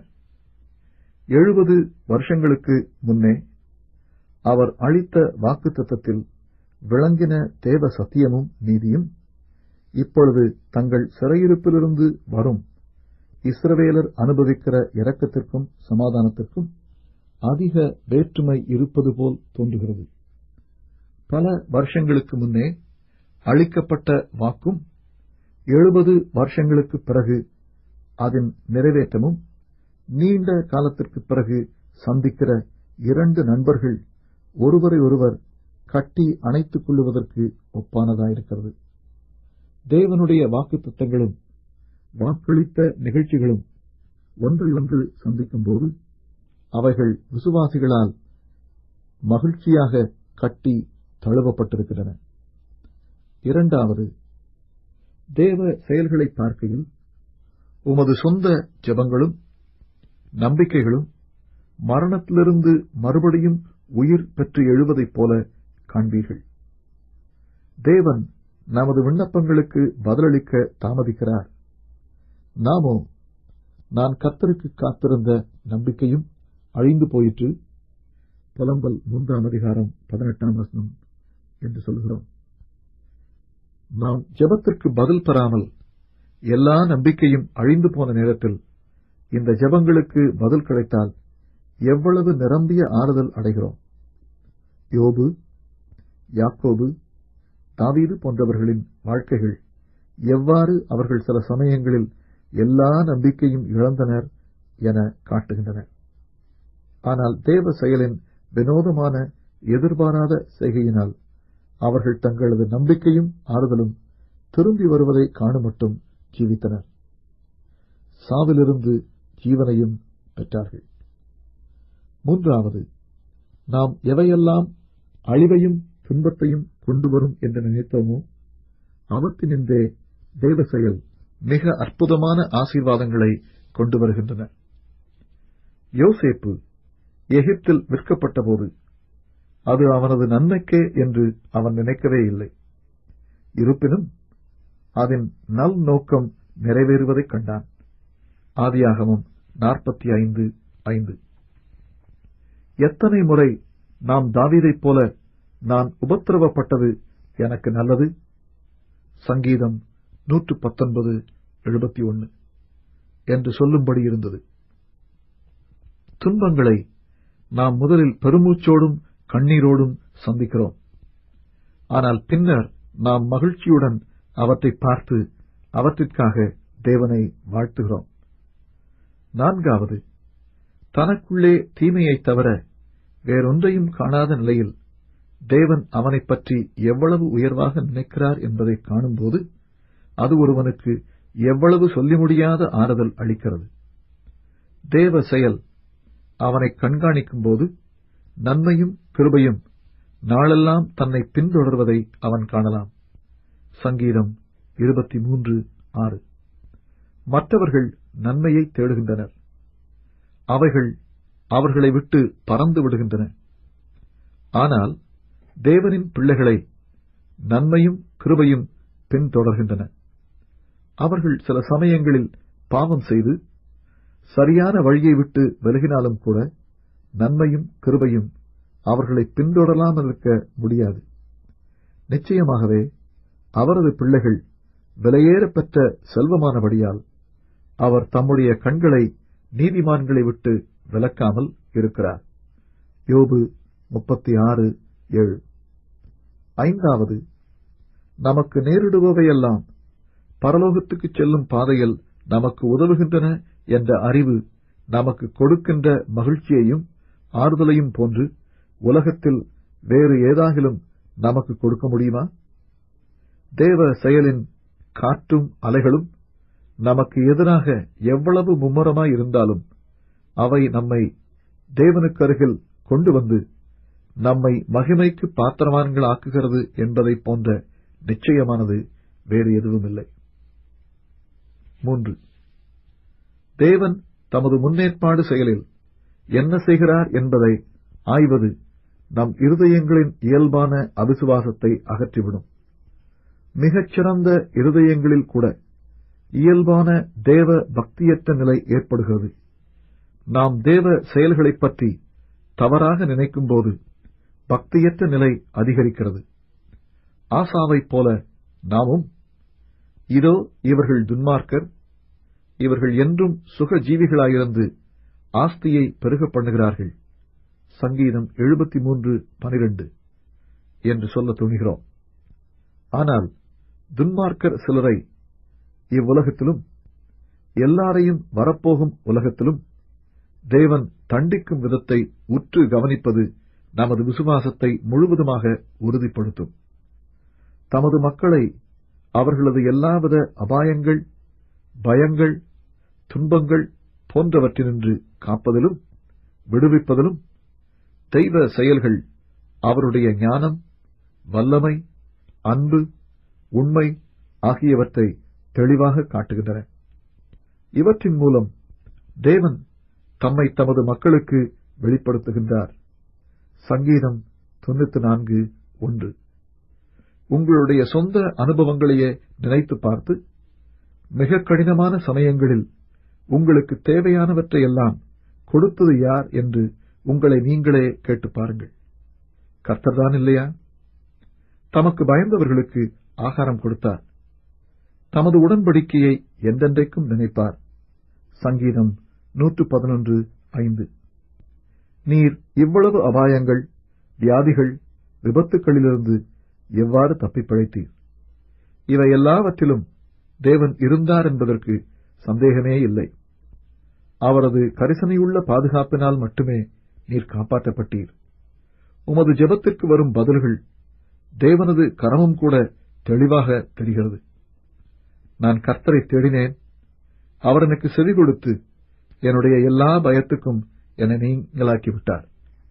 எழுபது வருஷங்களுக்கு முன்னே அவர் அளித்த வாக்குத்தத்தத்தில் விளங்கின தேவ சத்தியமும் நீதியும் இப்பொழுது தங்கள் சிறையிருப்பிலிருந்து வரும் இஸ்ரவேலர் அனுபவிக்கிற இரக்கத்திற்கும் சமாதானத்திற்கும் அதிக வேற்றுமை இருப்பது போல் தோன்றுகிறது பல வருஷங்களுக்கு முன்னே அளிக்கப்பட்ட வாக்கும் எழுபது வருஷங்களுக்கு பிறகு அதன் நிறைவேற்றமும் நீண்ட காலத்திற்கு பிறகு சந்திக்கிற இரண்டு நண்பர்கள் ஒருவரை ஒருவர் கட்டி அணைத்துக் கொள்ளுவதற்கு ஒப்பானதாயிருக்கிறது தேவனுடைய வாக்குத்தத்தங்களும் வாக்களித்த நிகழ்ச்சிகளும் ஒன்றை ஒன்று சந்திக்கும் போது அவைகள் விசுவாசிகளால் மகிழ்ச்சியாக கட்டி தழுவப்பட்டிருக்கின்றன இரண்டாவது தேவ செயல்களை பார்க்கையில் உமது சொந்த ஜெபங்களும் நம்பிக்கைகளும் மரணத்திலிருந்து மறுபடியும் உயிர் பெற்று எழுவதைப் போல காண்பீர்கள் தேவன் நமது விண்ணப்பங்களுக்கு பதிலளிக்க தாமதிக்கிறார் நாமோ நான் கத்தருக்கு காத்திருந்த நம்பிக்கையும் அழிந்து போயிற்று புலம்பல் மூன்றாம் அதிகாரம் பதினெட்டாம் வசனம் என்று சொல்கிறோம் நாம் ஜெபத்திற்கு பதில் பெறாமல் எல்லா நம்பிக்கையும் அழிந்து போன நேரத்தில் இந்த ஜெபங்களுக்கு பதில் கிடைத்தால் எவ்வளவு நிரம்பிய ஆறுதல் அடைகிறோம் யோபு யாக்கோபு தாவீது போன்றவர்களின் வாழ்க்கைகள் எவ்வாறு அவர்கள் சில சமயங்களில் எல்லா நம்பிக்கையும் இழந்தனர் என காட்டுகின்றன ஆனால் தேவ செயலின் வினோதமான எதிர்பாராத செய்கையினால் அவர்கள் தங்களது நம்பிக்கையும் ஆறுதலும் திரும்பி வருவதை காணுமட்டும் ஜீவித்தனர் சாவிலிருந்து ஜீவனையும் பெற்றார்கள் மூன்றாவது நாம் எவையெல்லாம் அழிவையும் துன்பத்தையும் கொண்டு வரும் என்று நினைத்தோமோ அவற்றினின்றே தேவ செயல் மிக அற்புதமான ஆசீர்வாதங்களை கொண்டு வருகின்றன யோசேப்பு எகிப்தில் விற்கப்பட்டபோது அது அவனது நன்மைக்கே என்று அவன் நினைக்கவே இல்லை இருப்பினும் அதன் நல் நோக்கம் நிறைவேறுவதைக் கண்டான் ஆதியாகமம் நாற்பத்தி ஐந்து ஐந்து எத்தனை முறை நாம் தாவீதைப் போல நான் உபத்திரவப்பட்டது எனக்கு நல்லது சங்கீதம் நூற்று பத்தொன்பது எழுபத்தி ஒன்று என்று சொல்லும்படி இருந்தது துன்பங்களை நாம் முதலில் பெருமூச்சோடும் கண்ணீரோடும் சந்திக்கிறோம் ஆனால் பின்னர் நாம் மகிழ்ச்சியுடன் அவற்றை பார்த்து அவற்றிற்காக தேவனை வாழ்த்துகிறோம் நான்காவது தனக்குள்ளே தீமையைத் தவிர வேறொன்றையும் காணாத நிலையில் தேவன் அவனைப் பற்றி எவ்வளவு உயர்வாக நினைக்கிறார் என்பதை காணும்போது அது ஒருவனுக்கு எவ்வளவு சொல்லி முடியாத ஆறுதல் அளிக்கிறது தேவ செயல் அவனை கண்காணிக்கும் போது நன்மையும் கிருபையும் நாளெல்லாம் தன்னை பின்தொடர்வதை அவன் காணலாம் சங்கீதம் இருபத்தி மூன்று ஆறு மற்றவர்கள் நன்மையை தேடுகின்றனர் அவைகள் அவர்களை விட்டு பறந்து விடுகின்றன ஆனால் தேவனின் பிள்ளைகளை நன்மையும் கிருபையும் பின்தொடர்கின்றன அவர்கள் சில சமயங்களில் பாவம் செய்து சரியான வழியை விட்டு விலகினாலும் கூட நன்மையும் கிருபையும் அவர்களை பின்தொடராமல் இருக்க முடியாது நிச்சயமாகவே அவரது பிள்ளைகள் விலையேறப் பெற்ற செல்வமானபடியால் அவர் தம்முடைய கண்களை நீதிமான்களை விட்டு விலக்காமல் இருக்கிறார் யோபு முப்பத்தி ஆறு ஏழு ஐந்தாவது நமக்கு நேரிடுபவையெல்லாம் பரலோகத்துக்கு செல்லும் பாதையில் நமக்கு உதவுகின்றன என்ற அறிவு நமக்கு கொடுக்கின்ற மகிழ்ச்சியையும் ஆறுதலையும் போன்று உலகத்தில் வேறு ஏதாகிலும் நமக்கு கொடுக்க முடியுமா தேவ செயலின் காற்றும் அலைகளும் நமக்கு எதிராக எவ்வளவு மும்முரமாய் இருந்தாலும் அவை நம்மை தேவனுக்கு அருகில் கொண்டு வந்து நம்மை மகிமைக்கு பாத்திரவான்கள் ஆக்குகிறது என்பதைப் போன்ற நிச்சயமானது வேறு எதுவும் இல்லை மூன்று தேவன் தமது முன்னேற்பாடு செயலில் என்ன செய்கிறார் என்பதை ஆய்வது நம் இருதயங்களின் இயல்பான அவிசுவாசத்தை அகற்றிவிடும் மிகச்சிறந்த இருதயங்களில் கூட இயல்பான தேவ பக்தியற்ற நிலை ஏற்படுகிறது நாம் தேவ செயல்களைப் பற்றி தவறாக நினைக்கும்போது பக்தியற்ற நிலை அதிகரிக்கிறது ஆசாவைப் போல நாமும் இதோ இவர்கள் துன்மார்க்கர் இவர்கள் என்றும் சுக ஜீவிகளாயிருந்து ஆஸ்தியை பெருக பண்ணுகிறார்கள் சங்கீதம் எழுபத்தி மூன்று பனிரெண்டு என்று சொல்ல துணிகிறோம் ஆனால் துன்மார்க்கர் சிலரை இவ்வுலகத்திலும் எல்லாரையும் வரப்போகும் உலகத்திலும் தேவன் தண்டிக்கும் விதத்தை உற்று கவனிப்பது நமது விசுவாசத்தை முழுவதுமாக உறுதிப்படுத்தும் தமது மக்களை அவர்களது எல்லாவித அபாயங்கள் பயங்கள் துன்பங்கள் போன்றவற்றினின்று காப்பதிலும் விடுவிப்பதிலும் தெய்வ செயல்கள் அவருடைய ஞானம் வல்லமை அன்பு உண்மை ஆகியவற்றை தெளிவாக காட்டுகின்றன இவற்றின் மூலம் தேவன் தம்மை தமது மக்களுக்கு வெளிப்படுத்துகின்றார் சங்கீதம் தொண்ணூத்தி நான்கு ஒன்று உங்களுடைய சொந்த அனுபவங்களையே நினைத்து பார்த்து மிக கடினமான சமயங்களில் உங்களுக்கு தேவையானவற்றையெல்லாம் கொடுத்தது யார் என்று உங்களை நீங்களே கேட்டு பாருங்கள் கர்த்தர்தான் இல்லையா தமக்கு பயந்தவர்களுக்கு ஆகாரம் கொடுத்தார் தமது உடன்படிக்கையை எந்தெந்தைக்கும் நினைப்பார் சங்கீதம் நூற்று பதினொன்று ஐந்து நீர் இவ்வளவு அபாயங்கள் வியாதிகள் விபத்துக்களிலிருந்து எவ்வாறு தப்பிப் பிழைத்தீர் இவை எல்லாவற்றிலும் தேவன் இருந்தார் என்பதற்கு சந்தேகமே இல்லை அவரது கரிசனையுள்ள பாதுகாப்பினால் மட்டுமே நீர் காப்பாற்றப்பட்டீர் உமது ஜெபத்திற்கு வரும் பதில்கள் தேவனது கரமும் கூட தெளிவாக தெரிகிறது நான் கர்த்தரை தேடினேன் அவர் எனக்கு செவி கொடுத்து என்னுடைய எல்லா பயத்துக்கும் என்னை நீங்களாக்கி விட்டார்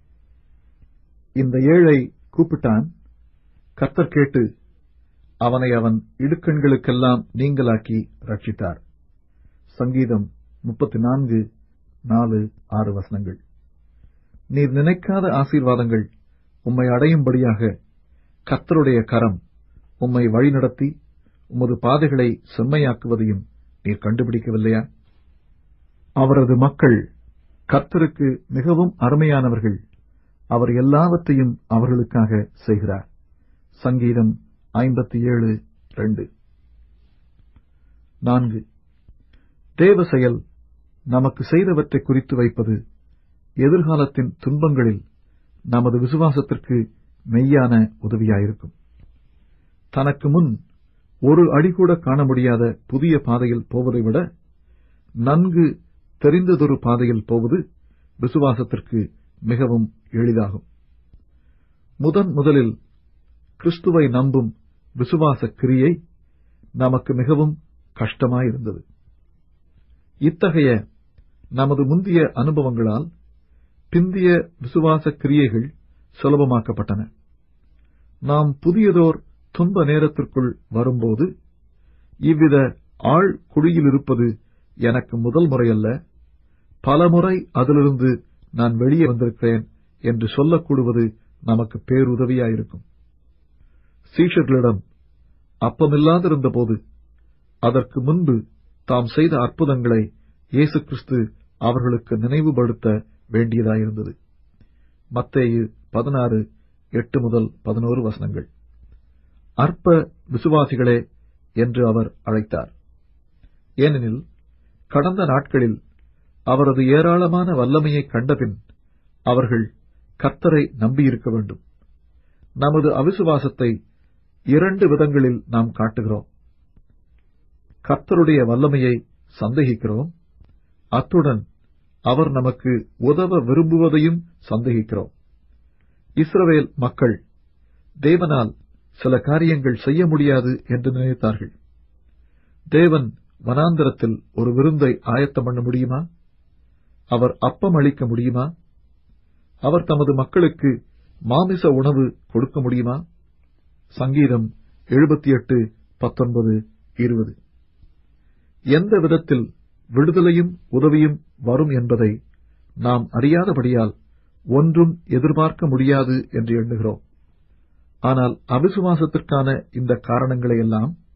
இந்த ஏழை கூப்பிட்டான் கர்த்தர் கேட்டு அவனை அவன் இடுக்கண்களுக்கெல்லாம் நீங்களாக்கி ரட்சித்தார் சங்கீதம் முப்பத்தி நான்கு நாலு ஆறு வசனங்கள் நீர் நினைக்காத ஆசீர்வாதங்கள் உம்மை அடையும்படியாக கர்த்தருடைய கரம் உம்மை வழிநடத்தி உமது பாதைகளை செம்மையாக்குவதையும் நீர் கண்டுபிடிக்கவில்லையா அவரது மக்கள் கர்த்தருக்கு மிகவும் அருமையானவர்கள் அவர் எல்லாவற்றையும் அவர்களுக்காக செய்கிறார் சங்கீதம் ஐம்பத்தி ஏழு ரெண்டு நான்கு தேவ செயல் நமக்கு செய்தவற்றை குறித்து வைப்பது எதிர்காலத்தின் துன்பங்களில் நமது விசுவாசத்திற்கு மெய்யான உதவியாயிருக்கும் தனக்கு முன் ஒரு அடி கூட காண முடியாத புதிய பாதையில் போவதை விட நன்கு தெரிந்ததொரு பாதையில் போவது விசுவாசத்திற்கு மிகவும் எளிதாகும் முதன் முதலில் கிறிஸ்துவை நம்பும் விசுவாச கிரியை நமக்கு மிகவும் கஷ்டமாயிருந்தது இத்தகைய நமது முந்திய அனுபவங்களால் பிந்திய விசுவாச கிரியைகள் சுலபமாக்கப்பட்டன நாம் புதியதோர் துன்ப நேரத்திற்குள் வரும்போது இவ்வித ஆள் குழியில் இருப்பது எனக்கு முதல் முறையல்ல பலமுறை அதிலிருந்து நான் வெளியே வந்திருக்கிறேன் என்று சொல்லக்கூடுவது நமக்கு பேருதவியாயிருக்கும் சீஷர்களிடம் அப்பமில்லாதிருந்தபோது அதற்கு முன்பு தாம் செய்த அற்புதங்களை இயேசு கிறிஸ்து அவர்களுக்கு நினைவுபடுத்த வேண்டியதாயிருந்தது மத்தேயு பதினாறு எட்டு முதல் பதினோரு வசனங்கள் அற்ப விசுவாசிகளே என்று அவர் அழைத்தார் ஏனெனில் கடந்த நாட்களில் அவரது ஏராளமான வல்லமையை கண்டபின் அவர்கள் கர்த்தரை நம்பியிருக்க வேண்டும் நமது அவிசுவாசத்தை இரண்டு விதங்களில் நாம் காட்டுகிறோம் கர்த்தருடைய வல்லமையை சந்தேகிக்கிறோம் அத்துடன் அவர் நமக்கு உதவ விரும்புவதையும் சந்தேகிக்கிறோம் இஸ்ரவேல் மக்கள் தேவனால் சில காரியங்கள் செய்ய முடியாது என்று நினைத்தார்கள் தேவன் வனாந்தரத்தில் ஒரு விருந்தை ஆயத்தம் பண்ண முடியுமா அவர் அப்பம் அளிக்க முடியுமா அவர் தமது மக்களுக்கு மாமிச உணவு கொடுக்க முடியுமா சங்கீதம் எழுபத்தி எட்டு பத்தொன்பது இருபது எந்த விதத்தில் விடுதலையும் உதவியும் வரும் என்பதை நாம் அறியாதபடியால் ஒன்றும் எதிர்பார்க்க முடியாது என்று எண்ணுகிறோம் ஆனால் அவிசுவாசத்திற்கான இந்த காரணங்களை எல்லாம்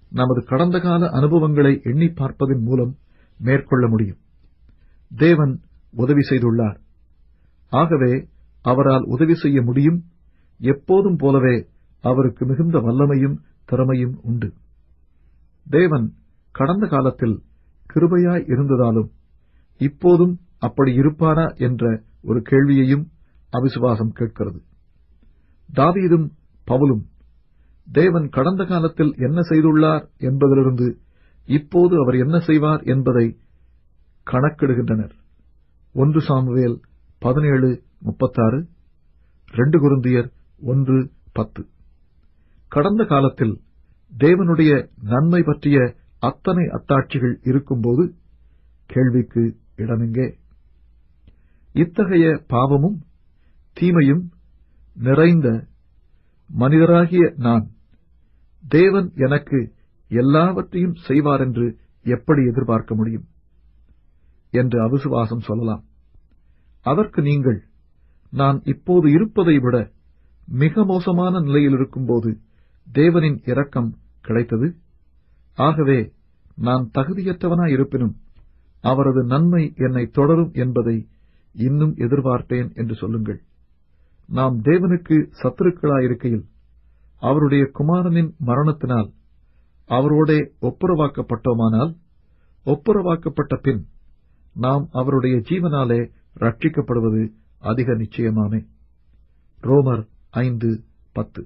நமது கடந்த கால அனுபவங்களை எண்ணி பார்ப்பதன் மூலம் மேற்கொள்ள முடியும் தேவன் உதவி செய்துள்ளார் ஆகவே அவரால் உதவி செய்ய முடியும் எப்போதும் போலவே அவருக்கு மிகுந்த வல்லமையும் திறமையும் உண்டு தேவன் கடந்த காலத்தில் கிருபையாய் இருந்ததாலும் இப்போதும் அப்படி இருப்பாரா என்ற ஒரு கேள்வியையும் அவிசுவாசம் கேட்கிறது தாவீதும் பவுலும் தேவன் கடந்த காலத்தில் என்ன செய்துள்ளார் என்பதிலிருந்து இப்போது அவர் என்ன செய்வார் என்பதை கணக்கிடுகின்றனர் ஒன்று சாமுவேல் பதினேழு முப்பத்தாறு ரெண்டு குருந்தியர் ஒன்று பத்து கடந்த காலத்தில் தேவனுடைய நன்மை பற்றிய அத்தனை அத்தாட்சிகள் இருக்கும்போது கேள்விக்கு இடமெங்கே இத்தகைய பாவமும் தீமையும் நிறைந்த மனிதராகிய நான் தேவன் எனக்கு எல்லாவற்றையும் செய்வார் என்று எப்படி எதிர்பார்க்க முடியும் என்று அவிசுவாசம் சொல்லலாம் அதற்கு நீங்கள் நான் இப்போது இருப்பதை விட மிக மோசமான நிலையில் இருக்கும்போது தேவனின் இரக்கம் கிடைத்தது ஆகவே நான் தகுதியற்றவனாய் இருப்பினும் அவரது நன்மை என்னை தொடரும் என்பதை இன்னும் எதிர்பார்ப்பேன் என்று சொல்லுங்கள் நாம் தேவனுக்கு சத்துருக்களாயிருக்கையில் அவருடைய குமாரனின் மரணத்தினால் அவரோடே ஒப்புரவாக்கப்பட்டோமானால் ஒப்புரவாக்கப்பட்ட பின் நாம் அவருடைய ஜீவனாலே ரட்சிக்கப்படுவது அதிக நிச்சயமாமே ரோமர் ஐந்து பத்து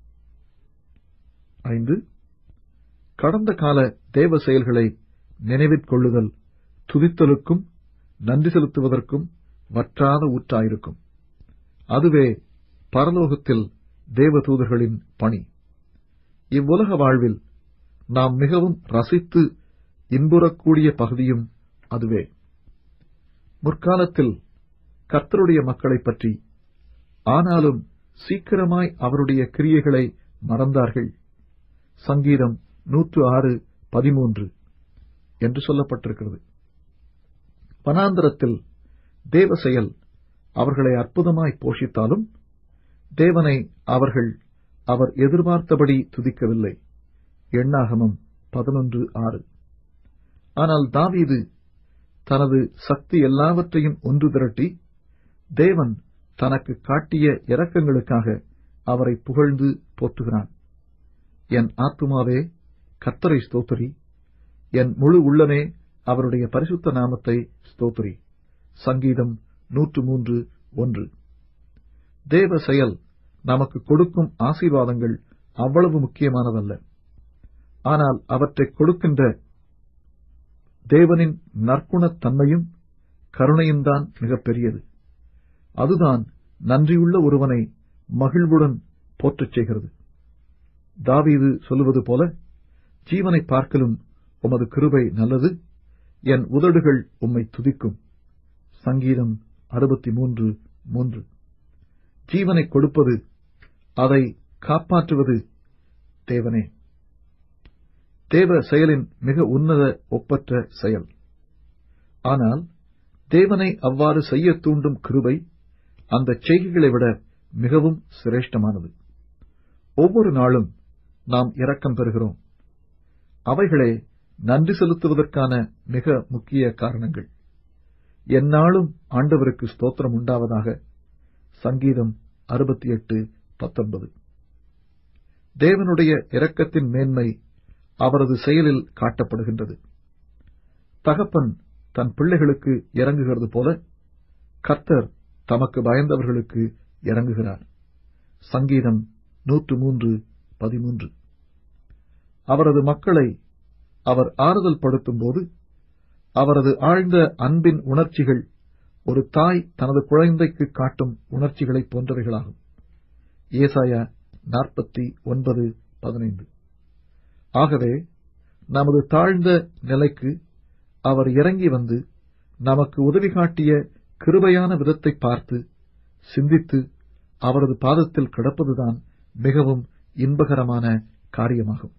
ஐந்து கடந்த கால தேவ செயல்களை நினைவிற்கொள்ளுதல் துதித்தலுக்கும் நன்றி செலுத்துவதற்கும் வற்றாத ஊற்றாயிருக்கும் அதுவே பரலோகத்தில் தேவதூதர்களின் பணி இவ்வுலக வாழ்வில் நாம் மிகவும் ரசித்து இன்புறக்கூடிய பகுதியும் அதுவே முற்காலத்தில் கர்த்தருடைய மக்களைப் பற்றி ஆனாலும் சீக்கிரமாய் அவருடைய கிரியைகளை மறந்தார்கள் சங்கீதம் நூற்று ஆறு பதிமூன்று என்று சொல்லப்பட்டிருக்கிறது வனாந்தரத்தில் தேவ செயல் அவர்களை அற்புதமாய் போஷித்தாலும் தேவனை அவர்கள் அவர் எதிர்பார்த்தபடி துதிக்கவில்லை எண்ணாகமம் பதினொன்று ஆறு ஆனால் தாவீது தனது சக்தி எல்லாவற்றையும் ஒன்று திரட்டி தேவன் தனக்கு காட்டிய இரக்கங்களுக்காக அவரை புகழ்ந்து போற்றுகிறான் என் ஆத்துமாவே கர்த்தரை ஸ்தோத்திரி என் முழு உள்ளமே அவருடைய பரிசுத்த நாமத்தை ஸ்தோத்திரி சங்கீதம் நூற்று மூன்று ஒன்று தேவ செயல் நமக்கு கொடுக்கும் ஆசீர்வாதங்கள் அவ்வளவு முக்கியமானதல்ல ஆனால் அவற்றை கொடுக்கின்ற தேவனின் நற்குணத் தன்மையும் கருணையும் தான் மிகப் பெரியது அதுதான் நன்றியுள்ள ஒருவனை மகிழ்வுடன் போற்றச் செய்கிறது தாவீது சொல்லுவது போல ஜீவனை பார்க்கலும் உமது கிருபை நல்லது என் உதடுகள் உம்மை துதிக்கும் சங்கீதம் அறுபத்தி மூன்று மூன்று ஜீவனை கொடுப்பது அதை காப்பாற்றுவது தேவனே தேவ செயலின் மிக உன்னத ஒப்பற்ற செயல் ஆனால் தேவனை அவ்வாறு செய்ய தூண்டும் கிருபை அந்த செய்கைகளை விட மிகவும் சிரேஷ்டமானது ஒவ்வொரு நாளும் நாம் இரக்கம் பெறுகிறோம் அவைகளே நன்றி செலுத்துவதற்கான மிக முக்கிய காரணங்கள் எந்நாளும் ஆண்டவருக்கு ஸ்தோத்திரம் உண்டாவதாக சங்கீதம் அறுபத்தி எட்டு பத்தொன்பது தேவனுடைய இரக்கத்தின் மேன்மை அவரது செயலில் காட்டப்படுகின்றது தகப்பன் தன் பிள்ளைகளுக்கு இறங்குகிறது போல கர்த்தர் தமக்கு பயந்தவர்களுக்கு இறங்குகிறார் சங்கீதம் நூற்று மூன்று பதிமூன்று அவரது மக்களை அவர் ஆறுதல் படுத்தும்போது அவரது ஆழ்ந்த அன்பின் உணர்ச்சிகள் ஒரு தாய் தனது குழந்தைக்கு காட்டும் உணர்ச்சிகளைப் போன்றவைகளாகும் ஏசாயா நாற்பத்தி ஒன்பது பதினைந்து ஆகவே நமது தாழ்ந்த நிலைக்கு அவர் இறங்கி வந்து நமக்கு உதவி காட்டிய கிருபையான விதத்தை பார்த்து சிந்தித்து அவரது பாதத்தில் கிடப்பதுதான் மிகவும் இன்பகரமான காரியமாகும்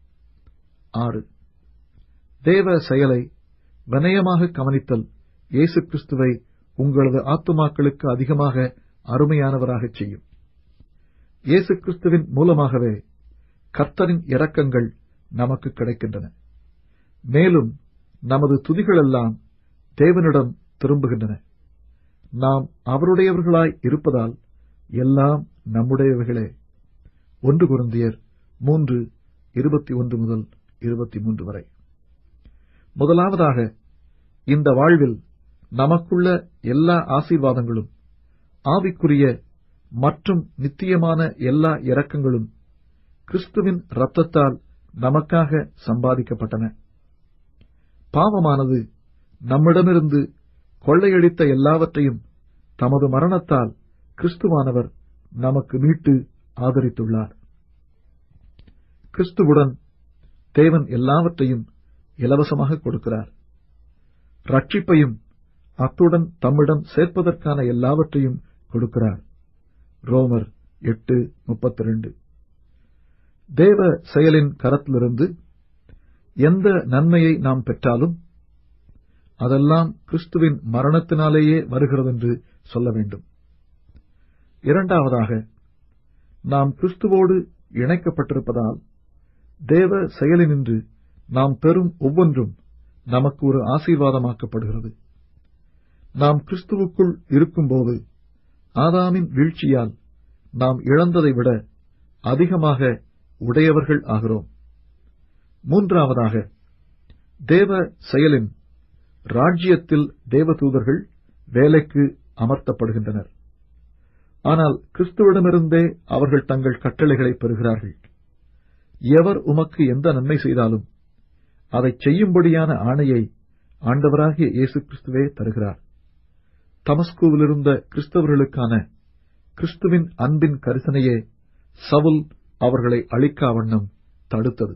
ஆறு தேவ செயலை வினயமாக கவனித்தல் இயேசு கிறிஸ்துவை உங்களது ஆத்துமாக்களுக்கு அதிகமாக அருமையானவராகச் செய்யும் இயேசு கிறிஸ்துவின் மூலமாகவே கர்த்தரின் இரக்கங்கள் நமக்கு கிடைக்கின்றன மேலும் நமது துதிகளெல்லாம் தேவனிடம் திரும்புகின்றன நாம் அவருடையவர்களாய் இருப்பதால் எல்லாம் நம்முடையவைகளே ஒன்று குருந்தியர் மூன்று இருபத்தி ஒன்று முதல் இருபத்தி மூன்று வரை முதலாவதாக இந்த வாழ்வில் நமக்குள்ள எல்லா ஆசீர்வாதங்களும் ஆவிக்குரிய மற்றும் நித்தியமான எல்லா இரக்கங்களும் கிறிஸ்துவின் இரத்தத்தால் நமக்காக சம்பாதிக்கப்பட்டன பாவமானது நம்மிடமிருந்து கொள்ளையடித்த எல்லாவற்றையும் தமது மரணத்தால் கிறிஸ்துவானவர் நமக்கு மீட்டு ஆதரித்துள்ளார் கிறிஸ்துவுடன் தேவன் எல்லாவற்றையும் இலவசமாக கொடுக்கிறார் ரட்சிப்பையும் அத்துடன் தம்மிடம் சேர்ப்பதற்கான எல்லாவற்றையும் கொடுக்கிறார் ரோமர் எட்டு முப்பத்தி ரெண்டு தேவ செயலின் கரத்திலிருந்து எந்த நன்மையை நாம் பெற்றாலும் அதெல்லாம் கிறிஸ்துவின் மரணத்தினாலேயே வருகிறதென்று சொல்ல வேண்டும் இரண்டாவதாக நாம் கிறிஸ்துவோடு இணைக்கப்பட்டிருப்பதால் தேவ செயலினின்று நாம் பெறும் ஒவ்வொன்றும் நமக்கு ஒரு ஆசீர்வாதமாக்கப்படுகிறது நாம் கிறிஸ்துவுக்குள் இருக்கும்போது ஆதாமின் வீழ்ச்சியால் நாம் இழந்ததை விட அதிகமாக உடையவர்கள் ஆகிறோம் மூன்றாவதாக தேவ செயலின் ராஜ்யத்தில் தேவதூதர்கள் வேலைக்கு அமர்த்தப்படுகின்றனர் ஆனால் கிறிஸ்துவிடமிருந்தே அவர்கள் தங்கள் கட்டளைகளை பெறுகிறார்கள் எவர் உமக்கு எந்த நன்மை செய்தாலும் அதைச் செய்யும்படியான ஆணையை ஆண்டவராகிய இயேசு கிறிஸ்துவே தருகிறார் தமஸ்குவிலிருந்த கிறிஸ்தவர்களுக்கான கிறிஸ்துவின் அன்பின் கரிசனையே சவுல் அவர்களை அழிக்காவண்ணம் தடுத்தது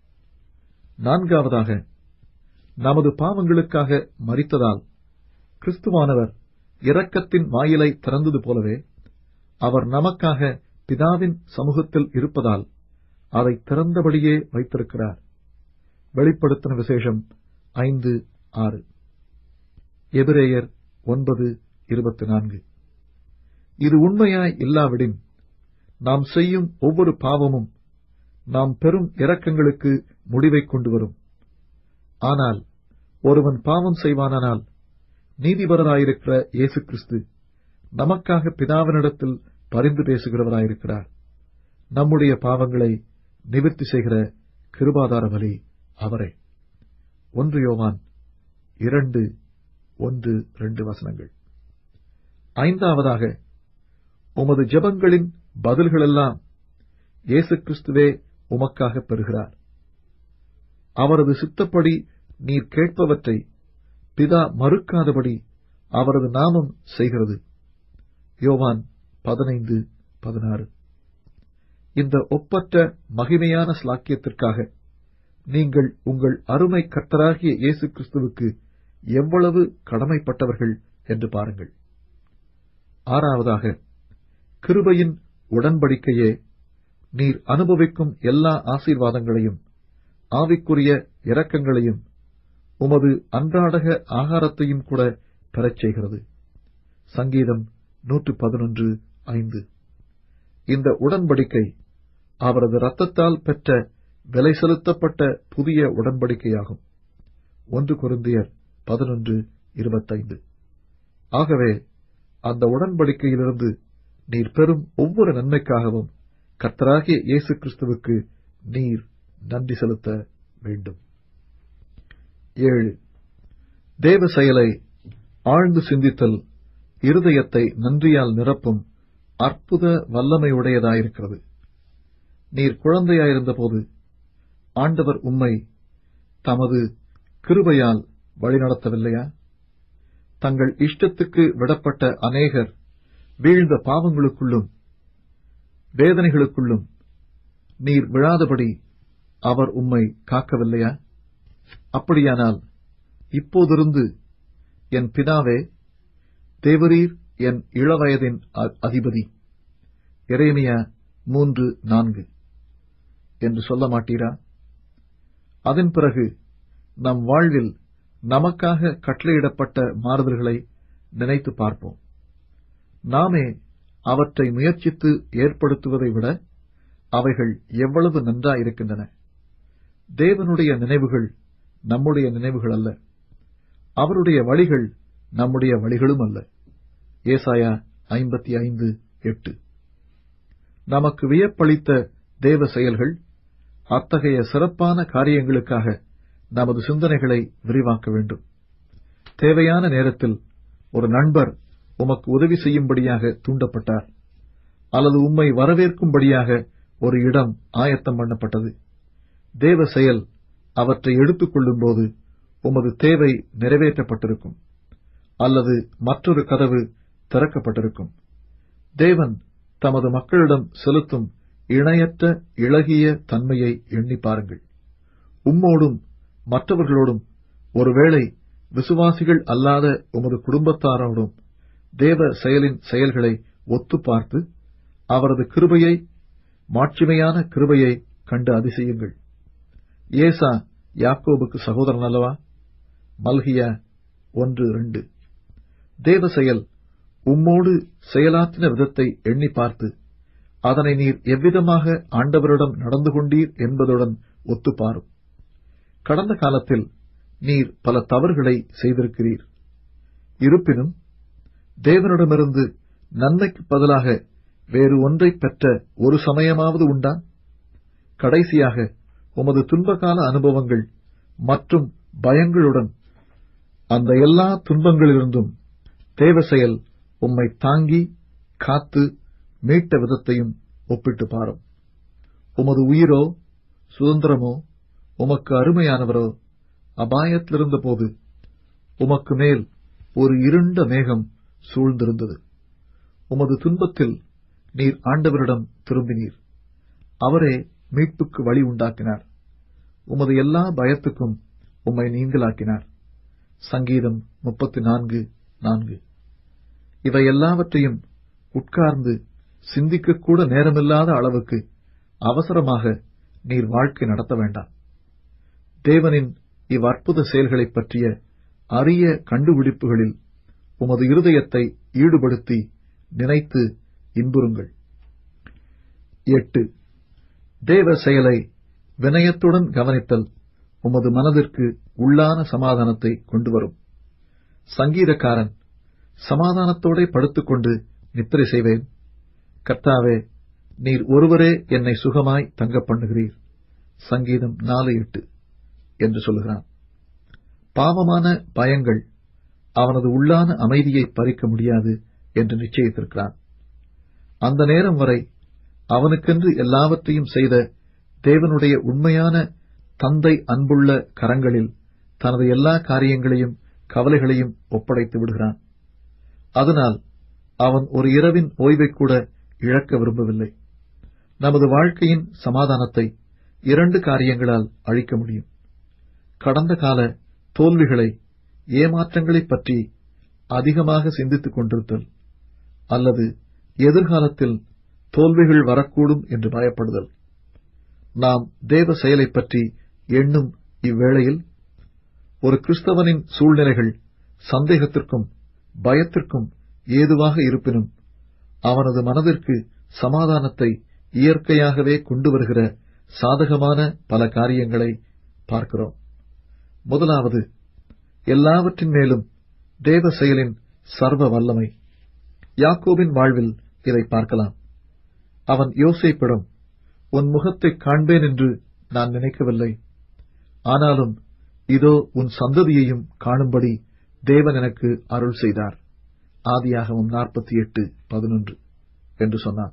நான்காவதாக நமது பாவங்களுக்காக மறித்ததால் கிறிஸ்துவானவர் இரக்கத்தின் வாயிலை திறந்தது போலவே அவர் நமக்காக பிதாவின் சமூகத்தில் இருப்பதால் அதை திறந்தபடியே வைத்திருக்கிறார் வெளிப்படுத்தின விசேஷம் ஐந்து ஆறு எபிரேயர் ஒன்பது இருபத்தி நான்கு இது உண்மையாய் இல்லாவிடின் நாம் செய்யும் ஒவ்வொரு பாவமும் நாம் பெறும் இரக்கங்களுக்கு முடிவை கொண்டு வரும் ஆனால் ஒருவன் பாவம் செய்வானானால் நீதிபரராயிருக்கிற இயேசு கிறிஸ்து நமக்காக பிதாவினிடத்தில் பரிந்து பேசுகிறவராயிருக்கிறார் நம்முடைய பாவங்களை நிவர்த்தி செய்கிற கிருபாதார பலி அவரே ஒன்று யோவான் இரண்டு ஒன்று ரெண்டு வசனங்கள் ஐந்தாவதாக உமது ஜெபங்களின் பதில்களெல்லாம் இயேசு கிறிஸ்துவே உமக்காக பெறுகிறார் அவரது சித்தப்படி நீர் கேட்பவற்றை பிதா மறுக்காதபடி அவரது நாமம் செய்கிறது யோவான் பதினைந்து பதினாறு இந்த ஒப்பற்ற மகிமையான ஸ்லாக்கியத்திற்காக நீங்கள் உங்கள் அருமை கர்த்தராகிய இயேசு கிறிஸ்துவுக்கு எவ்வளவு கடமைப்பட்டவர்கள் என்று பாருங்கள் ஆறாவதாக கிருபையின் உடன்படிக்கையே நீர் அனுபவிக்கும் எல்லா ஆசீர்வாதங்களையும் ஆவிக்குரிய இரக்கங்களையும் உமது அன்றாடக ஆகாரத்தையும் கூட பெறச் செய்கிறது சங்கீதம் நூற்று பதினொன்று ஐந்து இந்த உடன்படிக்கை அவரது இரத்தத்தால் பெற்ற விலை செலுத்தப்பட்ட புதிய உடன்படிக்கையாகும் ஒன்று குருந்தியர் பதினொன்று இருபத்தைந்து ஆகவே அந்த உடன்படிக்கையிலிருந்து நீர் பெறும் ஒவ்வொரு நன்மைக்காகவும் கர்த்தராகிய இயேசு கிறிஸ்துவுக்கு நீர் நன்றி செலுத்த வேண்டும் ஏழு தேவ செயலை ஆழ்ந்து சிந்தித்தல் இருதயத்தை நன்றியால் நிரப்பும் அற்புத வல்லமையுடையதாயிருக்கிறது நீர் குழந்தையாயிருந்தபோது ஆண்டவர் உம்மை தமது கிருபையால் வழிநடத்தவில்லையா தங்கள் இஷ்டத்துக்கு விடப்பட்ட அநேகர் வீழ்ந்த பாவங்களுக்குள்ளும் வேதனைகளுக்குள்ளும் நீர் விழாதபடி அவர் உம்மை காக்கவில்லையா அப்படியானால் இப்போதிருந்து என் பிதாவே தேவரீர் என் இளவயதின் அ- அதிபதி எரேமியா மூன்று நான்கு என்று சொல்ல மாட்டீரா அதன் பிறகு நம் வாழ்வில் நமக்காக கட்டளையிடப்பட்ட மாறுதல்களை நினைத்து பார்ப்போம் நாமே அவற்றை முயற்சித்து ஏற்படுத்துவதை விட அவைகள் எவ்வளவு நன்றாயிருக்கின்றன தேவனுடைய நினைவுகள் நம்முடைய நினைவுகள் அல்ல அவருடைய வழிகள் நம்முடைய வழிகளும் அல்ல ஏசாயா ஐம்பத்தி ஐந்து எட்டு நமக்கு வியப்பளித்த தேவ செயல்கள் அத்தகைய சிறப்பான காரியங்களுக்காக நமது சிந்தனைகளை விரிவாக்க வேண்டும் தேவையான நேரத்தில் ஒரு நண்பர் உமக்கு உதவி செய்யும்படியாக தூண்டப்பட்டார் அல்லது உம்மை வரவேற்கும்படியாக ஒரு இடம் ஆயத்தம் பண்ணப்பட்டது தேவ செயல் அவற்றை எடுத்துக் கொள்ளும்போது உமது தேவை நிறைவேற்றப்பட்டிருக்கும் அல்லது மற்றொரு கதவு திறக்கப்பட்டிருக்கும் தேவன் தமது மக்களிடம் செலுத்தும் இணையற்ற இளகிய தன்மையை எண்ணி பாருங்கள் உம்மோடும் மற்றவர்களோடும் ஒருவேளை விசுவாசிகள் அல்லாத உமது குடும்பத்தாரோடும் தேவ செயலின் செயல்களை ஒத்து பார்த்து அவரது கிருபையை மாட்சிமையான கிருபையை கண்டு அதிசயுங்கள் ஏசா யாக்கோபுக்கு சகோதரன் அல்லவா மல்கியா ஒன்று இரண்டு தேவ செயல் உம்மோடு செயலாற்றின விதத்தை எண்ணி பார்த்து அதனை நீர் எவ்விதமாக ஆண்டவரிடம் நடந்து கொண்டீர் என்பதுடன் ஒத்துப்பாரும் கடந்த காலத்தில் நீர் பல தவறுகளை செய்திருக்கிறீர் இருப்பினும் தேவனிடமிருந்து நன்மைக்கு பதிலாக வேறு ஒன்றை பெற்ற ஒரு சமயமாவது உண்டா கடைசியாக உமது துன்பகால அனுபவங்கள் மற்றும் பயங்களுடன் அந்த எல்லா துன்பங்களிலிருந்தும் தேவ செயல் உம்மை தாங்கி காத்து மீட்ட விதத்தையும் ஒப்பிட்டு பாரும் உமது உயிரோ சுதந்திரமோ உமக்கு அருமையானவரோ அபாயத்திலிருந்தபோது உமக்கு மேல் ஒரு இருண்ட மேகம் சூழ்ந்திருந்தது உமது துன்பத்தில் நீர் ஆண்டவரிடம் திரும்பினீர் அவரே மீட்புக்கு வழி உண்டாக்கினார் உமது எல்லா பயத்துக்கும் உம்மை நீங்களாக்கினார் சங்கீதம் முப்பத்தி நான்கு நான்கு இவை எல்லாவற்றையும் உட்கார்ந்து சிந்திக்கக்கூட நேரமில்லாத அளவுக்கு அவசரமாக நீர் வாழ்க்கை நடத்த வேண்டாம் தேவனின் இவ்வற்புத செயல்களைப் பற்றிய அரிய கண்டுபிடிப்புகளில் உமது இருதயத்தை ஈடுபடுத்தி நினைத்து இன்புறுங்கள் எட்டு தேவ செயலை வினயத்துடன் கவனித்தல் உமது மனதிற்கு உள்ளான சமாதானத்தை கொண்டு வரும் சங்கீதக்காரன் சமாதானத்தோடே படுத்துக்கொண்டு நித்திரை செய்வேன் கர்த்தாவே நீர் ஒருவரே என்னை சுகமாய் தங்க பண்ணுகிறீர் சங்கீதம் நாலு எட்டு என்று சொல்லுகிறான் பாவமான பயங்கள் அவனது உள்ளான அமைதியை பறிக்க முடியாது என்று நிச்சயித்திருக்கிறான் அந்த நேரம் வரை அவனுக்கென்று எல்லாவற்றையும் செய்த தேவனுடைய உண்மையான தந்தை அன்புள்ள கரங்களில் தனது எல்லா காரியங்களையும் கவலைகளையும் ஒப்படைத்து விடுகிறான் அதனால் அவன் ஒரு இரவின் ஓய்வை கூட இழக்க விரும்பவில்லை நமது வாழ்க்கையின் சமாதானத்தை இரண்டு காரியங்களால் அழிக்க முடியும் கடந்த கால தோல்விகளை ஏமாற்றங்களைப் பற்றி அதிகமாக சிந்தித்துக் கொண்டிருத்தல் அல்லது எதிர்காலத்தில் தோல்விகள் வரக்கூடும் என்று பயப்படுதல் நாம் தேவ செயலைப் பற்றி எண்ணும் இவ்வேளையில் ஒரு கிறிஸ்தவனின் சூழ்நிலைகள் சந்தேகத்திற்கும் பயத்திற்கும் ஏதுவாக இருப்பினும் அவனது மனதிற்கு சமாதானத்தை இயற்கையாகவே கொண்டு வருகிற சாதகமான பல காரியங்களை பார்க்கிறோம் முதலாவது எல்லாவற்றின் மேலும் தேவ செயலின் சர்வ வல்லமை யாக்கோபின் வாழ்வில் இதை பார்க்கலாம் அவன் யோசேப்பிடம் உன் முகத்தைக் காண்பேன் என்று நான் நினைக்கவில்லை ஆனாலும் இதோ உன் சந்ததியையும் காணும்படி தேவன் எனக்கு அருள் செய்தார் ஆதியாகமம் நாற்பத்தி எட்டு பதினொன்று என்று சொன்னான்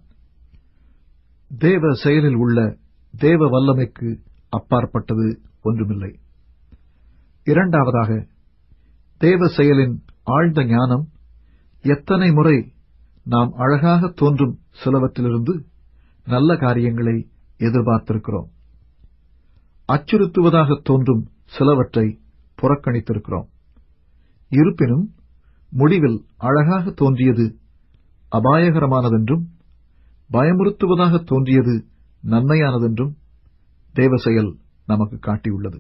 தேவ செயலில் உள்ள தேவ வல்லமைக்கு அப்பாற்பட்டது ஒன்றுமில்லை இரண்டாவதாக தேவ செயலின் ஆழ்ந்த ஞானம் எத்தனை முறை நாம் அழகாக தோன்றும் சிலவற்றிலிருந்து நல்ல காரியங்களை எதிர்பார்த்திருக்கிறோம் அச்சுறுத்துவதாக தோன்றும் சிலவற்றை புறக்கணித்திருக்கிறோம் இருப்பினும் முடிவில் அழகாக தோன்றியது அபாயகரமானதென்றும் பயமுறுத்துவதாக தோன்றியது நன்மையானதென்றும் தேவ செயல் நமக்கு காட்டியுள்ளது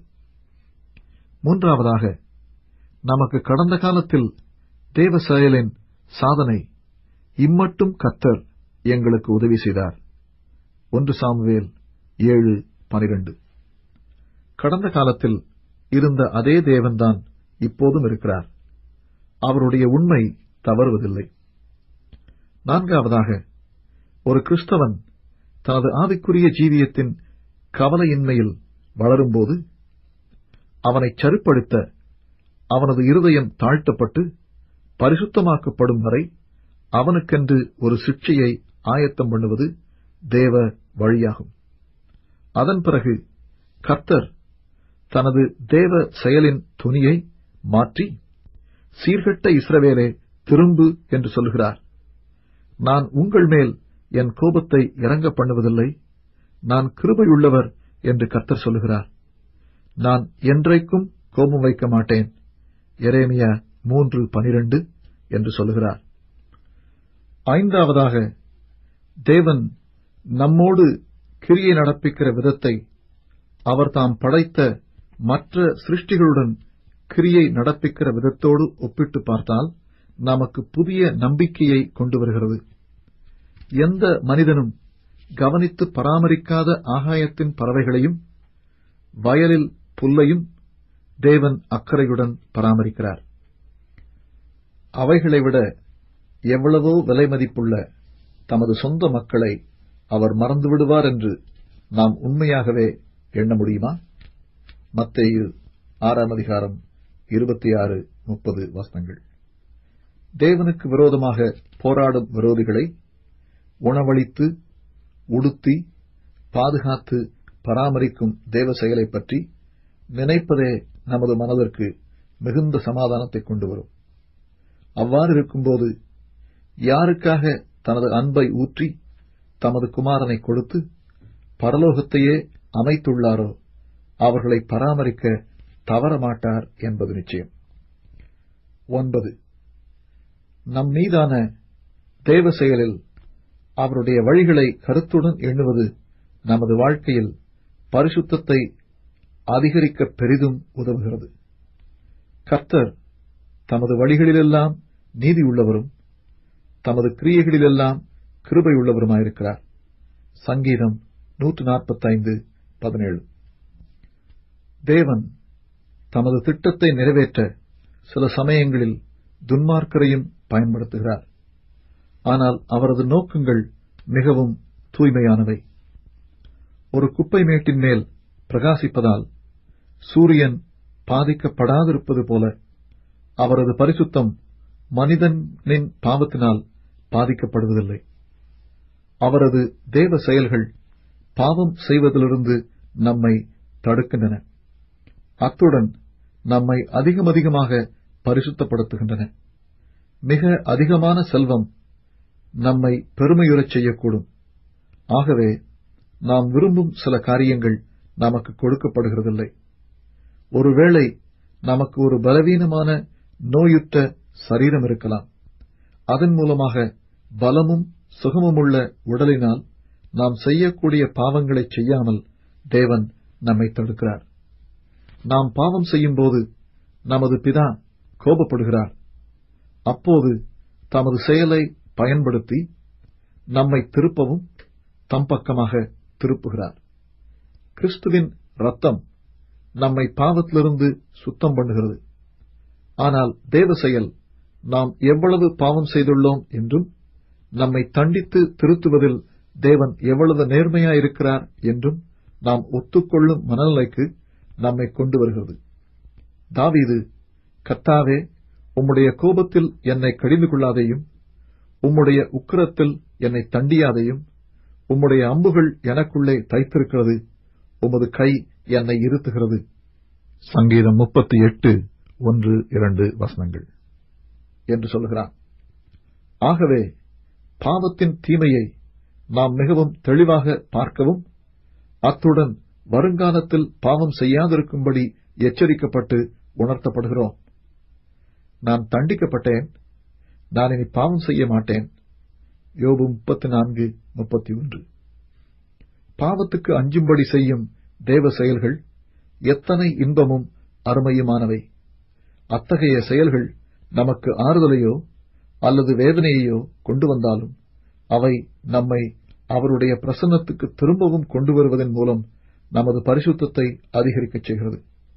மூன்றாவதாக நமக்கு கடந்த காலத்தில் தேவ செயலின் சாதனை இம்மட்டும் கத்தர் எங்களுக்கு உதவி செய்தார் ஒன்று சாமுவேல் ஏழு பனிரெண்டு கடந்த காலத்தில் இருந்த அதே தேவன்தான் இப்போதும் இருக்கிறார் அவருடைய உண்மை தவறுவதில்லை நான்காவதாக ஒரு கிறிஸ்தவன் தனது ஆவிக்குரிய ஜீவியத்தின் கவலையின்மையில் வளரும்போது அவனை சரிப்படுத்த அவனது இருதயம் தாழ்த்தப்பட்டு பரிசுத்தமாக்கப்படும் வரை அவனுக்கென்று ஒரு சிக்ஷையை ஆயத்தம் பண்ணுவது தேவ வழியாகும் அதன் பிறகு கர்த்தர் தனது தேவ செயலின் துணியை மாற்றி சீர்கெட்ட இஸ்ரவேலே திரும்பு என்று சொல்கிறார் நான் உங்கள் மேல் என் கோபத்தை இறங்க பண்ணுவதில்லை நான் கிருபையுள்ளவர் என்று கர்த்தர் சொல்லுகிறார் நான் என்றைக்கும் கோபம் வைக்க மாட்டேன் எரேமியா மூன்று பனிரெண்டு என்று சொல்லுகிறார் ஐந்தாவதாக தேவன் நம்மோடு கிரியை நடப்பிக்கிற விதத்தை அவர் தாம் படைத்த மற்ற சிருஷ்டிகளுடன் கிரியை நடப்பிக்கிற விதத்தோடு ஒப்பிட்டு பார்த்தால் நமக்கு புதிய நம்பிக்கையை கொண்டு வருகிறது எந்த மனிதனும் கவனித்து பராமரிக்காத ஆகாயத்தின் பறவைகளையும் வயலில் புல்லையும் தேவன் அக்கறையுடன் பராமரிக்கிறார் அவைகளை விட எவ்வளவோ விலை மதிப்புள்ள தமது சொந்த மக்களை அவர் மறந்து விடுவார் என்று நாம் உண்மையாகவே எண்ண முடியுமா மத்தேயு ஆறாம் அதிகாரம் இருபத்தி ஆறு முப்பது வசனங்கள் தேவனுக்கு விரோதமாக போராடும் விரோதிகளை உணவளித்து உடுத்தி பாதுகாத்து பராமரிக்கும் தேவ செயலைப் பற்றி நினைப்பதே நமது மனதிற்கு மிகுந்த சமாதானத்தை கொண்டு வரும் அவ்வாறு இருக்கும்போது யாருக்காக தனது அன்பை ஊற்றி தமது குமாரனை கொடுத்து பரலோகத்தையே அமைத்துள்ளாரோ அவர்களை பராமரிக்க தவறமாட்டார் என்பது நிச்சயம் ஒன்பது நம் மீதான தேவ செயலில் அவருடைய வழிகளை கருத்துடன் எண்ணுவது நமது வாழ்க்கையில் பரிசுத்தத்தை அதிகரிக்க பெரிதும் உதவுகிறது கர்த்தர் தமது வழிகளிலெல்லாம் நீதியுள்ளவரும் தமது கிரியைகளிலெல்லாம் கிருபையுள்ளவருமாயிருக்கிறார் சங்கீதம் நூற்று நாற்பத்தைந்து பதினேழு தேவன் தமது திட்டத்தை நிறைவேற்ற சில சமயங்களில் துன்மார்க்கரையும் பயன்படுத்துகிறார் ஆனால் அவரது நோக்கங்கள் மிகவும் தூய்மையானவை ஒரு குப்பை மேட்டின் மேல் பிரகாசிப்பதால் சூரியன் பாதிக்கப்படாதிருப்பது போல அவரது பரிசுத்தம் மனிதனின் பாவத்தினால் பாதிக்கப்படுவதில்லை அவரது தேவ செயல்கள் பாவம் செய்வதிலிருந்து நம்மை தடுக்கின்றன அத்துடன் நம்மை அதிகமதிகமாக பரிசுத்தப்படுத்துகின்றன மிக அதிகமான செல்வம் நம்மை பெருமையுறச் செய்யக்கூடும் ஆகவே நாம் விரும்பும் சில காரியங்கள் நமக்கு கொடுக்கப்படுகிறதில்லை ஒருவேளை நமக்கு ஒரு பலவீனமான நோயுற்ற சரீரம் இருக்கலாம் அதன் மூலமாக பலமும் சுகமுமுள்ள உடலினால் நாம் செய்யக்கூடிய பாவங்களைச் செய்யாமல் தேவன் நம்மை தடுக்கிறார் நாம் பாவம் செய்யும்போது நமது பிதா கோபப்படுகிறார் அப்போது தமது செயலை பயன்படுத்தி நம்மை திருப்பவும் தம் பக்கமாக திருப்புகிறார் கிறிஸ்துவின் ரத்தம் நம்மை பாவத்திலிருந்து சுத்தம் பண்ணுகிறது ஆனால் தேவ செயல் நாம் எவ்வளவு பாவம் செய்துள்ளோம் என்றும் நம்மை தண்டித்து திருத்துவதில் தேவன் எவ்வளவு நேர்மையாயிருக்கிறார் என்றும் நாம் ஒத்துக்கொள்ளும் மனநிலைக்கு நம்மை கொண்டு வருகிறது தாவீது கர்த்தாவே உம்முடைய கோபத்தில் என்னை கடிந்து கொள்ளாதேயும் உம்முடைய உக்கிரத்தில் என்னை தண்டியாதையும் உம்முடைய அம்புகள் எனக்குள்ளே தைத்திருக்கிறது உமது கை என்னை இருத்துகிறது சங்கீதம் முப்பத்தி எட்டு ஒன்று இரண்டு வசனங்கள் என்று சொல்கிறான் ஆகவே பாவத்தின் தீமையை நாம் மிகவும் தெளிவாக பார்க்கவும் அத்துடன் வருங்காலத்தில் பாவம் செய்யாதிருக்கும்படி எச்சரிக்கப்பட்டு உணர்த்தப்படுகிறோம் நான் தண்டிக்கப்பட்டேன் நான் இனி பாவம் செய்ய மாட்டேன் யோபு முப்பத்தி நான்கு முப்பத்தி ஒன்று பாவத்துக்கு அஞ்சும்படி செய்யும் தேவ செயல்கள் எத்தனை இன்பமும் அருமையுமானவை அத்தகைய செயல்கள் நமக்கு ஆறுதலையோ அல்லது வேதனையையோ கொண்டு வந்தாலும் அவை நம்மை அவருடைய பிரசன்னத்துக்கு திரும்பவும் கொண்டு வருவதன் மூலம் நமது பரிசுத்தத்தை அதிகரிக்கச் செய்கிறது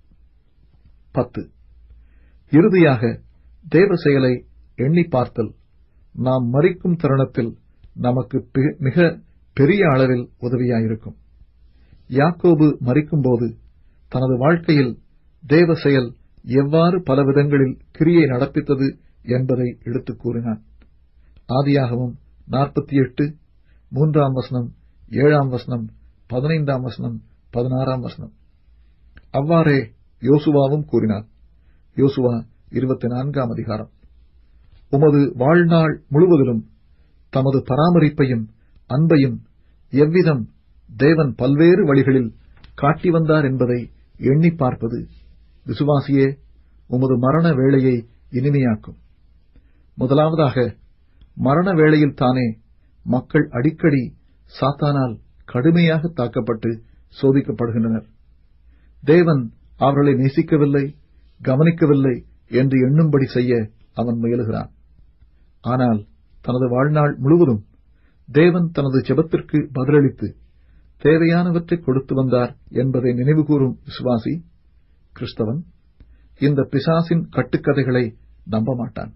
பத்து இறுதியாக தேவ செயலை எண்ணி பார்த்தல் நாம் மறிக்கும் தருணத்தில் நமக்கு பெ- மிக பெரிய அளவில் உதவியாயிருக்கும் யாக்கோபு மறிக்கும்போது தனது வாழ்க்கையில் தேவ செயல் எவ்வாறு பல விதங்களில் கிரியை நடப்பித்தது என்பதை எடுத்துக் கூறினான் ஆதியாகமும் நாற்பத்தி எட்டு மூன்றாம் வசனம் ஏழாம் வசனம் பதினைந்தாம் வசனம் பதினாறாம் வசனம் அவ்வாறே யோசுவாவும் கூறினார் யோசுவா இருபத்தி நான்காம் அதிகாரம் உமது வாழ்நாள் முழுவதிலும் தமது பராமரிப்பையும் அன்பையும் எவ்விதம் தேவன் பல்வேறு வழிகளில் காட்டி வந்தார் என்பதை எண்ணி பார்ப்பது விசுவாசியே உமது மரண வேளையை இனிமையாக்கும் முதலாவதாக மரண வேளையில் தானே மக்கள் அடிக்கடி சாத்தானால் கடுமையாக தாக்கப்பட்டு சோதிக்கப்படுகின்றனர் தேவன் அவர்களை நேசிக்கவில்லை கவனிக்கவில்லை என்று எண்ணும்படி செய்ய அவன் முயலுகிறான் ஆனால் தனது வாழ்நாள் முழுவதும் தேவன் தனது ஜெபத்திற்கு பதிலளித்து தேவையானவற்றை கொடுத்து வந்தார் என்பதை நினைவுகூரும் விசுவாசி கிறிஸ்தவன் இந்த பிசாசின் கட்டுக்கதைகளை நம்ப மாட்டான்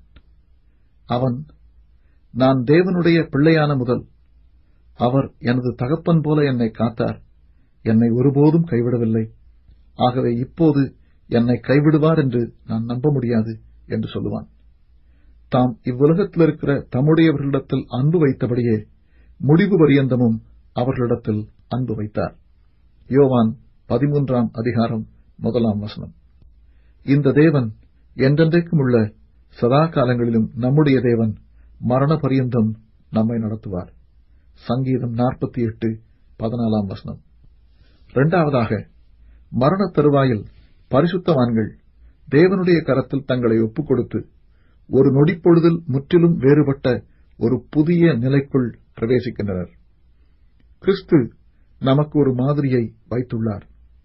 அவன் நான் தேவனுடைய பிள்ளையான முதல் அவர் எனது தகப்பன் போல என்னை காத்தார் என்னை ஒருபோதும் கைவிடவில்லை ஆகவே இப்போது என்னை கைவிடுவார் என்று நான் நம்ப முடியாது என்று சொல்லுவான் தாம் இவ்வுலகத்தில் இருக்கிற தம்முடையவர்களிடத்தில் அன்பு வைத்தபடியே முடிவு பரியந்தமும் அவர்களிடத்தில் அன்பு வைத்தார் யோவான் பதிமூன்றாம் அதிகாரம் முதலாம் வசனம் இந்த தேவன் என்றென்றைக்கும் உள்ள சதா காலங்களிலும் நம்முடைய தேவன் மரண பரியந்தம் நம்மை நடத்துவார் சங்கீதம் நாற்பத்தி எட்டு பதினாலாம் வசனம் இரண்டாவதாக மரண தருவாயில் பரிசுத்தவான்கள் தேவனுடைய கரத்தில் தங்களை ஒப்புக் கொடுத்து ஒரு நொடிப்பொழுதில் முற்றிலும் வேறுபட்ட ஒரு புதிய நிலைக்குள் பிரவேசிக்கின்றனர் கிறிஸ்து நமக்கு ஒரு மாதிரியை வைத்துள்ளார்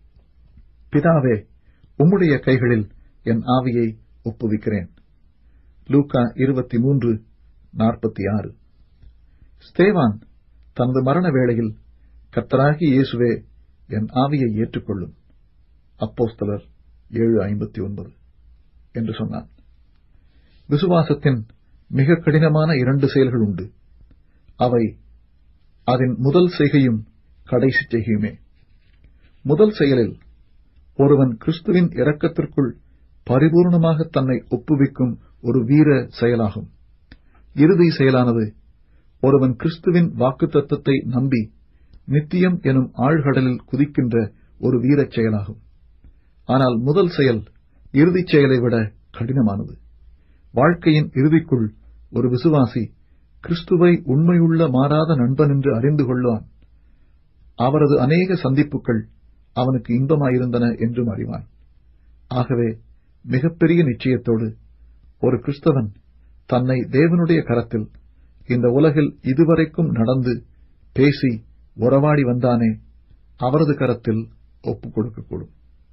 பிதாவே உம்முடைய கைகளில் என் ஆவியை ஒப்புவிக்கிறேன் லூக்கா இருபத்தி மூன்று நாற்பத்தி ஆறு ஸ்தேவான் தனது மரண வேளையில் கர்த்தராகி இயேசுவே என் ஆவியை ஏற்றுக்கொள்ளும் அப்போஸ்தலர் ஏழு ஐம்பத்தி ஒன்பது என்று சொன்னான் விசுவாசத்தின் மிக கடினமான இரண்டு செயல்கள் உண்டு அவை அதன் முதல் செய்கையும் கடைசி செய்கையுமே முதல் செயலில் ஒருவன் கிறிஸ்துவின் இரக்கத்திற்குள் பரிபூர்ணமாக தன்னை ஒப்புவிக்கும் ஒரு வீர செயலாகும் இறுதி செயலானது ஒருவன் கிறிஸ்துவின் வாக்குத்தத்தத்தை நம்பி நித்தியம் எனும் ஆழ்கடலில் குதிக்கின்ற ஒரு வீரச் செயலாகும் ஆனால் முதல் செயல் இறுதிச் செயலை விட கடினமானது வாழ்க்கையின் இறுதிக்குள் ஒரு விசுவாசி கிறிஸ்துவை உண்மையுள்ள மாறாத நண்பன் என்று அறிந்து கொள்வான் அவரது அநேக சந்திப்புகள் அவனுக்கு இன்பமாயிருந்தன என்றும் அறிவான் ஆகவே மிகப்பெரிய நிச்சயத்தோடு ஒரு கிறிஸ்தவன் தன்னை தேவனுடைய கரத்தில் இந்த உலகில் இதுவரைக்கும் நடந்து பேசி உறவாடி வந்தானே அவரது கரத்தில் ஒப்புக் கொடுக்கக்கூடும்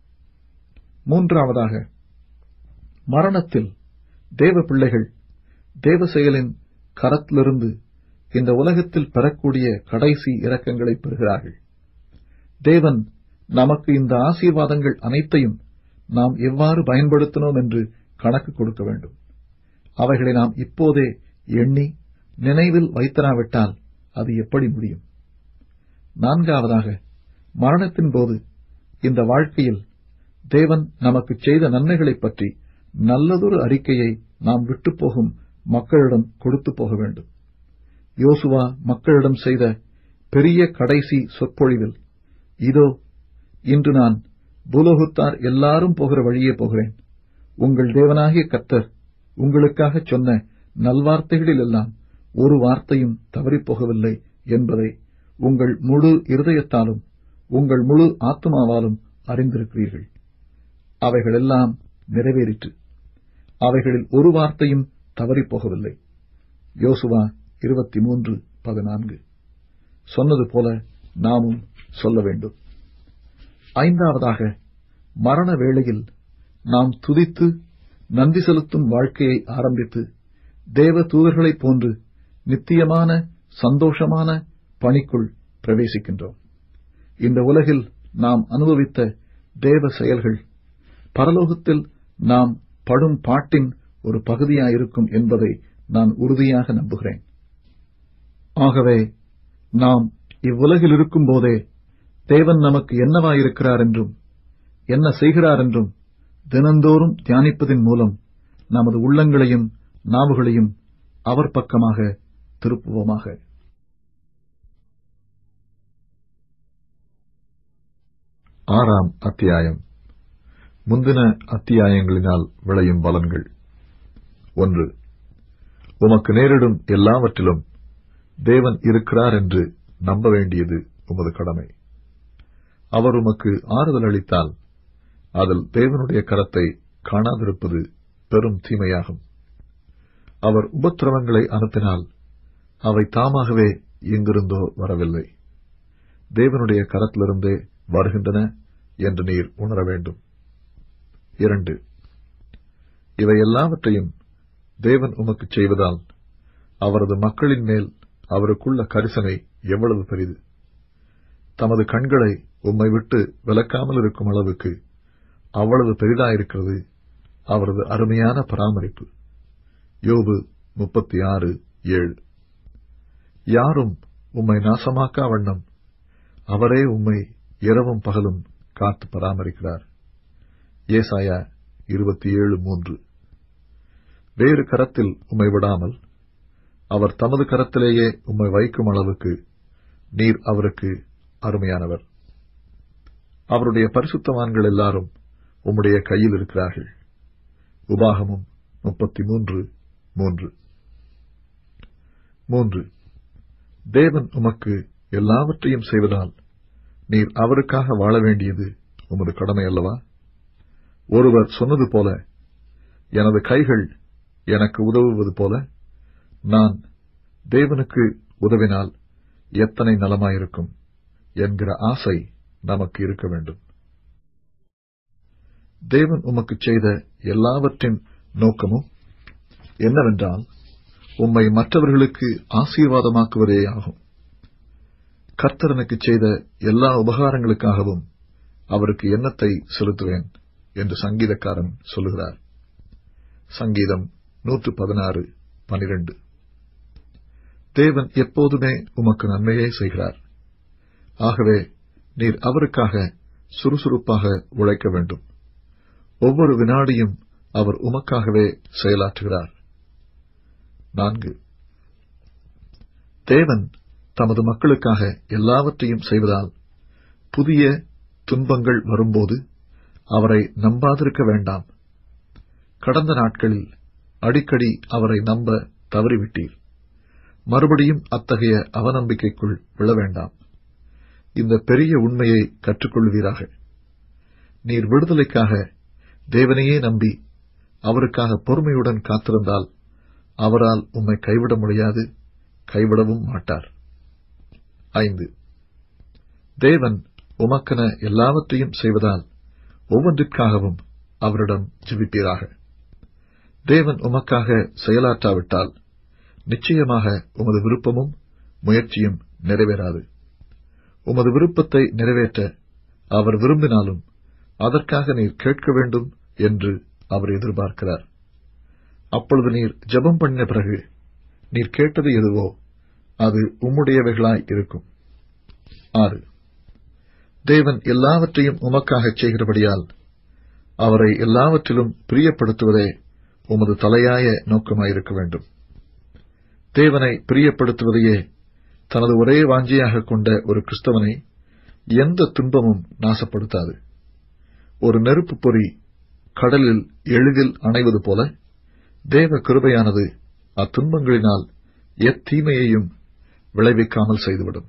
மூன்றாவதாக மரணத்தில் தேவ பிள்ளைகள் தேவ செயலின் கரத்திலிருந்து இந்த உலகத்தில் பெறக்கூடிய கடைசி இரக்கங்களை பெறுகிறார்கள் தேவன் நமக்கு இந்த ஆசீர்வாதங்கள் அனைத்தையும் நாம் எவ்வாறு பயன்படுத்தினோம் என்று கணக்கு கொடுக்க வேண்டும் அவைகளை நாம் இப்போதே எண்ணி நினைவில் வைத்தராவிட்டால் அது எப்படி முடியும் நான்காவதாக மரணத்தின் போது இந்த வாழ்க்கையில் தேவன் நமக்கு செய்த நன்மைகளைப் பற்றி நல்லதொரு அறிக்கையை நாம் விட்டுப்போகும் மக்களிடம் கொடுத்து போக வேண்டும் யோசுவா மக்களிடம் செய்த பெரிய கடைசி சொற்பொழிவில் இதோ இன்று நான் பூலோகத்தார் எல்லாரும் போகிற வழியே போகிறேன் உங்கள் தேவனாகிய கர்த்தர் உங்களுக்காக சொன்ன நல்வார்த்தைகளிலெல்லாம் ஒரு வார்த்தையும் தவறிப் போகவில்லை என்பதை உங்கள் முழு இருதயத்தாலும் உங்கள் முழு ஆத்மாவாலும் அறிந்திருக்கிறீர்கள் அவைகளெல்லாம் நிறைவேறிற்று அவைகளில் ஒரு வார்த்தையும் தவறிப் போகவில்லை யோசுவா இருபத்தி மூன்று பதினான்கு சொன்னது போல நாமும் சொல்ல வேண்டும் ஐந்தாவதாக மரண வேளையில் நாம் துதித்து நன்றி செலுத்தும் வாழ்க்கையை ஆரம்பித்து தேவ தூதர்களைப் போன்று நித்தியமான சந்தோஷமான பணிக்குள் பிரவேசிக்கின்றோம் இந்த உலகில் நாம் அனுபவித்த தேவ செயல்கள் பரலோகத்தில் நாம் படும் பாட்டின் ஒரு பகுதியாயிருக்கும் என்பதை நான் உறுதியாக நம்புகிறேன் ஆகவே நாம் இவ்வுலகில் இருக்கும்போதே தேவன் நமக்கு என்னவாயிருக்கிறார் என்றும் என்ன செய்கிறார் என்றும் தினந்தோறும் தியானிப்பதின் மூலம் நமது உள்ளங்களையும் நாவுகளையும் அவர் பக்கமாக திருப்புவோமாக ஆறாம் அத்தியாயம் முந்தின அத்தியாயங்களினால் விளையும் பலன்கள் ஒன்று உமக்கு நேரிடும் எல்லாவற்றிலும் தேவன் இருக்கிறார் என்று நம்ப வேண்டியது உமது கடமை அவர் உமக்கு ஆறுதல் அளித்தால் அதில் தேவனுடைய கரத்தை காணாதிருப்பது பெரும் தீமையாகும் அவர் உபத்திரவங்களை அனுப்பினால் அவை தாமாகவே எங்கிருந்தோ வரவில்லை தேவனுடைய கரத்திலிருந்தே வருகின்றன என்று நீர் உணர வேண்டும் இரண்டு இவை எல்லாவற்றையும் தேவன் உமக்கு செய்வதால் அவரது மக்களின் மேல் அவருக்குள்ள கரிசனை எவ்வளவு பெரிது தமது கண்களை உம்மை விட்டு விலக்காமல் இருக்கும் அளவுக்கு அவ்வளவு பெரிதாயிருக்கிறது அவரது அருமையான பராமரிப்பு யோபு முப்பத்தி ஆறு ஏழு யாரும் உம்மை நாசமாக்கா வண்ணம் அவரே உம்மை இரவும் பகலும் காத்து பராமரிக்கிறார் ஏசாயா இருபத்தி ஏழு மூன்று வேறு கரத்தில் உம்மை விடாமல் அவர் தமது கரத்திலேயே உம்மை வைக்கும் அளவுக்கு நீர் அவருக்கு அருமையானவர் அவருடைய பரிசுத்தவான்கள் எல்லாரும் உம்முடைய கையில் இருக்கிறார்கள் உபாகமும் முப்பத்தி மூன்று மூன்று மூன்று தேவன் உமக்கு எல்லாவற்றையும் செய்வதால் நீர் அவருக்காக வாழ வேண்டியது உமது கடமை அல்லவா ஒருவர் சொன்னது போல எனது கைகள் எனக்கு உதவுவது போல நான் தேவனுக்கு உதவினால் எத்தனை நலமாயிருக்கும் என்கிற ஆசை நமக்கு இருக்க வேண்டும் தேவன் உமக்கு செய்த எல்லாவற்றின் நோக்கமும் என்னவென்றால் உம்மை மற்றவர்களுக்கு ஆசீர்வாதமாக்குவதே ஆகும் கர்த்தர் எனக்கு செய்த எல்லா உபகாரங்களுக்காகவும் அவருக்கு எண்ணத்தை செலுத்துவேன் என்று சங்கீதக்காரன் சொல்லுகிறார் சங்கீதம் நூற்று பதினாறு பனிரெண்டு தேவன் எப்போதுமே உமக்கு நன்மையே செய்கிறார் ஆகவே நீர் அவருக்காக சுறுசுறுப்பாக உழைக்க வேண்டும் ஒவ்வொரு வினாடியும் அவர் உமக்காகவே செயலாற்றுகிறார் நான்கு தேவன் தமது மக்களுக்காக எல்லாவற்றையும் செய்வதால் புதிய துன்பங்கள் வரும்போது அவரை நம்பாதிருக்க வேண்டாம் கடந்த நாட்களில் அடிக்கடி அவரை நம்ப தவறிவிட்டீர் மறுபடியும் அத்தகைய அவநம்பிக்கைக்குள் விழ வேண்டாம் இந்த பெரிய உண்மையை கற்றுக்கொள்வீராக நீர் விடுதலைக்காக தேவனையே நம்பி அவருக்காக பொறுமையுடன் காத்திருந்தால் அவரால் உம்மை கைவிட முடியாது கைவிடவும் மாட்டார் ஐந்து தேவன் உமக்கென எல்லாவற்றையும் செய்வதால் ஒவ்வொன்றிற்காகவும் அவரிடம் ஜெபிப்பீராக தேவன் உமக்காக செயலாற்றாவிட்டால் நிச்சயமாக உமது விருப்பமும் முயற்சியும் நிறைவேறாது உமது விருப்பத்தை நிறைவேற்ற அவர் விரும்பினாலும் அதற்காக நீர் கேட்க வேண்டும் என்று அவர் எதிர்பார்க்கிறார் அப்பொழுது நீர் ஜெபம் பண்ணின பிறகு நீர் கேட்டது எதுவோ அது உம்முடையவைகளாய் இருக்கும் ஆறு தேவன் எல்லாவற்றையும் உமக்காகச் செய்கிறபடியால் அவரை எல்லாவற்றிலும் பிரியப்படுத்துவதே உமது தலையாய நோக்கமாயிருக்க வேண்டும் தேவனை பிரியப்படுத்துவதையே தனது ஒரே வாஞ்சியாக கொண்ட ஒரு கிறிஸ்தவனை எந்த துன்பமும் நாசப்படுத்தாது ஒரு நெருப்பு பொறி கடலில் எளிதில் அணைவது போல தேவ கிருபையானது அத்துன்பங்களினால் எத்தீமையையும் விளைவிக்காமல் செய்துவிடும்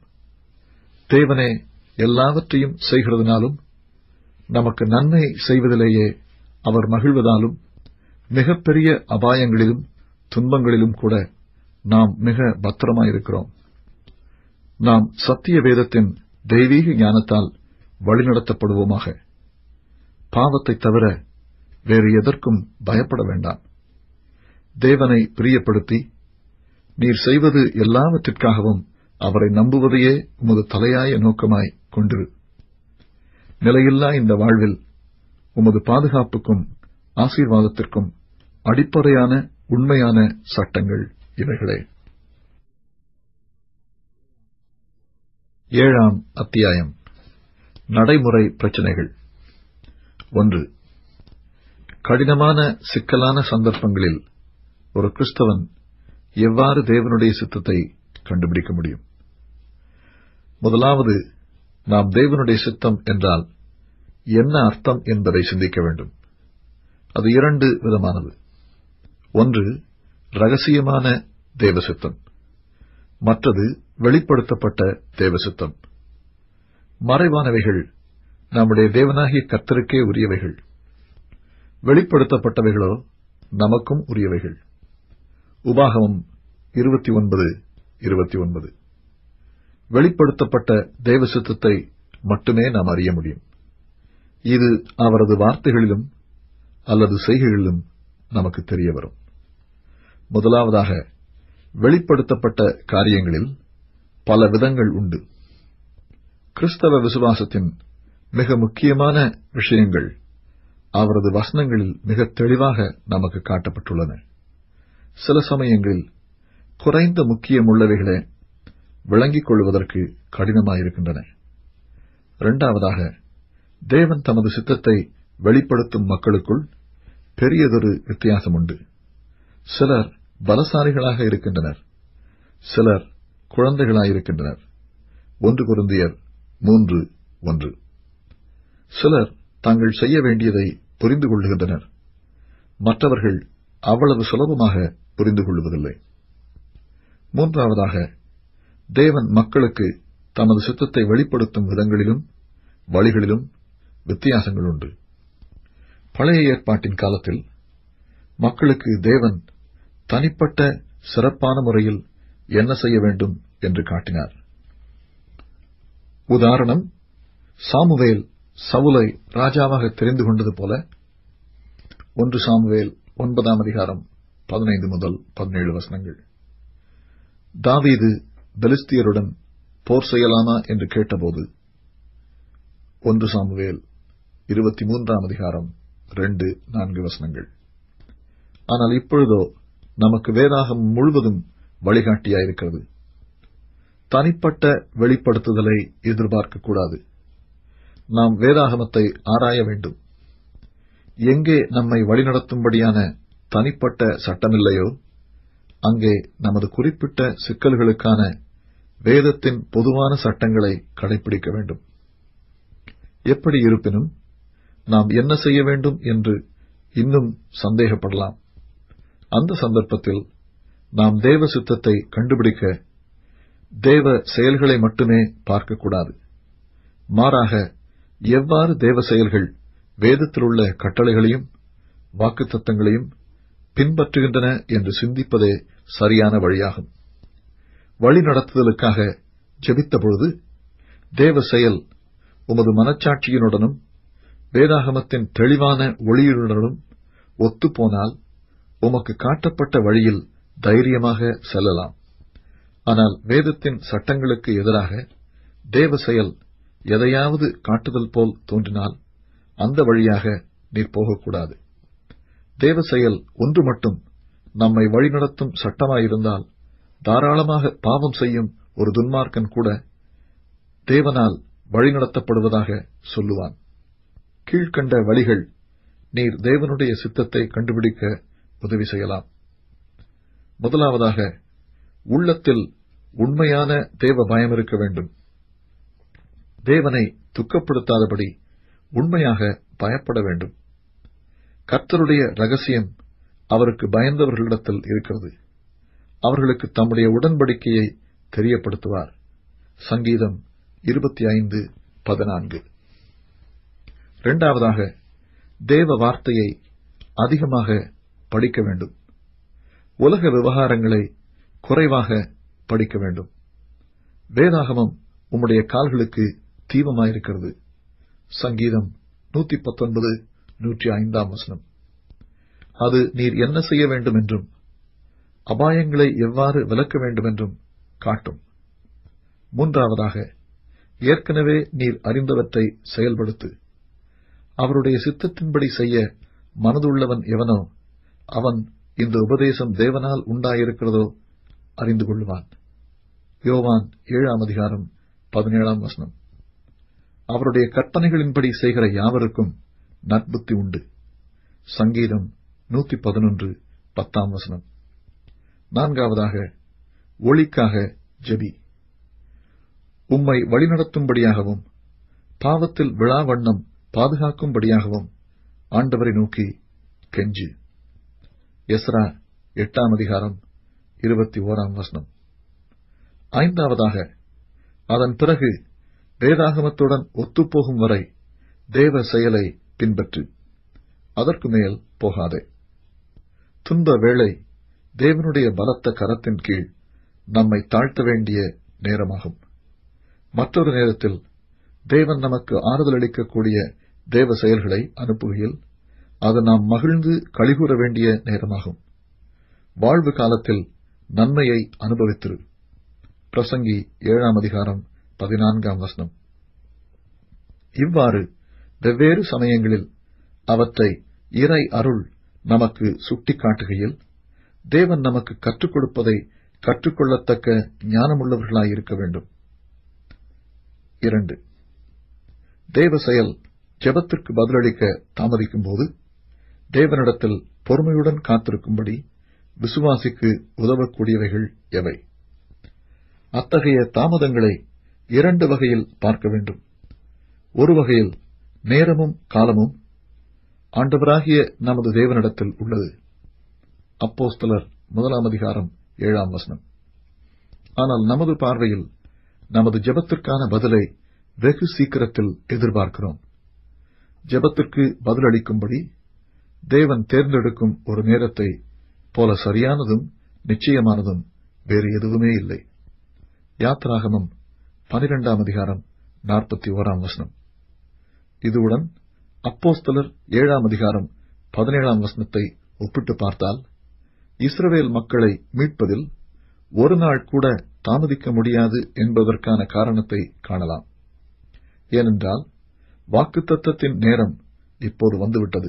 தேவனே எல்லாவற்றையும் செய்கிறதுனாலும் நமக்கு நன்மை செய்வதிலேயே அவர் மகிழ்வதாலும் மிகப்பெரிய அபாயங்களிலும் துன்பங்களிலும் கூட நாம் மிக பத்திரமாயிருக்கிறோம் நாம் சத்திய வேதத்தின் தெய்வீக ஞானத்தால் வழிநடத்தப்படுவோமாக பாவத்தை தவிர வேறு எதற்கும் பயப்பட வேண்டாம் தேவனை பிரியப்படுத்தி நீர் செய்வது எல்லாவற்றிற்காகவும் அவரை நம்புவதையே உமது தலையாய நோக்கமாய் கொண்டிரு நிலையில்லா இந்த வாழ்வில் உமது பாதுகாப்புக்கும் ஆசீர்வாதத்திற்கும் அடிப்படையான உண்மையான சட்டங்கள் இவைகளே ஏழாம் அத்தியாயம் நடைமுறை பிரச்சனைகள் ஒன்று கடினமான சிக்கலான சந்தர்ப்பங்களில் ஒரு கிறிஸ்தவன் எவ்வாறு தேவனுடைய சித்தத்தை கண்டுபிடிக்க முடியும் முதலாவது நாம் தேவனுடைய சித்தம் என்றால் என்ன அர்த்தம் என்பதை சிந்திக்க வேண்டும் அது இரண்டு விதமானது ஒன்று ரகசியமான தேவசித்தம் மற்றது வெளிப்படுத்தப்பட்ட தேவசித்தம் மறைவானவைகள் நம்முடைய தேவனாகிய கர்த்தருக்கே உரியவைகள் வெளிப்படுத்தப்பட்டவைகளோ நமக்கும் உரியவைகள் உபாகமம் இருபத்தி ஒன்பது இருபத்தி ஒன்பது வெளிப்படுத்தப்பட்ட தேவசித்தத்தை மட்டுமே நாம் அறிய முடியும் இது அவரது வார்த்தைகளிலும் அல்லது செய்கைகளிலும் நமக்கு தெரிய வரும் முதலாவதாக வெளிப்படுத்தப்பட்ட காரியங்களில் பல விதங்கள் உண்டு கிறிஸ்தவ விசுவாசத்தின் மிக முக்கியமான விஷயங்கள் அவரது வசனங்களில் மிக தெளிவாக நமக்கு காட்டப்பட்டுள்ளன சில சமயங்களில் குறைந்த முக்கியமுள்ளவைகளே விளங்கிக் கொள்வதற்கு கடினமாயிருக்கின்றன இரண்டாவதாக தேவன் தமது சித்தத்தை வெளிப்படுத்தும் மக்களுக்குள் பெரியதொரு வித்தியாசம் உண்டு சிலர் பலசாலிகளாக இருக்கின்றனர் சிலர் குழந்தைகளாயிருக்கின்றனர் ஒன்று குருந்தியர் மூன்று ஒன்று சிலர் தாங்கள் செய்ய வேண்டியதை புரிந்து கொள்ளுகின்றனர் மற்றவர்கள் அவ்வளவு சுலபமாக புரிந்து கொள்வதில்லை மூன்றாவதாக தேவன் மக்களுக்கு தமது சித்தத்தை வெளிப்படுத்தும் விதங்களிலும் வழிகளிலும் வித்தியாசங்கள் உண்டு பழைய ஏற்பாட்டின் காலத்தில் மக்களுக்கு தேவன் தனிப்பட்ட சிறப்பான முறையில் என்ன செய்ய வேண்டும் என்று காட்டினார் உதாரணம் சாமுவேல் சவுலை ராஜாவாக தெரிந்து கொண்டது போல ஒன்று சாமுவேல் ஒன்பதாம் அதிகாரம் பதினைந்து முதல் பதினேழு வசனங்கள் தாவீது பெலிஸ்தியருடன் போர் செய்யலாமா என்று கேட்டபோது ஒன்று சாமுவேல் இருபத்தி மூன்றாம் அதிகாரம் ரெண்டு நான்கு வசனங்கள் ஆனால் இப்பொழுதோ நமக்கு வேதாகம் முழுவதும் வழிகாட்டியாயிருக்கிறது தனிப்பட்ட வெளிப்படுத்துதலை எதிர்பார்க்கக்கூடாது நாம் வேதாகமத்தை ஆராய வேண்டும் எங்கே நம்மை வழிநடத்தும்படியான தனிப்பட்ட சட்டமில்லையோ அங்கே நமது குறிப்பிட்ட சிக்கல்களுக்கான வேதத்தின் பொதுவான சட்டங்களை கடைபிடிக்க வேண்டும் எப்படி இருப்பினும் நாம் என்ன செய்ய வேண்டும் என்று இன்னும் சந்தேகப்படலாம் அந்த சந்தர்ப்பத்தில் நாம் தேவ சித்தத்தை கண்டுபிடிக்க தேவ செயல்களை மட்டுமே பார்க்கக்கூடாது மாறாக எவ்வாறு தேவ செயல்கள் வேதத்தில் உள்ள கட்டளைகளையும் வாக்குத்தத்தங்களையும் பின்பற்றுகின்றன என்று சிந்திப்பதே சரியான வழியாகும் வழிநடத்துதலுக்காக ஜெபித்தபொழுது தேவ செயல் உமது மனச்சாட்சியினுடனும் வேதாகமத்தின் தெளிவான ஒளியுடனும் ஒத்துப்போனால் உமக்கு காட்டப்பட்ட வழியில் தைரியமாக செல்லலாம் ஆனால் வேதத்தின் சட்டங்களுக்கு எதிராக தேவ செயல் எதையாவது காட்டுதல் போல் தோன்றினால் அந்த வழியாக நீர் போகக்கூடாது தேவ செயல் ஒன்று மட்டும் நம்மை வழிநடத்தும் சட்டமாயிருந்தால் தாராளமாக பாவம் செய்யும் ஒரு துன்மார்க்கன் கூட தேவனால் வழிநடத்தப்படுவதாக சொல்லுவான் கீழ்கண்ட வழிகள் நீர் தேவனுடைய சித்தத்தை கண்டுபிடிக்க உதவி செய்யலாம் முதலாவதாக உள்ளத்தில் உண்மையான தேவ பயம் இருக்க வேண்டும் தேவனை துக்கப்படுத்தாதபடி உண்மையாக பயப்பட வேண்டும் கர்த்தருடைய ரகசியம் அவருக்கு பயந்தவர்களிடத்தில் இருக்கிறது அவர்களுக்கு தம்முடைய உடன்படிக்கையை தெரியப்படுத்துவார் சங்கீதம் இருபத்தி ஐந்து பதினான்கு இரண்டாவதாக தேவ வார்த்தையை அதிகமாக படிக்க வேண்டும் உலக விவகாரங்களை குறைவாக படிக்க வேண்டும் வேதாகமம் உம்முடைய கால்களுக்கு தீபமாயிருக்கிறது சங்கீதம் நூத்தி பத்தொன்பது நூற்றி ஐந்தாம் வசனம் அது நீர் என்ன செய்ய வேண்டும் என்றும் அபாயங்களை எவ்வாறு விலக்க வேண்டும் என்றும் காட்டும் மூன்றாவதாக ஏற்கனவே நீர் அறிந்தவற்றை செயல்படுத்து அவருடைய சித்தத்தின்படி செய்ய மனதுள்ளவன் எவனோ அவன் இந்த உபதேசம் தேவனால் உண்டாயிருக்கிறதோ அறிந்து கொள்வான் யோவான் ஏழாம் அதிகாரம் பதினேழாம் வசனம் அவருடைய கற்பனைகளின்படி செய்கிற யாவருக்கும் நட்புத்தி உண்டு சங்கீதம் நூத்தி பதினொன்று பத்தாம் வசனம் நான்காவதாக ஒளிக்காக ஜெபி உம்மை வழிநடத்தும்படியாகவும் பாவத்தில் விழாவண்ணம் பாதுகாக்கும்படியாகவும் ஆண்டவரை நோக்கி கெஞ்சு எஸ்ரா எட்டாம் அதிகாரம் இருபத்தி ஓராம் வசனம் ஐந்தாவதாக அதன் பிறகு வேதாகமத்துடன் ஒத்துப்போகும் வரை தேவ செயலை பின்பற்று அதற்கு மேல் போகாதே துன்ப வேளை தேவனுடைய பலத்த கரத்தின் கீழ் நம்மை தாழ்த்த வேண்டிய நேரமாகும் மற்றொரு நேரத்தில் தேவன் நமக்கு ஆறுதல் அளிக்கக்கூடிய தேவ செயல்களை அனுப்புகையில் அது நாம் மகிழ்ந்து கழிகூற வேண்டிய நேரமாகும் வாழ்வு காலத்தில் நன்மையை அனுபவித்திரு பிரசங்கி ஏழாம் அதிகாரம் பதினான்காம் வசனம் இவ்வாறு வெவ்வேறு சமயங்களில் அவற்றை இறை அருள் நமக்கு சுட்டிக்காட்டுகையில் தேவன் நமக்கு கற்றுக் கொடுப்பதை கற்றுக்கொள்ளத்தக்க ஞானமுள்ளவர்களாயிருக்க வேண்டும் இரண்டு தேவ செயல் ஜெபத்திற்கு பதிலளிக்க தாமதிக்கும் போது தேவனிடத்தில் பொறுமையுடன் காத்திருக்கும்படி விசுவாசிக்கு உதவக்கூடியவைகள் எவை அத்தகைய தாமதங்களை இரண்டு வகையில் பார்க்க வேண்டும் ஒரு வகையில் நேரமும் காலமும் ஆண்டவராகிய நமது தேவனிடத்தில் உள்ளது அப்போஸ்தலர் முதலாம் அதிகாரம் ஏழாம் வசனம் ஆனால் நமது பார்வையில் நமது ஜெபத்திற்கான பதிலை வெகு சீக்கிரத்தில் எதிர்பார்க்கிறோம் ஜெபத்திற்கு பதிலளிக்கும்படி தேவன் தேர்ந்தெடுக்கும் ஒரு நேரத்தை போல சரியானதும் நிச்சயமானதும் வேறு எதுவுமே இல்லை யாத்ராகமம் பனிரெண்டாம் அதிகாரம் நாற்பத்தி ஓராம் வசனம் இதுவுடன் அப்போஸ்தலர் ஏழாம் அதிகாரம் பதினேழாம் வசனத்தை ஒப்பிட்டு பார்த்தால் இஸ்ரவேல் மக்களை மீட்பதில் ஒரு நாள் கூட தாமதிக்க முடியாது என்பதற்கான காரணத்தை காணலாம் ஏனென்றால் வாக்குத்தத்தத்தின் நேரம் இப்போது வந்துவிட்டது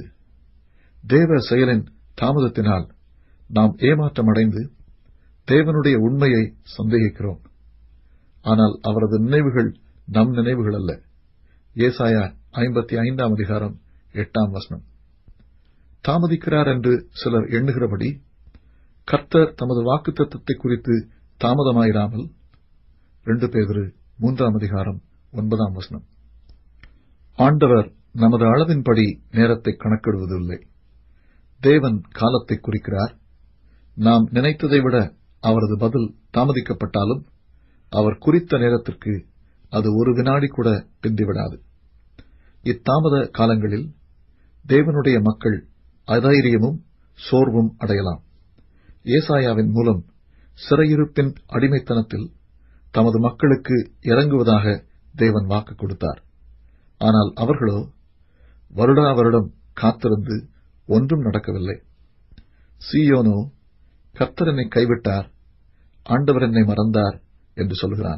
தேவ செயலின் தாமதத்தினால் நாம் ஏமாற்றமடைந்து தேவனுடைய உண்மையை சந்தேகிக்கிறோம் ஆனால் அவரது நினைவுகள் நம் நினைவுகள் அல்ல ஏசாயா ஐம்பத்தி ஐந்தாம் அதிகாரம் எட்டாம் வசனம் தாமதிக்கிறார் என்று சிலர் எண்ணுகிறபடி கர்த்தர் தமது வாக்குத்தத்தத்தை குறித்து தாமதமாயிராமல் ரெண்டு பேதிரு மூன்றாம் அதிகாரம் ஒன்பதாம் வசனம் ஆண்டவர் நமது அளவின்படி நேரத்தை கணக்கிடுவதில்லை தேவன் காலத்தை குறிக்கிறார் நாம் நினைத்ததை விட அவரது பதில் தாமதிக்கப்பட்டாலும் அவர் குறித்த நேரத்திற்கு அது ஒரு வினாடி கூட பிந்திவிடாது இத்தாமத காலங்களில் தேவனுடைய மக்கள் அதைரியமும் சோர்வும் அடையலாம் ஏசாயாவின் மூலம் சிறையிருப்பின் அடிமைத்தனத்தில் தமது மக்களுக்கு இறங்குவதாக தேவன் வாக்கு கொடுத்தார் ஆனால் அவர்களோ வருடா வருடம் காத்திருந்து ஒன்றும் நடக்கவில்லை சீயோனோ கர்த்தர் என்னை கைவிட்டார் ஆண்டவர் என்னை மறந்தார் என்று சொல்கிறான்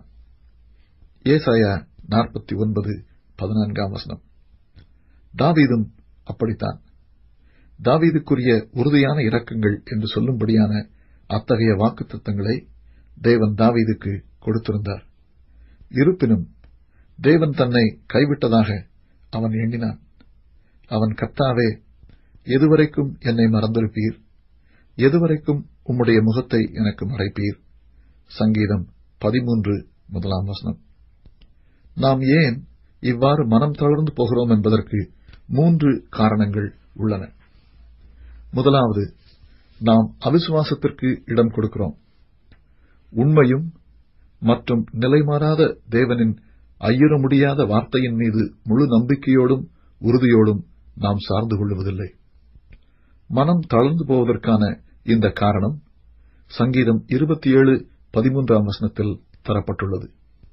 ஏசாயா நாற்பத்தி ஒன்பது பதினான்காம் வசனம் தாவீதும் அப்படித்தான் தாவீதுக்குரிய உறுதியான இரக்கங்கள் என்று சொல்லும்படியான அத்தகைய வாக்குத்தத்தங்களை தேவன் தாவீதுக்கு கொடுத்திருந்தார் இருப்பினும் தேவன் தன்னை கைவிட்டதாக அவன் எண்ணினான் அவன் கர்த்தாவே எதுவரைக்கும் என்னை மறந்திருப்பீர் எதுவரைக்கும் உம்முடைய முகத்தை எனக்கு மறைப்பீர் சங்கீதம் பதிமூன்று முதலாம் வசனம் நாம் ஏன் இவ்வாறு மனம் தளர்ந்து போகிறோம் என்பதற்கு மூன்று காரணங்கள் உள்ளன முதலாவது நாம் அவிசுவாசத்திற்கு இடம் கொடுக்கிறோம் உண்மையும் மற்றும் நிலைமாறாத தேவனின் ஐயுற முடியாத வார்த்தையின் மீது முழு நம்பிக்கையோடும் உறுதியோடும் நாம் சார்ந்து கொள்வதில்லை மனம் தளர்ந்து போவதற்கான இந்த காரணம் சங்கீதம் இருபத்தி ஏழு பதிமூன்றாம் வசனத்தில் தரப்பட்டுள்ளது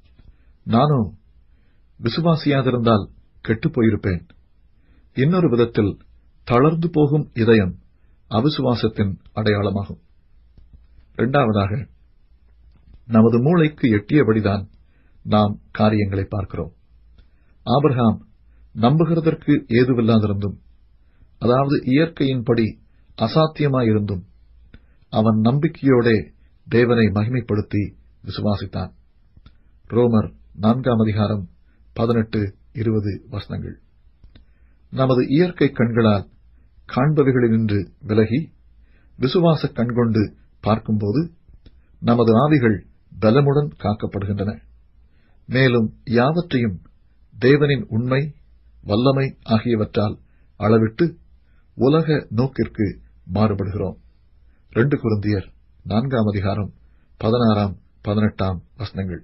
நானோ விசுவாசியாதிருந்தால் கெட்டுப் போயிருப்பேன் இன்னொரு விதத்தில் தளர்ந்து போகும் இதயம் அவிசுவாசத்தின் அடையாளமாகும் இரண்டாவதாக நமது மூளைக்கு எட்டியபடிதான் நாம் காரியங்களை பார்க்கிறோம் ஆபிரகாம் நம்புகிறதற்கு ஏதுவில்லாதிருந்தும் அதாவது இயற்கையின்படி அசாத்தியமாயிருந்தும் அவன் நம்பிக்கையோடே தேவனை மகிமைப்படுத்தி விசுவாசித்தான் ரோமர் நான்காம் அதிகாரம் பதினெட்டு இருபது வசனங்கள் நமது இயற்கை கண்களால் காண்பவைகளினின்று விலகி விசுவாச கண்கொண்டு பார்க்கும்போது நமது ஆவிகள் பலமுடன் காக்கப்படுகின்றன மேலும் யாவற்றையும் தேவனின் உண்மை வல்லமை ஆகியவற்றால் அளவிட்டு உலக நோக்கிற்கு மாறுபடுகிறோம் ரெண்டு குருந்தியர் நான்காம் அதிகாரம் பதினாறாம் பதினெட்டாம் வசனங்கள்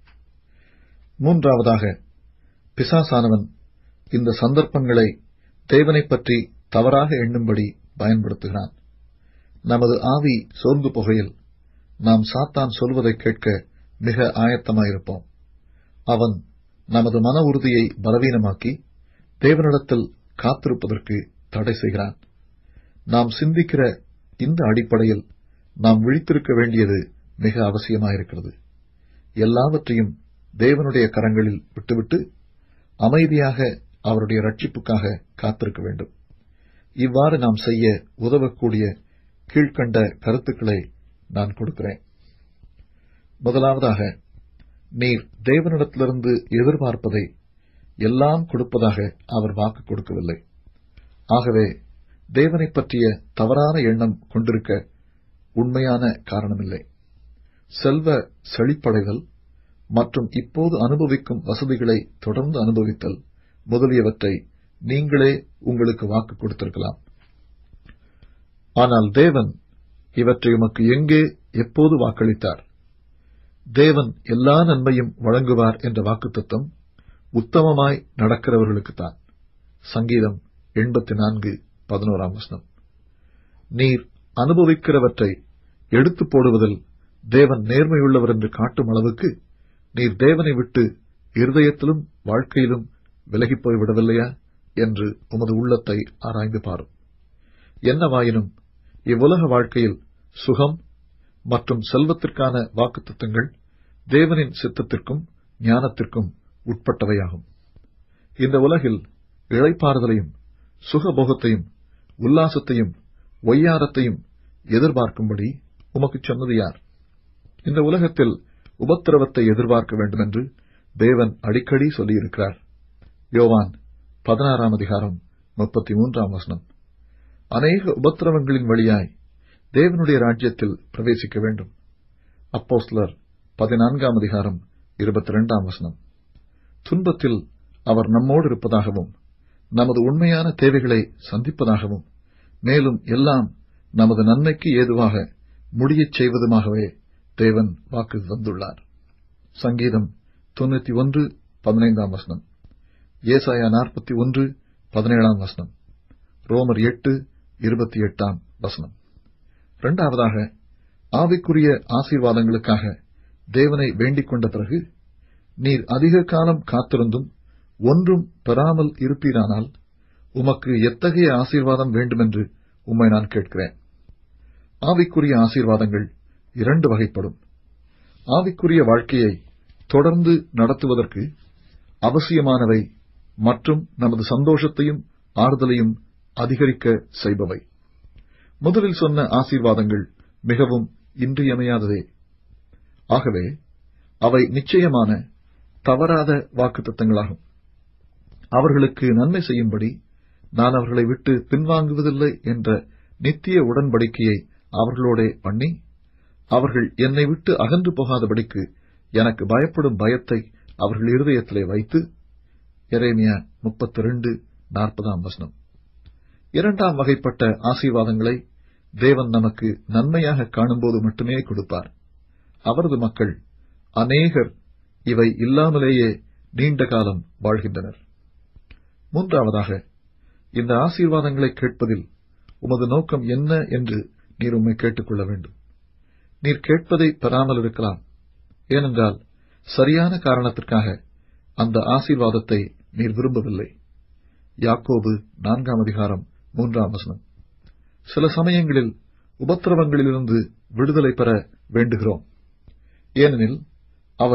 மூன்றாவதாக பிசாசானவன் இந்த சந்தர்ப்பங்களை தேவனைப் பற்றி தவறாக எண்ணும்படி பயன்படுத்துகிறான் நமது ஆவி சோர்ந்து புகையில் நாம் சாத்தான் சொல்வதை கேட்க மிக ஆயத்தமாயிருப்போம் அவன் நமது மன உறுதியை பலவீனமாக்கி தேவனிடத்தில் காத்திருப்பதற்கு தடை செய்கிறான் நாம் சிந்திக்கிற இந்த அடிப்படையில் நாம் விழித்திருக்க வேண்டியது மிக அவசியமாயிருக்கிறது எல்லாவற்றையும் தேவனுடைய கரங்களில் விட்டுவிட்டு அமைதியாக அவருடைய ரட்சிப்புக்காக காத்திருக்க வேண்டும் இவ்வாறு நாம் செய்ய உதவக்கூடிய கீழ்கண்ட கருத்துக்களை நான் கொடுக்கிறேன் முதலாவதாக நீர் தேவனிடத்திலிருந்து எதிர்பார்ப்பதை எல்லாம் கொடுப்பதாக அவர் வாக்கு கொடுக்கவில்லை ஆகவே தேவனைப் பற்றிய தவறான எண்ணம் கொண்டிருக்க உண்மையான காரணமில்லை செல்வ செழிப்படைதல் மற்றும் இப்போது அனுபவிக்கும் வசதிகளை தொடர்ந்து அனுபவித்தல் முதலியவற்றை நீங்களே உங்களுக்கு வாக்கு கொடுத்திருக்கலாம் ஆனால் தேவன் இவற்றை உமக்கு எங்கே எப்போது வாக்களித்தார் தேவன் எல்லா நன்மையும் வழங்குவார் என்ற வாக்குத்தத்தம் உத்தமமாய் நடக்கிறவர்களுக்குத்தான் சங்கீதம் எண்பத்தி நான்கு பதினோராம் வசனம் நீர் அனுபவிக்கிறவற்றை எடுத்து போடுவதில் தேவன் நேர்மையுள்ளவர் என்று காட்டும் அளவுக்கு நீர் தேவனை விட்டு இருதயத்திலும் வாழ்க்கையிலும் விலகிப் போய்விடவில்லையா என்று உமது உள்ளத்தை ஆராய்ந்து பாரும் என்னவாயினும் இவ்வுலக வாழ்க்கையில் சுகம் மற்றும் செல்வத்திற்கான வாக்குத்தத்தங்கள் தேவனின் சித்தத்திற்கும் ஞானத்திற்கும் உட்பட்டவையாகும் இந்த உலகில் இழைப்பாறுதலையும் சுகபோகத்தையும் உல்லாசத்தையும் ஒய்யாரத்தையும் எதிர்பார்க்கும்படி உமக்கு சொன்னது யார் இந்த உலகத்தில் உபத்திரவத்தை எதிர்பார்க்க வேண்டும் என்று தேவன் அடிக்கடி சொல்லியிருக்கிறார் யோவான் பதினாறாம் அதிகாரம் முப்பத்தி மூன்றாம் வசனம் அநேக உபத்திரவங்களின் வழியாய் தேவனுடைய ராஜ்யத்தில் பிரவேசிக்க வேண்டும் அப்போஸ்லர் பதினான்காம் அதிகாரம் இருபத்தி இரண்டாம் வசனம் துன்பத்தில் அவர் நம்மோடு இருப்பதாகவும் நமது உண்மையான தேவைகளை சந்திப்பதாகவும் மேலும் எல்லாம் நமது நன்மைக்கு ஏதுவாக முடியச் செய்வதுமாகவே தேவன் வாக்கு தந்துள்ளார் சங்கீதம் தொண்ணூத்தி ஒன்று பதினைந்தாம் வசனம் ஏசாயா நாற்பத்தி ஒன்று பதினேழாம் வசனம் ரோமர் எட்டு இருபத்தி எட்டாம் வசனம் இரண்டாவதாக ஆவிக்குரிய ஆசீர்வாதங்களுக்காக தேவனை வேண்டிக் கொண்ட பிறகு நீர் அதிக காலம் காத்திருந்தும் ஒன்றும் பெறாமல் இருப்பீரானால் உமக்கு எத்தகைய ஆசீர்வாதம் வேண்டுமென்று உம்மை நான் கேட்கிறேன் ஆவிக்குரிய ஆசீர்வாதங்கள் இரண்டு வகைப்படும் ஆவிக்குரிய வாழ்க்கையை தொடர்ந்து நடத்துவதற்கு அவசியமானவை மற்றும் நமது சந்தோஷத்தையும் ஆறுதலையும் அதிகரிக்க செய்பவை முதலில் சொன்ன ஆசீர்வாதங்கள் மிகவும் இன்றியமையாததே ஆகவே அவை நிச்சயமான தவறாத வாக்குத்தத்தங்களாகும் அவர்களுக்கு நன்மை செய்யும்படி நான் அவர்களை விட்டு பின்வாங்குவதில்லை என்ற நித்திய உடன்படிக்கையை அவர்களோடே பண்ணி அவர்கள் என்னை விட்டு அகன்று போகாதபடிக்கு எனக்கு பயப்படும் பயத்தை அவர்கள் இருதயத்திலே வைத்து எரேமியா முப்பத்தி ரெண்டு நாற்பதாம் வசனம் இரண்டாம் வகைப்பட்ட ஆசீர்வாதங்களை தேவன் நமக்கு நன்மையாக காணும்போது மட்டுமே கொடுப்பார் அவரது மக்கள் அநேகர் இவை இல்லாமலேயே நீண்ட காலம் வாழ்கின்றனர் மூன்றாவதாக இந்த ஆசீர்வாதங்களை கேட்பதில் உமது நோக்கம் என்ன என்று நீர் உம்மை கேட்டுக்கொள்ள வேண்டும் நீர் கேட்பதை பெறாமல் இருக்கலாம் ஏனென்றால் சரியான காரணத்திற்காக அந்த ஆசீர்வாதத்தை நீர் விரும்பவில்லை யாக்கோபு நான்காம் அதிகாரம் மூன்றாம் வசனம் சில சமயங்களில் உபத்திரவங்களிலிருந்து விடுதலை பெற வேண்டுகிறோம் ஏனெனில் அவை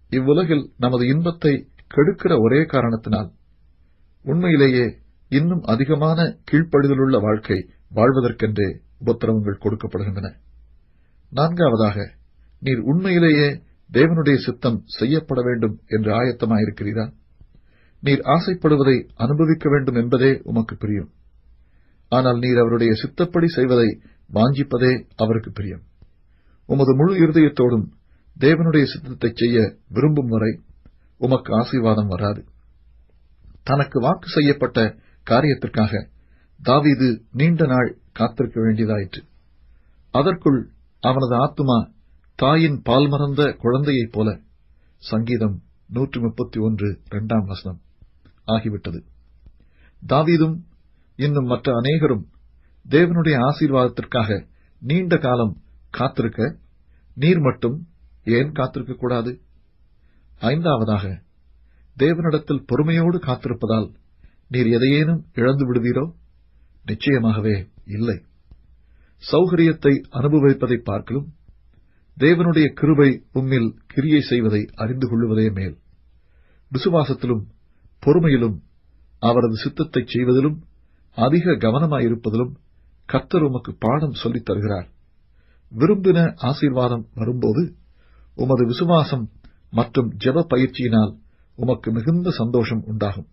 இவ்வுலகில் நமது இன்பத்தை கெடுக்கிற ஒரே காரணத்தினால் உண்மையிலேயே இன்னும் அதிகமான கீழ்ப்படிதலுள்ள வாழ்க்கை வாழ்வதற்கென்றே உபத்திரவங்கள் கொடுக்கப்படுகின்றன நான்காவதாக நீர் உண்மையிலேயே தேவனுடைய சித்தம் செய்யப்பட வேண்டும் என்று ஆயத்தமாயிருக்கிறீரா நீர் ஆசைப்படுவதை அனுபவிக்க வேண்டும் என்பதே உமக்கு பிரியம் ஆனால் நீர் அவருடைய சித்தப்படி செய்வதை வாஞ்சிப்பதே அவருக்கு பிரியம் உமது முழு இருதயத்தோடும் தேவனுடைய சித்தத்தை செய்ய விரும்பும் வரை உமக்கு ஆசீர்வாதம் வராது தனக்கு வாக்கு செய்யப்பட்ட காரியத்திற்காக தாவீது நீண்ட நாள் காத்திருக்க வேண்டியதாயிற்று அதற்குள் அவனது ஆத்துமா தாயின் பால் மறந்த குழந்தையைப் போல சங்கீதம் நூற்று முப்பத்தி ஒன்று இரண்டாம் வசனம் ஆகிவிட்டது தாவீதும் இன்னும் மற்ற அநேகரும் தேவனுடைய ஆசீர்வாதத்திற்காக நீண்ட காலம் காத்திருக்க நீர் மட்டும் ஏன் காத்திருக்க கூடாது ஐந்தாவதாக தேவனிடத்தில் பொறுமையோடு காத்திருப்பதால் நீர் எதையேனும் இழந்து விடுவீரோ நிச்சயமாகவே இல்லை சௌகரியத்தை அனுபவிப்பதை பார்க்கலும் தேவனுடைய கிருபை உம்மில் கிரியை செய்வதை அறிந்து கொள்வதே மேல் விசுவாசத்திலும் பொறுமையிலும் அவரது சித்தத்தை செய்வதிலும் அதிக கவனமாயிருப்பதிலும் கர்த்தர் உமக்கு பாடம் சொல்லித் தருகிறார் விரும்பின ஆசீர்வாதம் வரும்போது உமது விசுவாசம் மற்றும் ஜெப பயிற்சியினால் உமக்கு மிகுந்த சந்தோஷம் உண்டாகும்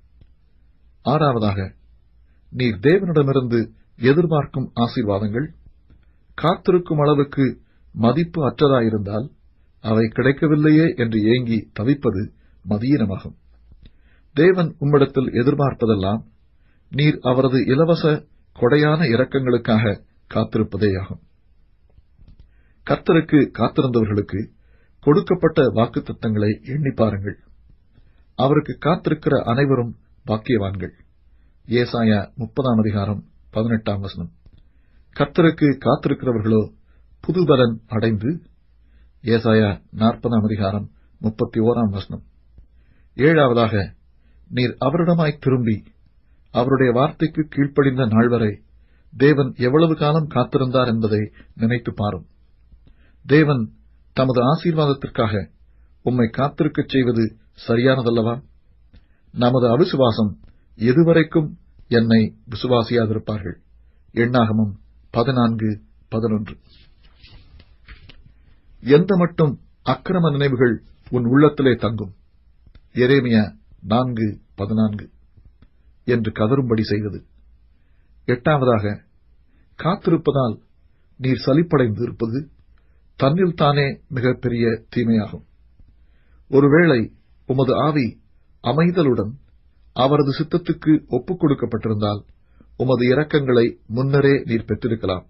ஆறாவதாக நீர் தேவனிடமிருந்து எதிர்பார்க்கும் ஆசீர்வாதங்கள் காத்திருக்கும் அளவுக்கு மதிப்பு அற்றதாயிருந்தால் அவை கிடைக்கவில்லையே என்று ஏங்கி தவிப்பது மதியீனமாகும் தேவன் உம்மிடத்தில் எதிர்பார்ப்பதெல்லாம் நீர் அவரது இலவச கொடையான இரக்கங்களுக்காக காத்திருப்பதேயாகும் கர்த்தருக்கு காத்திருந்தவர்களுக்கு கொடுக்கப்பட்ட வாக்குத்தத்தங்களை எண்ணி பாருங்கள் அவருக்கு காத்திருக்கிற அனைவரும் பாக்கியவான்கள் ஏசாயா முப்பதாம் அதிகாரம் பதினெட்டாம் வசனம் கர்த்தருக்கு காத்திருக்கிறவர்களோ புதுபலன் அடைந்து ஏசாயா நாற்பதாம் அதிகாரம் முப்பத்தி ஓராம் வசனம் ஏழாவதாக நீர் அவரிடமாய் திரும்பி அவருடைய வார்த்தைக்கு கீழ்ப்படிந்த நாள் வரை தேவன் எவ்வளவு காலம் காத்திருந்தார் என்பதை நினைத்து பாரும் தேவன் தமது ஆசீர்வாதத்திற்காக உம்மை காத்திருக்கச் செய்வது சரியானதல்லவா நமது அவிசுவாசம் எதுவரைக்கும் என்னை விசுவாசியாதிருப்பார்கள் எண்ணாகமம் பதினான்கு பதினொன்று எந்த மட்டும் அக்கிரம நினைவுகள் உன் உள்ளத்திலே தங்கும் எரேமியா நான்கு பதினான்கு என்று கதரும்படி செய்தது எட்டாவதாக காத்திருப்பதால் நீர் சலிப்படைந்து இருப்பது தன்னில் தானே மிகப்பெரிய தீமையாகும் ஒருவேளை உமது ஆவி அமைதலுடன் அவரது சித்தத்துக்கு ஒப்புக் கொடுக்கப்பட்டிருந்தால் உமது இரக்கங்களை முன்னரே நீர் பெற்றிருக்கலாம்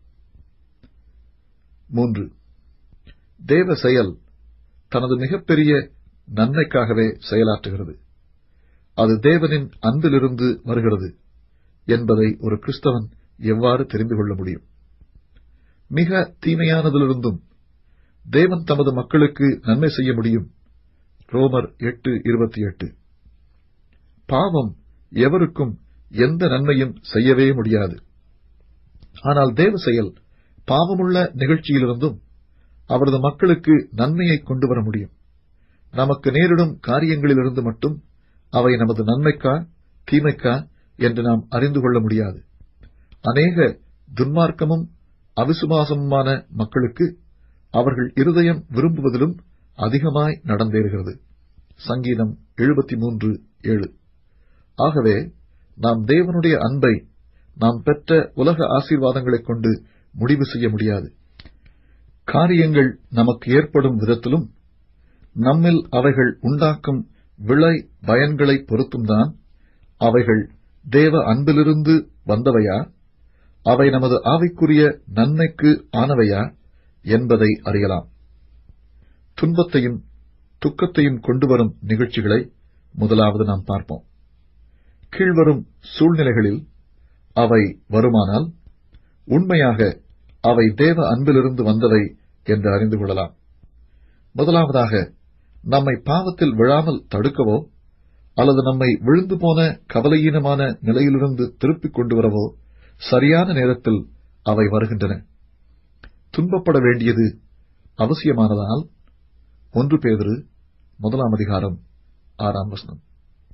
மூன்று தேவ செயல் தனது மிகப்பெரிய நன்மைக்காகவே செயலாற்றுகிறது அது தேவனின் அன்பிலிருந்து வருகிறது என்பதை ஒரு கிறிஸ்தவன் எவ்வாறு தெரிந்து கொள்ள முடியும் மிக தீமையானதிலிருந்தும் தேவன் தமது மக்களுக்கு நன்மை செய்ய முடியும் ரோமர் எட்டு இருபத்தி எட்டு பாவம் எவருக்கும் எந்த நன்மையும் செய்யவே முடியாது ஆனால் தேவ செயல் பாவமுள்ள நிகழ்ச்சியிலிருந்தும் அவரது மக்களுக்கு நன்மையை கொண்டு வர முடியும் நமக்கு நேரிடும் காரியங்களிலிருந்து மட்டும் அவை நமது நன்மைக்கா தீமைக்கா என்று நாம் அறிந்து கொள்ள முடியாது அநேக துன்மார்க்கமும் அவிசுவாசமுமான மக்களுக்கு அவர்கள் இருதயம் விரும்புவதிலும் அதிகமாய் நடந்தேறுகிறது சங்கீதம் எழுபத்தி மூன்று ஏழு ஆகவே நாம் தேவனுடைய அன்பை நாம் பெற்ற உலக ஆசீர்வாதங்களைக் கொண்டு முடிவு செய்ய முடியாது காரியங்கள் நமக்கு ஏற்படும் விதத்திலும் நம்மில் அவைகள் உண்டாக்கும் விளை பயன்களை பொறுத்தும்தான் அவைகள் தேவ அன்பிலிருந்து வந்தவையா அவை நமது ஆவிக்குரிய நன்மைக்கு ஆனவையா என்பதை அறியலாம் துன்பத்தையும் துக்கத்தையும் கொண்டுவரும் நிகழ்ச்சிகளை முதலாவது நாம் பார்ப்போம் கீழ்வரும் சூழ்நிலைகளில் அவை வருமானால் உண்மையாக அவை தேவ அன்பிலிருந்து வந்தவை என்று அறிந்து கொள்ளலாம் முதலாவதாக நம்மை பாவத்தில் விழாமல் தடுக்கவோ அல்லது நம்மை விழுந்து போன கவலையீனமான நிலையிலிருந்து திருப்பிக் கொண்டு வரவோ சரியான நேரத்தில் அவை வருகின்றன துன்பப்பட வேண்டியது அவசியமானதால் ஒன்று பேதிரு முதலாம் அதிகாரம் ஆறாம் வசனம்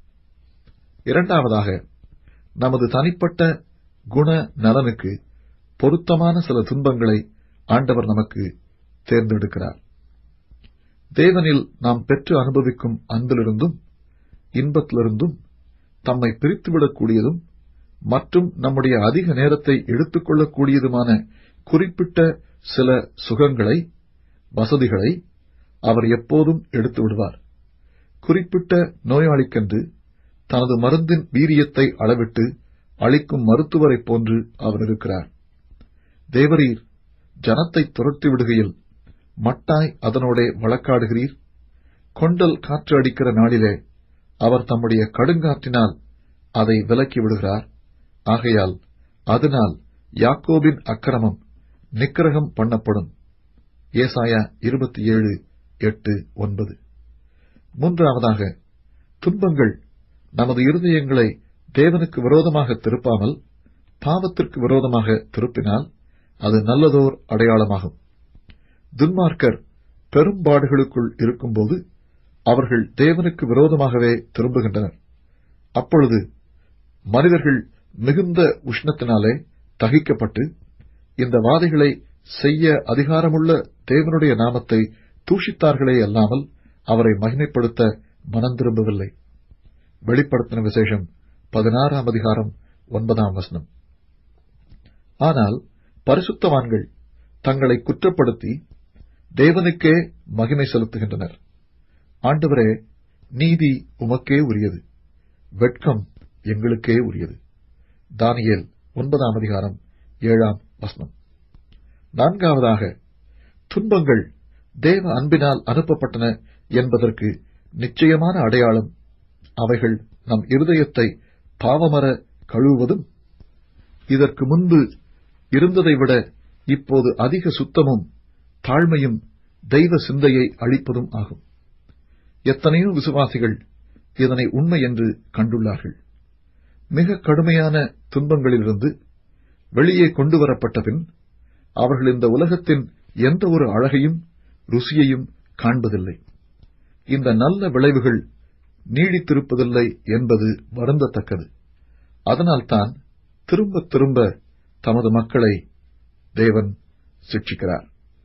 இரண்டாவதாக நமது தனிப்பட்ட குண நலனுக்கு பொருத்தமான சில துன்பங்களை ஆண்டவர் நமக்கு தேர்ந்தெடுக்கிறார் தேவனில் நாம் பெற்று அனுபவிக்கும் அன்பிலிருந்தும் இன்பத்திலிருந்தும் தம்மை பிரித்துவிடக்கூடியதும் மற்றும் நம்முடைய அதிக நேரத்தை எடுத்துக்கொள்ளக்கூடியதுமான குறிப்பிட்ட சில சுகங்களை வசதிகளை அவர் எப்போதும் எடுத்து விடுவார் குறிப்பிட்ட நோயாளிக்கென்று தனது மருந்தின் வீரியத்தை அளவிட்டு அளிக்கும் மருத்துவரைப் போன்று அவர் இருக்கிறார் தேவரீர் ஜனத்தை துரத்தி விடுகையில் மட்டாய் அதனோடே வழக்காடுகிறீர் கொண்டல் காற்று அடிக்கிற நாளிலே அவர் தம்முடைய கடுங்காற்றினால் அதை விலக்கி விடுகிறார் ஆகையால் அதனால் யாக்கோபின் அக்கிரமம் நிக்கிரகம் பண்ணப்படும் ஏசாயா இருபத்தி ஏழு எட்டு ஒன்பது மூன்றாவதாக துன்பங்கள் நமது இருதயங்களை தேவனுக்கு விரோதமாக திருப்பாமல் பாவத்திற்கு விரோதமாக திருப்பினால் அது நல்லதோர் அடையாளமாகும் துன்மார்க்கர் பெரும்பாடுகளுக்குள் இருக்கும்போது அவர்கள் தேவனுக்கு விரோதமாகவே திரும்புகின்றனர் அப்பொழுது மனிதர்கள் மிகுந்த உஷ்ணத்தினாலே தகிக்கப்பட்டு இந்த வாதைகளை செய்ய அதிகாரமுள்ள தேவனுடைய நாமத்தை தூஷித்தார்களே அல்லாமல் அவரை மகிமைப்படுத்த மனம் திரும்பவில்லை வெளிப்படுத்தின விசேஷம் பதினாறாம் அதிகாரம் ஒன்பதாம் வசனம் ஆனால் பரிசுத்தவான்கள் தங்களை குற்றப்படுத்தி தேவனுக்கே மகிமை செலுத்துகின்றனர் ஆண்டவரே நீதி உமக்கே உரியது வெட்கம் எங்களுக்கே உரியது தானியேல் ஒன்பதாம் அதிகாரம் ஏழாம் வசனம் நான்காவதாக துன்பங்கள் தேவ அன்பினால் அனுப்பப்பட்டன என்பதற்கு நிச்சயமான அடையாளம் அவைகள் நம் இருதயத்தை பாவமர கழுவுவதும் இதற்கு முன்பு இருந்ததை விட இப்போது அதிக சுத்தமும் தாழ்மையும் தெய்வ சிந்தையை அளிப்பதும் ஆகும் எத்தனையோ விசுவாசிகள் இதனை உண்மை என்று கண்டுள்ளார்கள் மிக கடுமையான துன்பங்களிலிருந்து வெளியே கொண்டு வரப்பட்ட பின் அவர்கள் இந்த உலகத்தின் எந்த ஒரு அழகையும் ருசியையும் காண்பதில்லை இந்த நல்ல விளைவுகள் நீடித்திருப்பதில்லை என்பது வருந்தத்தக்கது அதனால்தான் திரும்ப திரும்ப தமது மக்களை தேவன் சிக்ஷிக்கிறார்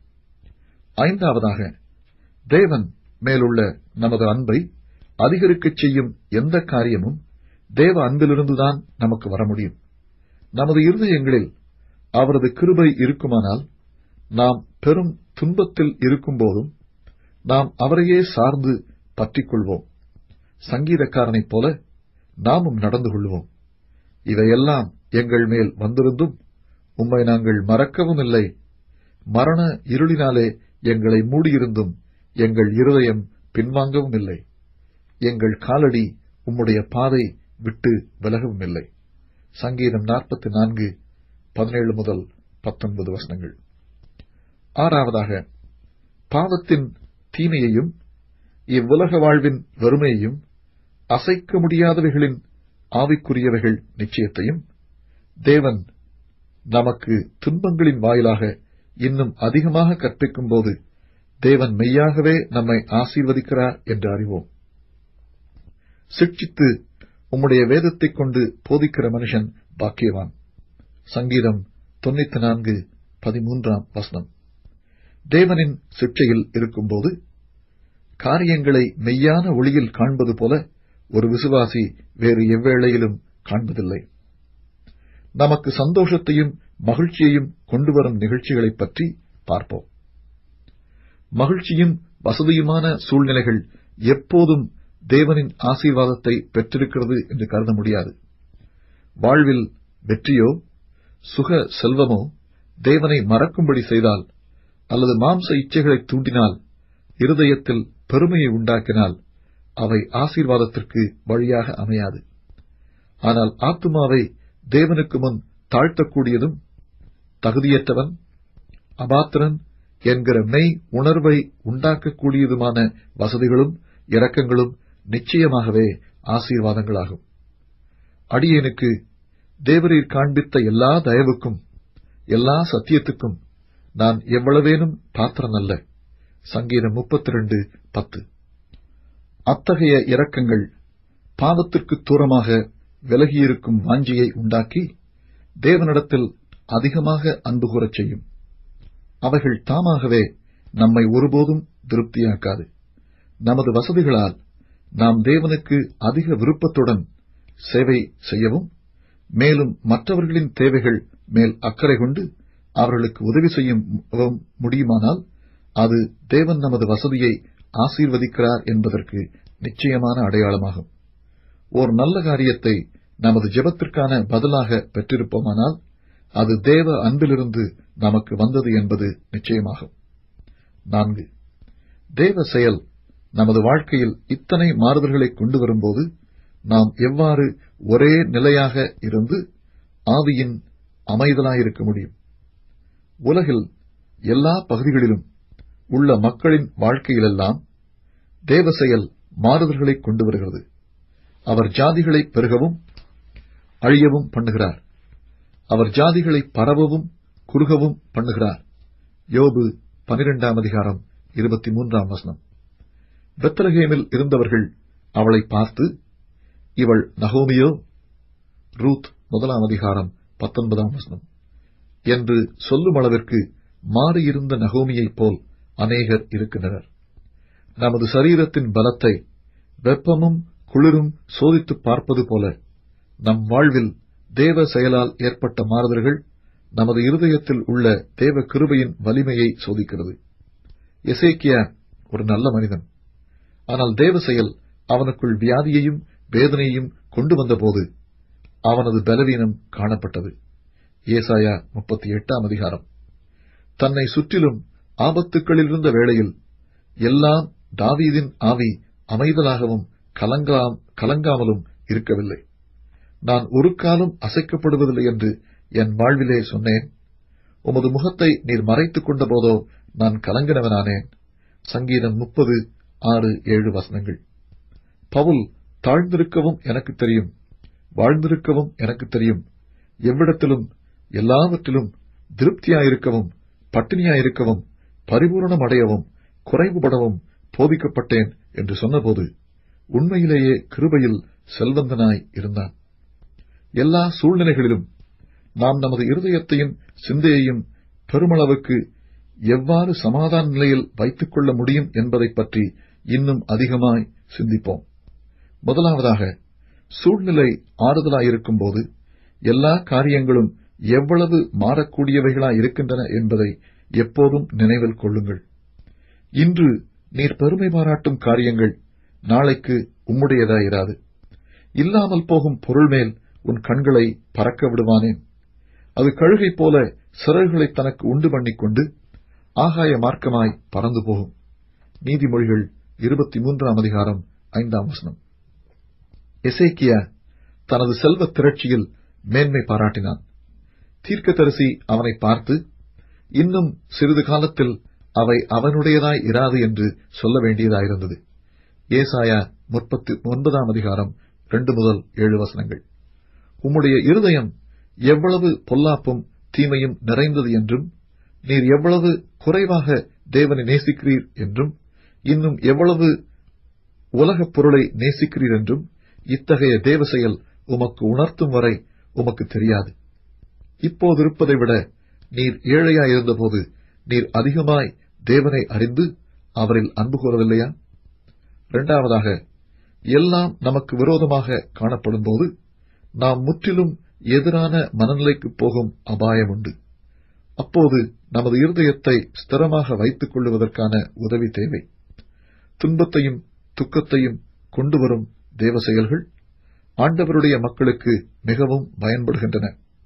ஐந்தாவதாக தேவன் மேலுள்ள நமது அன்பை அதிகரிக்கச் செய்யும் எந்த காரியமும் தேவ அன்பிலிருந்துதான் நமக்கு வர முடியும் நமது இருதயங்களில் அவரது கிருபை இருக்குமானால் நாம் பெரும் துன்பத்தில் இருக்கும்போதும் நாம் அவரையே சார்ந்து பற்றிக் கொள்வோம் சங்கீதக்காரனைப் போல நாமும் நடந்து கொள்வோம் இவையெல்லாம் எங்கள் மேல் வந்திருந்தும் உம்மை நாங்கள் மறக்கவும் இல்லை மரண இருளினாலே எங்களை மூடியிருந்தும் எங்கள் இருதயம் பின்வாங்கவும் இல்லை எங்கள் காலடி உம்முடைய பாதை விட்டு விலகவும் இல்லை சங்கீதம் நாற்பத்தி நான்கு பதினேழு முதல் பத்தொன்பது வசனங்கள் ஆறாவதாக பாவத்தின் தீமையையும் இவ்வுலக வாழ்வின் வறுமையையும் அசைக்க முடியாதவைகளின் ஆவிக்குரியவைகள் நிச்சயத்தையும் தேவன் நமக்கு துன்பங்களின் வாயிலாக இன்னும் அதிகமாக கற்பிக்கும் போது தேவன் மெய்யாகவே நம்மை ஆசீர்வதிக்கிறார் என்று அறிவோம் சிக்ஷித்து உம்முடைய வேதத்தைக் கொண்டு போதிக்கிற மனுஷன் பாக்கியவான் சங்கீதம் தொண்ணூத்தி நான்கு பதிமூன்றாம் வசனம் தேவனின் சிக்ஷையில் இருக்கும்போது காரியங்களை மெய்யான ஒளியில் காண்பது போல ஒரு விசுவாசி வேறு எவ்வேளையிலும் காண்பதில்லை நமக்கு சந்தோஷத்தையும் மகிழ்ச்சியையும் கொண்டு வரும் நிகழ்ச்சிகளைப் பற்றி பார்ப்போம் மகிழ்ச்சியும் வசதியுமான சூழ்நிலைகள் எப்போதும் தேவனின் ஆசீர்வாதத்தை பெற்றிருக்கிறது என்று கருத முடியாது வாழ்வில் வெற்றியோ சுக செல்வமோ தேவனை மறக்கும்படி செய்தால் அல்லது மாம்ச இச்சைகளை தூண்டினால் இருதயத்தில் பெருமையை உண்டாக்கினால் அவை ஆசீர்வாதத்திற்கு வழியாக அமையாது ஆனால் ஆத்துமாவை தேவனுக்கு முன் தாழ்த்தக்கூடியதும் தகுதியற்றவன் அபாத்திரன் என்கிற மெய் உணர்வை உண்டாக்கக்கூடியதுமான வசதிகளும் இரக்கங்களும் நிச்சயமாகவே ஆசீர்வாதங்களாகும் அடியேனுக்கு தேவரீர் காண்பித்த எல்லா தயவுக்கும் எல்லா சத்தியத்துக்கும் நான் எவ்வளவேனும் பாத்திரன் அல்ல சங்கீதம் முப்பத்தி ரெண்டு பத்து அத்தகைய இரக்கங்கள் பாவத்திற்கு தூரமாக விலகியிருக்கும் வாஞ்சியை உண்டாக்கி தேவனிடத்தில் அதிகமாக அன்பு கூறச் செய்யும் அவைகள் தாமாகவே நம்மை ஒருபோதும் திருப்தியாக்காது நமது வசதிகளால் நாம் தேவனுக்கு அதிக விருப்பத்துடன் சேவை செய்யவும் மேலும் மற்றவர்களின் தேவைகள் மேல் அக்கறை கொண்டு அவர்களுக்கு உதவி செய்யவும் முடியுமானால் அது தேவன் நமது வசதியை ஆசீர்வதிக்கிறார் என்பதற்கு நிச்சயமான அடையாளமாகும் ஓர் நல்ல காரியத்தை நமது ஜெபத்திற்கான பதிலாக பெற்றிருப்போமானால் அது தேவ அன்பிலிருந்து நமக்கு வந்தது என்பது நிச்சயமாகும் நான்கு தேவ செயல் நமது வாழ்க்கையில் இத்தனை மாறுதல்களை கொண்டு வரும்போது நாம் எவ்வாறு ஒரே நிலையாக இருந்து ஆவியின் அமைதலாயிருக்க முடியும் உலகில் எல்லா பகுதிகளிலும் உள்ள மக்களின் வாழ்க்கையிலெல்லாம் தேவ செயல் மாறுதல்களை கொண்டு வருகிறது அவர் ஜாதிகளை பெருகவும் அழியவும் பண்ணுகிறார் அவர் ஜாதிகளை பரவவும் குறுகவும் பண்ணுகிறார் யோபு பனிரெண்டாம் அதிகாரம் இருபத்தி மூன்றாம் வசனம் பெத்லகேமில் இருந்தவர்கள் அவளை பார்த்து இவள் நகோமியோ ரூத் முதலாம் அதிகாரம் பத்தொன்பதாம் வசனம் என்று சொல்லும் அளவிற்கு மாறியிருந்த நகோமியைப் போல் அநேகர் இருக்கின்றனர் நமது சரீரத்தின் பலத்தை வெப்பமும் குளிரும் சோதித்துப் பார்ப்பது போல நம் வாழ்வில் தேவ செயலால் ஏற்பட்ட மாறுதல்கள் நமது இருதயத்தில் உள்ள தேவ கிருபையின் வலிமையை சோதிக்கிறது எசேக்கியா ஒரு நல்ல மனிதன் ஆனால் தேவ செயல் அவனுக்குள் வியாதியையும் வேதனையையும் கொண்டு வந்தபோது அவனது பலவீனம் காணப்பட்டது ஏசாயா முப்பத்தி எட்டாம் அதிகாரம் தன்னை சுற்றிலும் ஆபத்துக்களில் இருந்த வேளையில் எல்லாம் தாவீதின் ஆவி அமைதலாகவும் கலங்காம் கலங்காமலும் இருக்கவில்லை நான் ஒரு காலம் அசைக்கப்படுவதில்லை என்று என் வாழ்விலே சொன்னேன் உமது முகத்தை நீர் மறைத்துக் கொண்ட போதோ நான் கலங்கினவனானேன் சங்கீதம் முப்பது ஆறு ஏழு வசனங்கள் பவுல் தாழ்ந்திருக்கவும் எனக்கு தெரியும் வாழ்ந்திருக்கவும் எனக்கு தெரியும் எவ்விடத்திலும் எல்லாவற்றிலும் திருப்தியாயிருக்கவும் பட்டினியாயிருக்கவும் பரிபூரணம் அடையவும் குறைவுபடவும் போதிக்கப்பட்டேன் என்று சொன்னபோது உண்மையிலேயே கிருபையில் செல்வந்தனாய் இருந்தான் எல்லா சூழ்நிலைகளிலும் நாம் நமது இருதயத்தையும் சிந்தையையும் பெருமளவுக்கு எவ்வாறு சமாதான நிலையில் வைத்துக் கொள்ள முடியும் என்பதைப் பற்றி இன்னும் அதிகமாய் சிந்திப்போம் முதலாவதாக சூழ்நிலை ஆறுதலாயிருக்கும் போது எல்லா காரியங்களும் எவ்வளவு மாறக்கூடியவைகளாய் இருக்கின்றன என்பதை எப்போதும் நினைவில் கொள்ளுங்கள் இன்று நீர் பெருமை பாராட்டும் காரியங்கள் நாளைக்கு உம்முடையதாயிராது இல்லாமல் போகும் பொருள் மேல் உன் கண்களை பறக்க விடுவானேன் அது கழுகை போல சிறகுகளை தனக்கு உண்டு பண்ணிக்கொண்டு ஆகாய மார்க்கமாய் பறந்து போகும் நீதிமொழிகள் இருபத்தி மூன்றாம் அதிகாரம் ஐந்தாம் வசனம் எசேக்கியா தனது செல்வத் திரட்சியில் மேன்மை பாராட்டினான் தீர்க்கதரிசி அவனை பார்த்து இன்னும் சிறிது காலத்தில் அவை அவனுடையதாய் இராது என்று சொல்ல வேண்டியதாயிருந்தது ஏசாயா முப்பத்தி ஒன்பதாம் அதிகாரம் இரண்டு முதல் ஏழு வசனங்கள் உம்முடைய இருதயம் எவ்வளவு பொல்லாப்பும் தீமையும் நிறைந்தது என்றும் நீர் எவ்வளவு குறைவாக தேவனை நேசிக்கிறீர் என்றும் இன்னும் எவ்வளவு உலகப் பொருளை நேசிக்கிறீர் என்றும் இத்தகைய தேவ செயல் உமக்கு உணர்த்தும் வரை உமக்கு தெரியாது இப்போதிருப்பதை விட நீர் ஏழையாயிருந்தபோது நீர் அதிகமாய் தேவனை அறிந்து அவரில் அன்பு கூறவில்லையா இரண்டாவதாக எல்லாம் நமக்கு விரோதமாக காணப்படும்போது நாம் முற்றிலும் எதிரான மனநிலைக்கு போகும் அபாயம் உண்டு அப்போது நமது இருதயத்தை ஸ்திரமாக வைத்துக் கொள்வதற்கான உதவி தேவை துன்பத்தையும் துக்கத்தையும் கொண்டு வரும் தேவ செயல்கள் ஆண்டவருடைய மக்களுக்கு மிகவும் பயன்படுகின்றன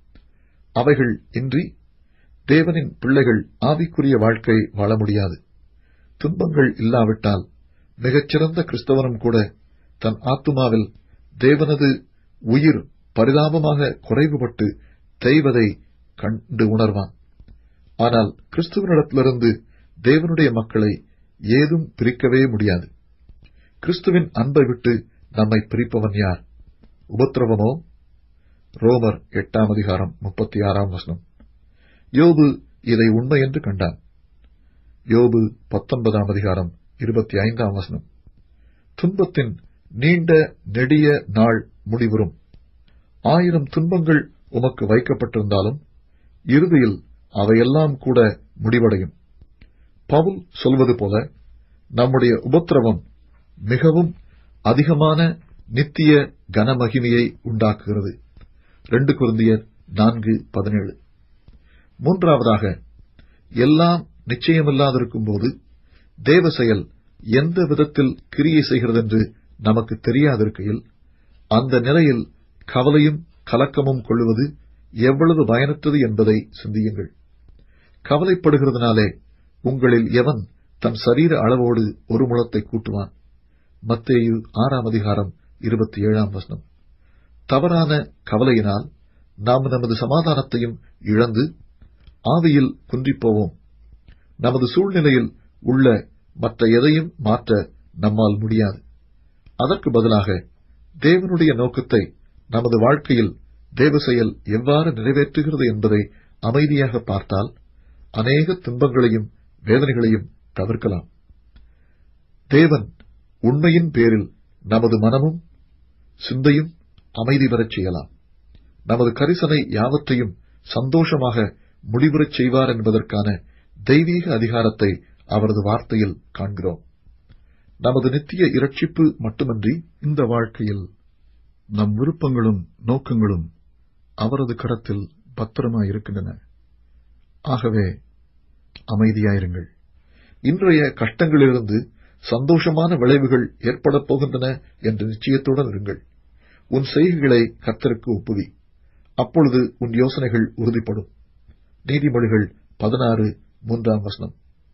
அவைகள் இன்றி தேவனின் பிள்ளைகள் ஆவிக்குரிய வாழ்க்கை வாழ முடியாது துன்பங்கள் இல்லாவிட்டால் மிகச்சிறந்த கிறிஸ்தவனும் கூட தன் ஆத்துமாவில் தேவனது உயிர் பரிதாபமாக குறைவுபட்டு தெய்வதை கண்டு உணர்வான் ஆனால் கிறிஸ்துவனிடத்திலிருந்து தேவனுடைய மக்களை ஏதும் பிரிக்கவே முடியாது கிறிஸ்துவின் அன்பை விட்டு நம்மை பிரிப்பவன் யார் உபத்திரவமோ ரோமர் எட்டாம் அதிகாரம் முப்பத்தி ஆறாம் வசனம் யோபு இதை உண்மை என்று கண்டான் யோபு பத்தொன்பதாம் அதிகாரம் இருபத்தி ஐந்தாம் வசனம் துன்பத்தின் நீண்ட நெடிய நாள் முடிவுறும் ஆயிரம் துன்பங்கள் உமக்கு வைக்கப்பட்டிருந்தாலும் இறுதியில் அவையெல்லாம் கூட முடிவடையும் பவுல் சொல்வது போல நம்முடைய உபத்திரவம் மிகவும் அதிகமான நித்திய கனமகிமையை உண்டாக்குகிறது ரெண்டு குருந்தியர் நான்கு பதினேழு மூன்றாவதாக எல்லாம் நிச்சயமில்லாதிருக்கும் போது தேவ செயல் எந்த விதத்தில் கிரியை செய்கிறதென்று நமக்கு தெரியாதிருக்கையில் அந்த நிலையில் கவலையும் கலக்கமும் கொள்ளுவது எவ்வளவு பயனற்றது என்பதை சிந்தியுங்கள் கவலைப்படுகிறதுனாலே உங்களில் எவன் தன் சரீர அளவோடு ஒரு முழத்தை கூட்டுவான் மத்தேயு ஆறாம் அதிகாரம் இருபத்தி ஏழாம் வசனம் தவறான கவலையினால் நாம் நமது சமாதானத்தையும் இழந்து ஆவியில் குன்றிப்போவோம் நமது சூழ்நிலையில் உள்ள மற்ற எதையும் மாற்ற நம்மால் முடியாது அதற்கு பதிலாக தேவனுடைய நோக்கத்தை நமது வாழ்க்கையில் தேவ செயல் எவ்வாறு நிறைவேற்றுகிறது என்பதை அமைதியாக பார்த்தால் அநேக துன்பங்களையும் வேதனைகளையும் தவிர்க்கலாம் தேவன் உண்மையின் பேரில் நமது மனமும் சிந்தையும் அமைதி பெறச் செய்யலாம் நமது கரிசனை யாவற்றையும் சந்தோஷமாக முடிவுறச் செய்வார் என்பதற்கான தெய்வீக அதிகாரத்தை அவரது வார்த்தையில் காண்கிறோம் நமது நித்திய இரட்சிப்பு மட்டுமன்றி இந்த வாழ்க்கையில் நம் விருப்பங்களும் நோக்கங்களும் அவரது கரத்தில் பத்திரமாயிருக்கின்றன ஆகவே அமைதியாயிருங்கள் இன்றைய கஷ்டங்களிலிருந்து சந்தோஷமான விளைவுகள் ஏற்படப் போகின்றன என்ற நிச்சயத்துடன் இருங்கள் உன் செய்கைகளை கர்த்தருக்கு ஒப்புவி அப்பொழுது உன் யோசனைகள் உறுதிப்படும் நீதிமொழிகள் பதினாறு மூன்றாம் வசனம்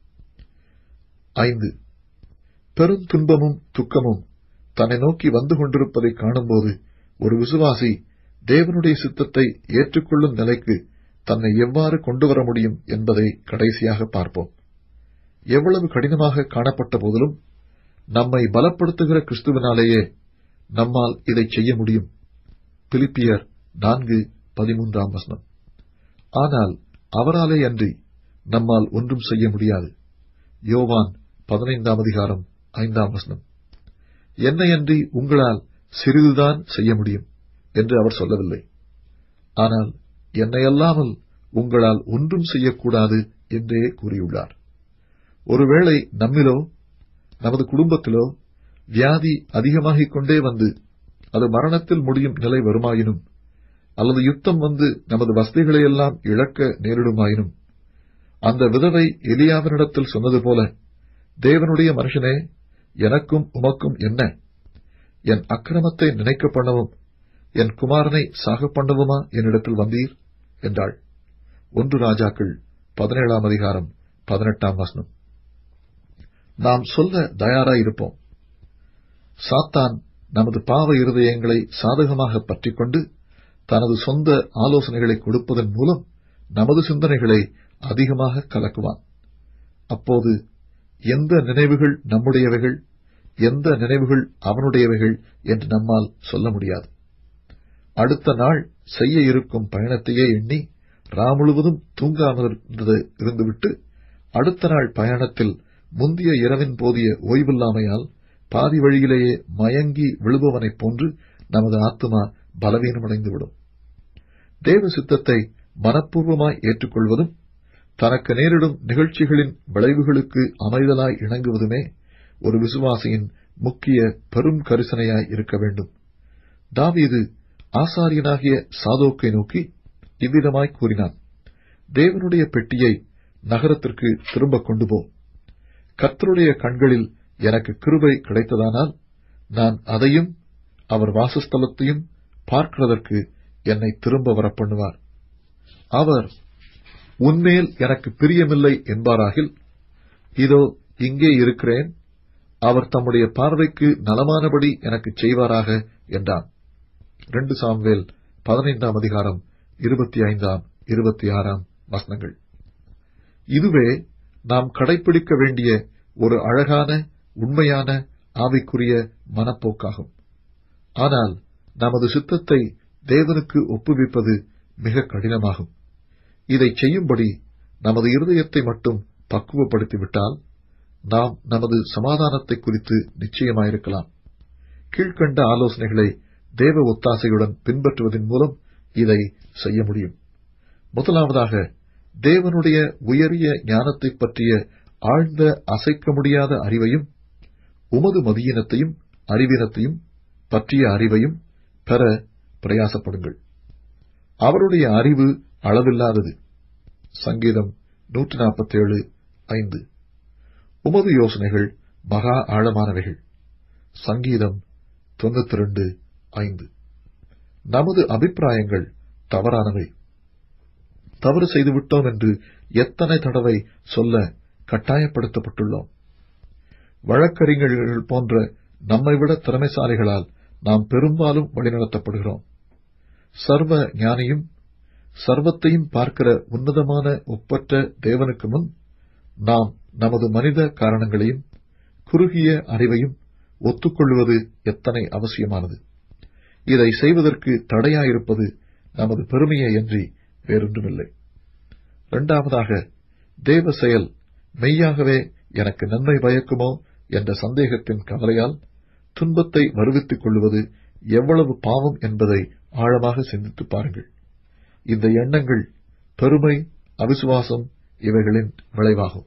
ஐந்து பெரும் துன்பமும் துக்கமும் தன்னை நோக்கி வந்து கொண்டிருப்பதை காணும்போது ஒரு விசுவாசி தேவனுடைய சித்தத்தை ஏற்றுக்கொள்ளும் நிலைக்கு தன்னை எவ்வாறு கொண்டு வர முடியும் என்பதை கடைசியாக பார்ப்போம் எவ்வளவு கடினமாக காணப்பட்ட போதிலும் நம்மை பலப்படுத்துகிற கிறிஸ்துவினாலேயே நம்மால் இதை செய்ய முடியும் பிலிப்பியர் நான்கு பதிமூன்றாம் வசனம் ஆனால் அவராலே அன்றி நம்மால் ஒன்றும் செய்ய முடியாது யோவான் பதினைந்தாம் அதிகாரம் ஐந்தாம் வசனம் என்னையன்றி உங்களால் சிறிதுதான் செய்ய முடியும் என்று அவர் சொல்லவில்லை ஆனால் என்னையல்லாமல் உங்களால் ஒன்றும் செய்யக்கூடாது என்றே கூறியுள்ளார் ஒருவேளை நம்மிலோ நமது குடும்பத்திலோ வியாதி அதிகமாகிக் கொண்டே வந்து அது மரணத்தில் முடியும் நிலை வருமாயினும் அல்லது யுத்தம் வந்து நமது வசதிகளையெல்லாம் இழக்க நேரிடுமாயினும் அந்த விதவை எலியாவினிடத்தில் சொன்னது போல தேவனுடைய மனுஷனே எனக்கும் உமக்கும் என்ன என் அக்கிரமத்தை நினைக்க பண்ணவும் என் குமாரனை சாக பண்ணவுமா என்னிடத்தில் வந்தீர் என்றாள் ஒன்று ராஜாக்கள் பதினேழாம் அதிகாரம் பதினெட்டாம் வசனம் நாம் சொல்ல தயாராயிருப்போம் சாத்தான் நமது பாவ இருதயங்களை சாதகமாக பற்றிக்கொண்டு தனது சொந்த ஆலோசனைகளை கொடுப்பதன் மூலம் நமது சிந்தனைகளை அதிகமாக கலக்குவான் அப்போது எந்த நினைவுகள் நம்முடையவைகள் எந்த நினைவுகள் அவனுடையவைகள் என்று நம்மால் சொல்ல முடியாது அடுத்த நாள் செய்ய இருக்கும் பயணத்தையே எண்ணி ராமுழுவதும் தூங்காமல் இருந்துவிட்டு அடுத்த நாள் பயணத்தில் முந்திய இரவின் போதிய ஓய்வில்லாமையால் பாதி வழியிலேயே மயங்கி விழுபவனைப் போன்று நமது ஆத்மா பலவீனமடைந்துவிடும் தேவ சித்தத்தை மனப்பூர்வமாய் ஏற்றுக்கொள்வதும் தனக்கு நேரிடும் நிகழ்ச்சிகளின் விளைவுகளுக்கு அமைதலாய் இணங்குவதுமே ஒரு விசுவாசியின் முக்கிய பெரும் கரிசனையாய் இருக்க வேண்டும் தாவீது ஆசாரியனாகிய சாதோக்கை நோக்கி இவ்விதமாய் கூறினான் தேவனுடைய பெட்டியை நகரத்திற்கு திரும்ப கொண்டு போ கர்த்தருடைய கண்களில் எனக்கு கிருபை கிடைத்ததானால் நான் அதையும் அவர் வாசஸ்தலத்தையும் பார்க்கிறதற்கு என்னை திரும்ப வரப்பண்ணுவார் அவர் உன்மேல் எனக்கு பிரியமில்லை என்பாராகில் இதோ இங்கே இருக்கிறேன் அவர் தம்முடைய பார்வைக்கு நலமானபடி எனக்கு செய்வாராக என்றான் ரெண்டு சாம்வேல் பதினைந்தாம் அதிகாரம் இருபத்தி ஐந்தாம் இருபத்தி ஆறாம் வசனங்கள் இதுவே நாம் கடைபிடிக்க வேண்டிய ஒரு அழகான உண்மையான ஆவிக்குரிய மனப்போக்காகும் ஆனால் நமது சித்தத்தை தேவனுக்கு ஒப்புவிப்பது மிக கடினமாகும் இதை செய்யும்படி நமது இருதயத்தை மட்டும் பக்குவப்படுத்திவிட்டால் நாம் நமது சமாதானத்தை குறித்து நிச்சயமாயிருக்கலாம் கீழ்கண்ட ஆலோசனைகளை தேவ ஒத்தாசையுடன் பின்பற்றுவதன் மூலம் இதை செய்ய முடியும் முதலாவதாக தேவனுடைய உயரிய ஞானத்தைப் பற்றிய ஆழ்ந்த அசைக்க முடியாத அறிவையும் உமது மதியினத்தையும் அறிவினத்தையும் பற்றிய அறிவையும் பெற பிரயாசப்படுங்கள் அவருடைய அறிவு அளவில்லாதது சங்கீதம் நூற்றி நாற்பத்தேழு ஐந்து உமது யோசனைகள் மகா ஆழமானவைகள் சங்கீதம் தொண்ணூத்தி ரெண்டு ஐந்து நமது அபிப்பிராயங்கள் தவறானவை தவறு செய்துவிட்டோம் என்று எத்தனை தடவை சொல்ல கட்டாயப்படுத்தப்பட்டுள்ளோம் வழக்கறிஞர்கள் போன்ற நம்மை விட திறமைசாலிகளால் நாம் பெரும்பாலும் வழிநடத்தப்படுகிறோம் சர்வ ஞானியும் சர்வத்தையும் பார்க்கிற உன்னதமான ஒப்பற்ற தேவனுக்கு முன் நாம் நமது மனித காரணங்களையும் குறுகிய அறிவையும் ஒத்துக்கொள்வது எத்தனை அவசியமானது இதை செய்வதற்கு தடையாயிருப்பது நமது பெருமையை அன்றி வேறொன்றுமில்லை இரண்டாவதாக தேவ செயல் மெய்யாகவே எனக்கு நன்மை பயக்குமோ என்ற சந்தேகத்தின் கவலையால் துன்பத்தை வருவித்துக் கொள்வது எவ்வளவு பாவம் என்பதை ஆழமாக சிந்தித்துப் பாருங்கள் இந்த எண்ணங்கள் பெருமை அவிசுவாசம் இவைகளின் விளைவாகும்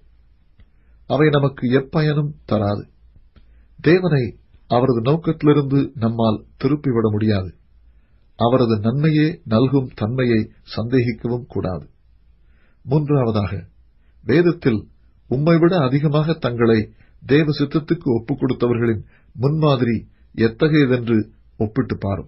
அவை நமக்கு எப்பயனும் தராது தேவனை அவரது நோக்கத்திலிருந்து நம்மால் திருப்பிவிட முடியாது அவரது நன்மையே நல்கும் தன்மையை சந்தேகிக்கவும் கூடாது மூன்றாவதாக வேதத்தில் உம்மை விட அதிகமாக தங்களை தேவ சித்தத்துக்கு ஒப்புக் கொடுத்தவர்களின் முன்மாதிரி எத்தகையதென்று ஒப்பிட்டு பாரும்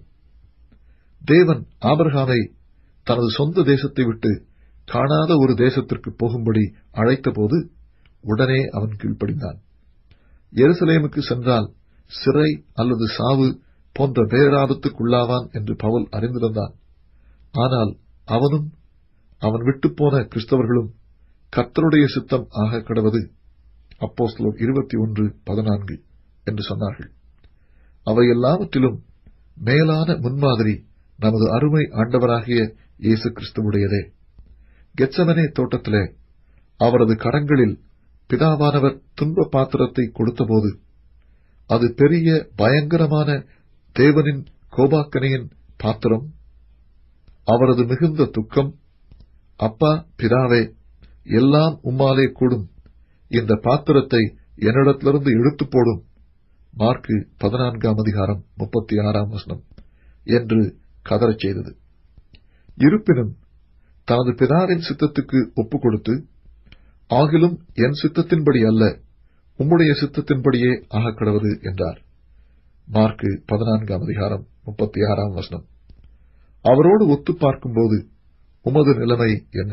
தேவன் ஆபரகாமை தனது சொந்த தேசத்தை விட்டு காணாத ஒரு தேசத்திற்கு போகும்படி அழைத்தபோது உடனே அவன் கீழ்ப்படிந்தான் எருசலேமுக்கு சென்றால் சிறை அல்லது சாவு போன்ற பேராபத்துக்குள்ளாவான் என்று பவுல் அறிந்திருந்தான் ஆனால் அவனும் அவன் விட்டுப்போன கிறிஸ்தவர்களும் கர்த்தருடைய சித்தம் ஆக கடவது அப்போஸ்தலர் இருபத்தி ஒன்று பதினான்கு என்று சொன்னார்கள் அவை எல்லாவற்றிலும் மேலான முன்மாதிரி நமது அருமை ஆண்டவராகிய இயேசு கிறிஸ்துவுடையதே கெச்சமனே தோட்டத்திலே அவரது கரங்களில் பிதாவானவர் துன்ப பாத்திரத்தை கொடுத்தபோது அது பெரிய பயங்கரமான தேவனின் கோபாக்கனையின் பாத்திரம் அவரது மிகுந்த துக்கம் அப்பா பிதாவே எல்லாம் உம்மாலே கூடும் இந்த பாத்திரத்தை என்னிடத்திலிருந்து இழுத்து போடும் மார்க்கு பதினான்காம் அதிகாரம் முப்பத்தி ஆறாம் வசனம் என்று கதறச் செய்தது இருப்பினும் தனது பிதாவின் சித்தத்துக்கு ஒப்புக் கொடுத்து ஆகிலும் என் சித்தத்தின்படி அல்ல உம்முடைய சித்தத்தின்படியே ஆகக் கடவது என்றார் மார்க்கு பதினான்காம் அதிகாரம் முப்பத்தி ஆறாம் வசனம் அவரோடு ஒத்து பார்க்கும்போது உமது நிலைமை என்ன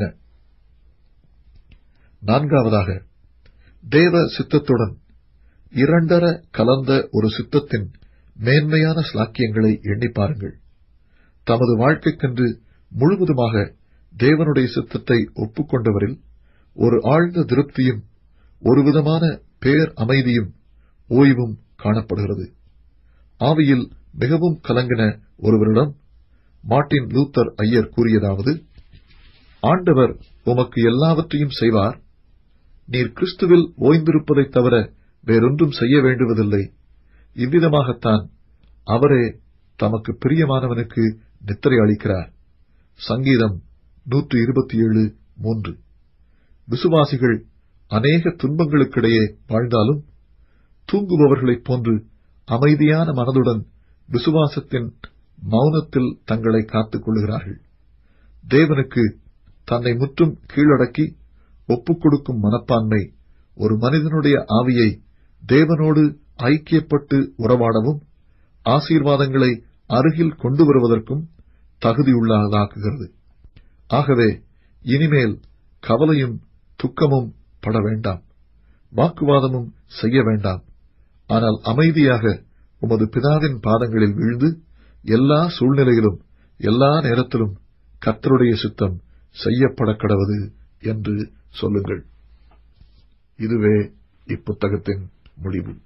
நான்காவதாக தேவ சித்தத்துடன் இரண்டர கலந்த ஒரு சித்தத்தின் மேன்மையான ஸ்லாக்கியங்களை எண்ணி பாருங்கள் தமது வாழ்க்கைக்கென்று முழுவதுமாக தேவனுடைய சித்தத்தை ஒப்புக்கொண்டவரில் ஒரு ஆழ்ந்த திருப்தியும் ஒருவிதமான பேர் அமைதியும் ஓய்வும் காணப்படுகிறது ஆவியில் மிகவும் கலங்கின ஒருவரிடம் மார்ட்டின் லூத்தர் ஐயர் கூறியதாவது ஆண்டவர் உமக்கு எல்லாவற்றையும் செய்வார் நீர் கிறிஸ்துவில் ஓய்ந்திருப்பதைத் தவிர வேறொன்றும் செய்ய வேண்டுவதில்லை இவ்விதமாகத்தான் அவரே தமக்கு பிரியமானவனுக்கு நித்திரை அளிக்கிறார் சங்கீதம் நூற்று இருபத்தி ஏழு மூன்று விசுவாசிகள் அநேக துன்பங்களுக்கிடையே வாழ்ந்தாலும் தூங்குபவர்களைப் போன்று அமைதியான மனதுடன் விசுவாசத்தின் மௌனத்தில் தங்களை காத்துக் கொள்கிறார்கள் தேவனுக்கு தன்னை முற்றும் கீழடக்கி ஒப்புக் கொடுக்கும் மனப்பான்மை ஒரு மனிதனுடைய ஆவியை தேவனோடு ஐக்கியப்பட்டு உறவாடவும் ஆசீர்வாதங்களை அருகில் கொண்டு வருவதற்கும் தகுதியுள்ளதாக்குகிறது ஆகவே இனிமேல் கவலையும் துக்கமும் பட வேண்டாம் வாக்குவாதமும் செய்ய வேண்டாம் ஆனால் அமைதியாக உமது பிதாவின் பாதங்களில் வீழ்ந்து எல்லா சூழ்நிலையிலும் எல்லா நேரத்திலும் கர்த்தருடைய சித்தம் செய்யப்பட கடவது என்று சொல்லுங்கள் இதுவே இப்புத்தகத்தின் முடிவு